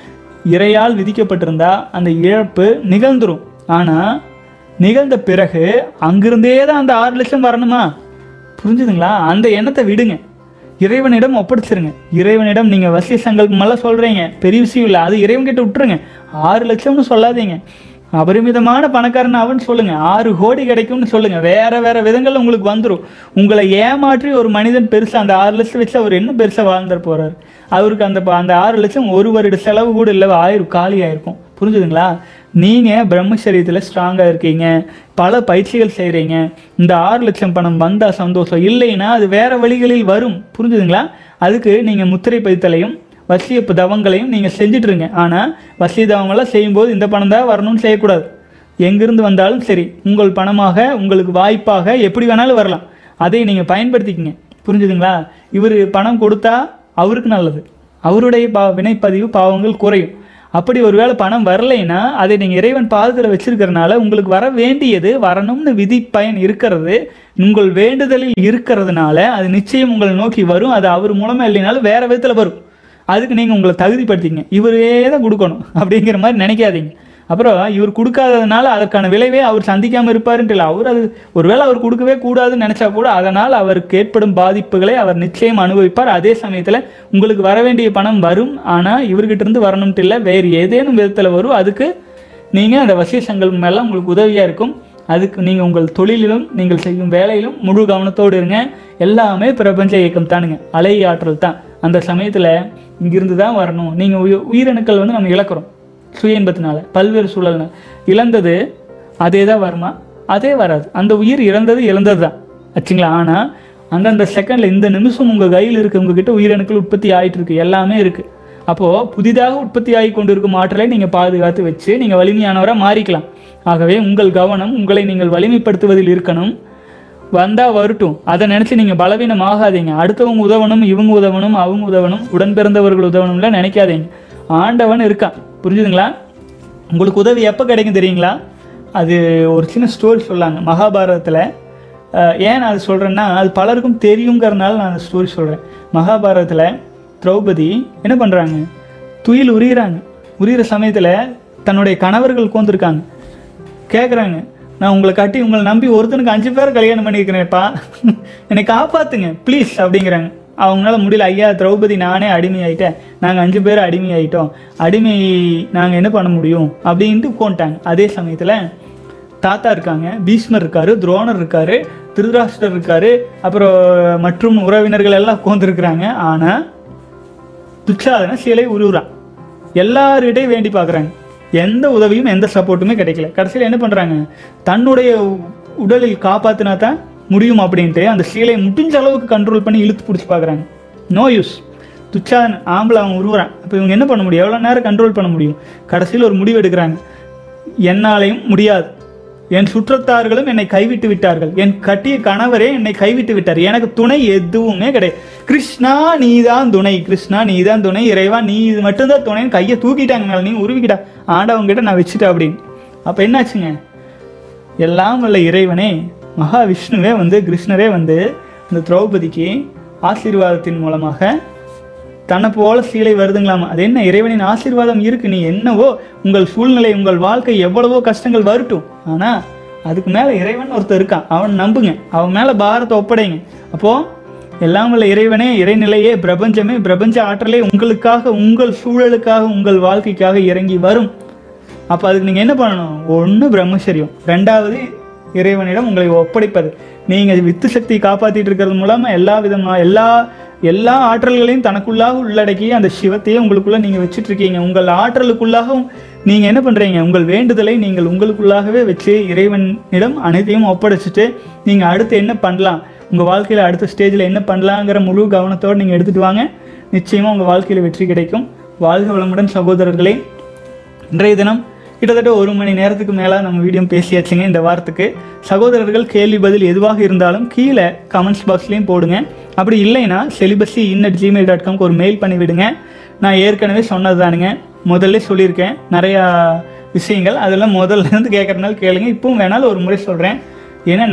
இறையால் விதிக்கப்பட்டிருந்தா அந்த இழப்பு நிகழ்ந்துரும் ஆனால் நிகழ்ந்த பிறகு அங்கிருந்தே தான் அந்த ஆறு லட்சம் வரணுமா புரிஞ்சுதுங்களா அந்த எண்ணத்தை விடுங்க இறைவனிடம் ஒப்படைச்சிருங்க இறைவனிடம் நீங்கள் வசிய சங்கல்பமெல்லாம் சொல்கிறீங்க பெரிய விஷயம் இல்லை அது இறைவன்கிட்ட விட்டுருங்க ஆறு லட்சம்னு சொல்லாதீங்க அபரிமிதமான பணக்காரன் அவன் சொல்லுங்க ஆறு கோடி கிடைக்கும்னு சொல்லுங்க வேற வேற விதங்கள்ல உங்களுக்கு வந்துடும் உங்களை ஏமாற்றி ஒரு மனிதன் பெருசா அந்த ஆறு லட்சம் வச்சு அவர் என்ன பெருசா வாழ்ந்துட போறாரு அவருக்கு அந்த ப- அந்த ஆறு லட்சம் ஒரு வருட செலவு கூட இல்லை ஆயிரும் காலி ஆயிருக்கும் புரிஞ்சுதுங்களா நீங்க பிரம்மச்சரியத்தில் ஸ்ட்ராங்கா இருக்கீங்க பல பயிற்சிகள் செய்றீங்க இந்த ஆறு லட்சம் பணம் வந்தா சந்தோஷம் இல்லைன்னா அது வேற வழிகளில் வரும் புரிஞ்சுதுங்களா அதுக்கு நீங்க முத்திரை பதித்தலையும் வசிய ப- தவங்களையும் நீங்கள் செஞ்சுட்டு இருங்க ஆனால் வசிய தவங்களாம் செய்யும்போது இந்த பணம் தான் வரணும்னு செய்யக்கூடாது எங்கிருந்து வந்தாலும் சரி உங்கள் பணமாக உங்களுக்கு வாய்ப்பாக எப்படி வேணாலும் வரலாம் அதை நீங்கள் பயன்படுத்திக்கங்க புரிஞ்சுதுங்களா இவர் பணம் கொடுத்தா அவருக்கு நல்லது அவருடைய பா வினைப்பதிவு பாவங்கள் குறையும் அப்படி ஒருவேளை பணம் வரலைன்னா அதை நீங்கள் இறைவன் பாதத்தில் வச்சிருக்கிறனால உங்களுக்கு வர வேண்டியது வரணும்னு விதி பயன் இருக்கிறது உங்கள் வேண்டுதலில் இருக்கிறதுனால அது நிச்சயம் உங்களை நோக்கி வரும் அது அவர் மூலமாக இல்லைனாலும் வேற விதத்தில் வரும் அதுக்கு நீங்கள் உங்களை தகுதிப்படுத்திங்க இவரே தான் கொடுக்கணும் அப்படிங்கிற மாதிரி நினைக்காதீங்க அப்புறம் இவர் கொடுக்காததுனால அதற்கான விளைவே அவர் சந்திக்காமல் இருப்பாருன்ட்டு இல்லை அவர் அது ஒருவேளை அவர் கொடுக்கவே கூடாதுன்னு நினச்சா கூட அதனால் அவருக்கு ஏற்படும் பாதிப்புகளை அவர் நிச்சயம் அனுபவிப்பார் அதே சமயத்தில் உங்களுக்கு வர வேண்டிய பணம் வரும் ஆனால் இவர்கிட்ட இருந்து வரணும்ட்டு இல்லை வேறு ஏதேனும் விதத்தில் வரும் அதுக்கு நீங்கள் அந்த வசிய சங்கல்பம் எல்லாம் உங்களுக்கு உதவியாக இருக்கும் அதுக்கு நீங்கள் உங்கள் தொழிலிலும் நீங்கள் செய்யும் வேலையிலும் முழு கவனத்தோடு இருங்க எல்லாமே பிரபஞ்ச இயக்கம் தானுங்க அலை ஆற்றல் தான் அந்த சமயத்தில் இங்கிருந்து தான் வரணும் நீங்கள் உயிரணுக்கள் வந்து நம்ம இழக்கிறோம் சுய இன்பத்தினால பல்வேறு சூழல்னால இழந்தது அதே தான் வருமா அதே வராது அந்த உயிர் இறந்தது இழந்தது தான் ஆச்சுங்களா ஆனால் அந்தந்த செகண்டில் இந்த நிமிஷம் உங்கள் கையில் இருக்கு உங்ககிட்ட உயிரணுக்கள் உற்பத்தி ஆயிட்டு இருக்கு எல்லாமே இருக்குது அப்போது புதிதாக உற்பத்தி ஆகி கொண்டிருக்கும் ஆற்றலை நீங்கள் பாதுகாத்து வச்சு நீங்கள் வலிமையானவராக மாறிக்கலாம் ஆகவே உங்கள் கவனம் உங்களை நீங்கள் வலிமைப்படுத்துவதில் இருக்கணும் வந்தா வரட்டும் அதை நினைச்சு நீங்க பலவீனம் ஆகாதீங்க அடுத்தவங்க உதவணும் இவங்க உதவணும் அவங்க உதவணும் உடன் பிறந்தவர்கள் உதவணும்ல நினைக்காதீங்க ஆண்டவன் இருக்கான் புரிஞ்சுதுங்களா உங்களுக்கு உதவி எப்போ கிடைக்கும் தெரியுங்களா அது ஒரு சின்ன ஸ்டோரி சொல்லாங்க மகாபாரதத்தில் ஏன் நான் அது சொல்கிறேன்னா அது பலருக்கும் தெரியுங்கிறதுனால நான் அந்த ஸ்டோரி சொல்கிறேன் மகாபாரதத்தில் திரௌபதி என்ன பண்ணுறாங்க துயில் உரியிறாங்க உரியிற சமயத்தில் தன்னுடைய கணவர்கள் உட்காந்துருக்காங்க கேட்குறாங்க நான் உங்களை கட்டி உங்களை நம்பி ஒருத்தனுக்கு அஞ்சு பேர் கல்யாணம் பண்ணியிருக்கிறேன்ப்பா என்னை காப்பாத்துங்க ப்ளீஸ் அப்படிங்கிறாங்க அவங்களால முடியல ஐயா திரௌபதி நானே அடிமையாயிட்டேன் நாங்கள் அஞ்சு பேர் அடிமையாயிட்டோம் அடிமை நாங்கள் என்ன பண்ண முடியும் அப்படின்ட்டு உட்காந்துட்டாங்க அதே சமயத்தில் தாத்தா இருக்காங்க பீஷ்மர் இருக்காரு துரோணர் இருக்காரு திருதராஷ்டர் இருக்காரு அப்புறம் மற்றும் உறவினர்கள் எல்லாம் உட்காந்துருக்குறாங்க ஆனால் துச்சாதன சிலை உருவுறான் எல்லார்கிட்டையும் வேண்டி பார்க்குறாங்க எந்த உதவியும் எந்த சப்போர்ட்டுமே கிடைக்கல கடைசியில் என்ன பண்ணுறாங்க தன்னுடைய உடலில் காப்பாற்றினா தான் முடியும் அப்படின்ட்டு அந்த சீலையை முடிஞ்ச அளவுக்கு கண்ட்ரோல் பண்ணி இழுத்து பிடிச்சி பார்க்குறாங்க நோ யூஸ் துச்சாதன் ஆம்பளை அவன் உருவுறான் அப்போ இவங்க என்ன பண்ண முடியும் எவ்வளோ நேரம் கண்ட்ரோல் பண்ண முடியும் கடைசியில் ஒரு முடிவு எடுக்கிறாங்க என்னாலையும் முடியாது என் சுற்றத்தார்களும் என்னை கைவிட்டு விட்டார்கள் என் கட்டிய கணவரே என்னை கைவிட்டு விட்டார் எனக்கு துணை எதுவுமே கிடையாது கிருஷ்ணா நீதான் துணை கிருஷ்ணா நீதான் துணை இறைவா நீ இது மட்டும்தான் துணைன்னு கையை தூக்கிட்டாங்க மேல நீ உருவிக்கிட்டா ஆண்டவங்கிட்ட நான் வச்சுட்டேன் அப்படின்னு அப்போ என்னாச்சுங்க எல்லாம் வல்ல இறைவனே மகாவிஷ்ணுவே வந்து கிருஷ்ணரே வந்து இந்த திரௌபதிக்கு ஆசீர்வாதத்தின் மூலமாக தன்னை போல சீலை வருதுங்களாமா அது என்ன இறைவனின் ஆசீர்வாதம் இருக்கு நீ என்னவோ உங்கள் சூழ்நிலை உங்கள் வாழ்க்கை எவ்வளவோ கஷ்டங்கள் வரட்டும் ஆனா அதுக்கு மேல இறைவன் ஒருத்தர் இருக்கான் அவன் நம்புங்க அவன் மேல பாரத்தை ஒப்படைங்க அப்போ எல்லாம் வல்ல இறைவனே இறைநிலையே பிரபஞ்சமே பிரபஞ்ச ஆற்றலே உங்களுக்காக உங்கள் சூழலுக்காக உங்கள் வாழ்க்கைக்காக இறங்கி வரும் அப்போ அதுக்கு நீங்கள் என்ன பண்ணணும் ஒன்று பிரம்மச்சரியம் ரெண்டாவது இறைவனிடம் உங்களை ஒப்படைப்பது நீங்கள் வித்து சக்தியை காப்பாற்றிட்டு இருக்கிறது மூலமாக எல்லா விதமாக எல்லா எல்லா ஆற்றல்களையும் தனக்குள்ளாக உள்ளடக்கி அந்த சிவத்தையே உங்களுக்குள்ள நீங்கள் வச்சுட்டு இருக்கீங்க உங்கள் ஆற்றலுக்குள்ளாகவும் நீங்கள் என்ன பண்ணுறீங்க உங்கள் வேண்டுதலை நீங்கள் உங்களுக்குள்ளாகவே வச்சு இறைவனிடம் அனைத்தையும் ஒப்படைச்சிட்டு நீங்கள் அடுத்து என்ன பண்ணலாம் உங்கள் வாழ்க்கையில் அடுத்த ஸ்டேஜில் என்ன பண்ணலாங்கிற முழு கவனத்தோடு நீங்கள் எடுத்துகிட்டு வாங்க நிச்சயமாக உங்கள் வாழ்க்கையில் வெற்றி கிடைக்கும் வாழ்க வளமுடன் சகோதரர்களே இன்றைய தினம் கிட்டத்தட்ட ஒரு மணி நேரத்துக்கு மேலே நம்ம வீடியோ பேசியாச்சுங்க இந்த வாரத்துக்கு சகோதரர்கள் கேள்வி பதில் எதுவாக இருந்தாலும் கீழே கமெண்ட்ஸ் பாக்ஸ்லேயும் போடுங்க அப்படி இல்லைன்னா செலிபஸி இன்னட் ஜிமெயில் டாட் காம்க்கு ஒரு மெயில் பண்ணி விடுங்க நான் ஏற்கனவே சொன்னது தானுங்க முதல்ல சொல்லியிருக்கேன் நிறையா விஷயங்கள் அதெல்லாம் முதல்ல இருந்து கேட்குறதுனால கேளுங்க இப்பவும் வேணாலும் ஒரு முறை சொல்கிறேன் என்னென்னா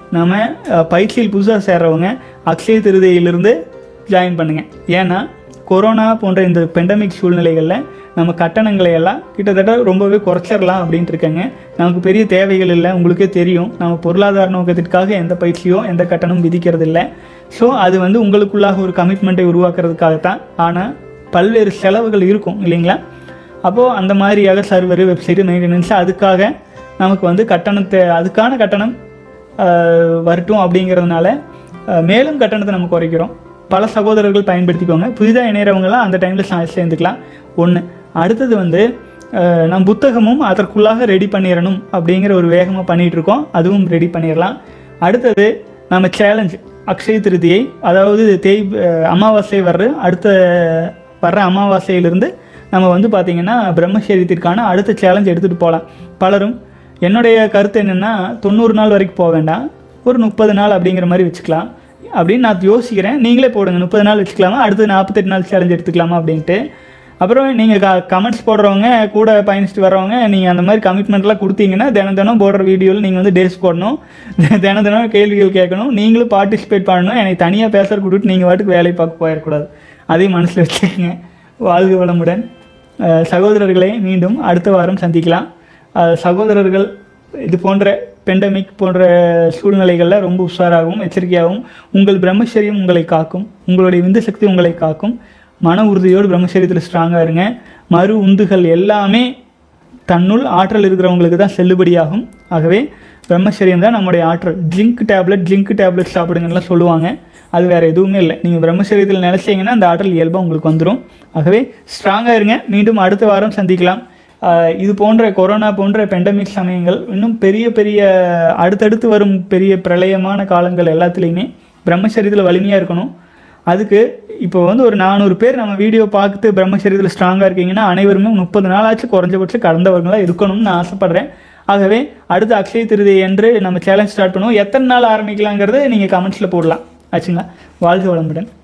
நம்ம அஹ், பயிற்சியில் புதுசாக சேர்றவங்க அக்ஷய திருதையிலிருந்து ஜாயின் பண்ணுங்க ஏன்னா கொரோனா போன்ற இந்த பெண்டமிக் சூழ்நிலைகளில் நம்ம கட்டணங்களை எல்லாம் கிட்டத்தட்ட ரொம்பவே குறைச்சிடலாம் அப்படின்ட்டு இருக்காங்க நமக்கு பெரிய தேவைகள் இல்லை உங்களுக்கே தெரியும் நம்ம பொருளாதார நோக்கத்திற்காக எந்த பயிற்சியும் எந்த கட்டணமும் விதிக்கிறது இல்லை ஸோ அது வந்து உங்களுக்குள்ளாக ஒரு கமிட்மெண்ட்டை உருவாக்குறதுக்காகத்தான் ஆனால் பல்வேறு செலவுகள் இருக்கும் இல்லைங்களா அப்போது அந்த மாதிரியாக சர்வர் வெப்சைட் மெயின்டெனன்ஸ் அதுக்காக நமக்கு வந்து கட்டணத்தை அதுக்கான கட்டணம் ஆஹ், வரட்டும் அப்படிங்கிறதுனால ஆஹ், மேலும் கட்டணத்தை நம்ம குறைக்கிறோம் பல சகோதரர்கள் பயன்படுத்திக்கோங்க புதிதாக இணையறவங்களாம் அந்த டைமில் சேர்ந்துக்கலாம் ஒன்று அடுத்தது வந்து ஆஹ், நம்ம புத்தகமும் அதற்குள்ளாக ரெடி பண்ணிடணும் அப்படிங்கிற ஒரு வேகமாக பண்ணிகிட்டு இருக்கோம் அதுவும் ரெடி பண்ணிடலாம் அடுத்தது நம்ம சேலஞ்ச் அக்ஷய திருதியை அதாவது தேய் ஆஹ், அமாவாசை வர்ற அடுத்த வர்ற அமாவாசையிலிருந்து நம்ம வந்து பார்த்திங்கன்னா பிரம்மச்சரியத்திற்கான அடுத்த சேலஞ்ச் எடுத்துகிட்டு போகலாம் பலரும் என்னுடைய கருத்து என்னென்னா தொண்ணூறு நாள் வரைக்கும் போக வேண்டாம் ஒரு முப்பது நாள் அப்படிங்கிற மாதிரி வச்சுக்கலாம் அப்படின்னு நான் யோசிக்கிறேன் நீங்களே போடுங்க முப்பது நாள் வச்சுக்கலாமா அடுத்து நாற்பத்தெட்டு நாள் சேலஞ்ச் எடுத்துக்கலாமா அப்படின்ட்டு அப்புறம் நீங்கள் க கமெண்ட்ஸ் போடுறவங்க கூட பயணிச்சுட்டு வர்றவங்க நீங்கள் அந்த மாதிரி கமிட்மெண்ட்லாம் கொடுத்தீங்கன்னா தினம் தினம் போடுற வீடியோவில் நீங்கள் வந்து டேஸ் போடணும் தினம் தினம் கேள்விகள் கேட்கணும் நீங்களும் பார்ட்டிசிபேட் பண்ணணும் எனக்கு தனியாக பேசுகிற கொடுத்து நீங்கள் வாட்டுக்கு வேலை பார்க்க போயிடக்கூடாது அதையும் மனசில் வச்சுக்கோங்க வாழ்க வளமுடன் அஹ் சகோதரர்களே மீண்டும் அடுத்த வாரம் சந்திக்கலாம் அஹ் சகோதரர்கள் இது போன்ற பெண்டமிக் போன்ற சூழ்நிலைகளில் ரொம்ப உஷாராகவும் எச்சரிக்கையாகவும் உங்கள் பிரம்மச்சரியம் உங்களை காக்கும் உங்களுடைய விந்து சக்தி உங்களை காக்கும் மன உறுதியோடு பிரம்மச்சரியத்தில் ஸ்ட்ராங்காக இருங்க மறு உந்துகள் எல்லாமே தன்னுள் ஆற்றல் இருக்கிறவங்களுக்கு தான் செல்லுபடியாகும் ஆகவே பிரம்மச்சரியம் தான் நம்முடைய ஆற்றல் ஜிங்க் டேப்லெட் ஜிங்க் டேப்லெட் சாப்பிடுங்கலாம் சொல்லுவாங்க அது வேறு எதுவுமே இல்லை நீங்கள் பிரம்மச்சரியத்தில் நினைச்சீங்கன்னா அந்த ஆற்றல் இயல்பாக உங்களுக்கு வந்துடும் ஆகவே ஸ்ட்ராங்காக இருங்க மீண்டும் அடுத்த வாரம் சந்திக்கலாம் ஆஹ் இது போன்ற கொரோனா போன்ற பெண்டமிக் சமயங்கள் இன்னும் பெரிய பெரிய அடுத்தடுத்து வரும் பெரிய பிரளயமான காலங்கள் எல்லாத்துலேயுமே பிரம்மச்சரியத்தில் வலிமையாக இருக்கணும் அதுக்கு இப்போ வந்து ஒரு நானூறு பேர் நம்ம வீடியோ பார்த்து பிரம்மச்சரியத்தில் ஸ்ட்ராங்காக இருக்கீங்கன்னா அனைவருமே முப்பது நாளாச்சும் குறைஞ்சபட்சம் கடந்தவர்களாக இருக்கணும்னு நான் ஆசைப்பட்றேன் ஆகவே அடுத்த அக்ஷய திருதி என்று நம்ம சேலஞ்ச் ஸ்டார்ட் பண்ணுவோம் எத்தனை நாள் ஆரம்பிக்கலாங்கிறது நீங்கள் கமெண்ட்ஸில் போடலாம் ஆச்சுங்களா வாழ்க வளமுடன்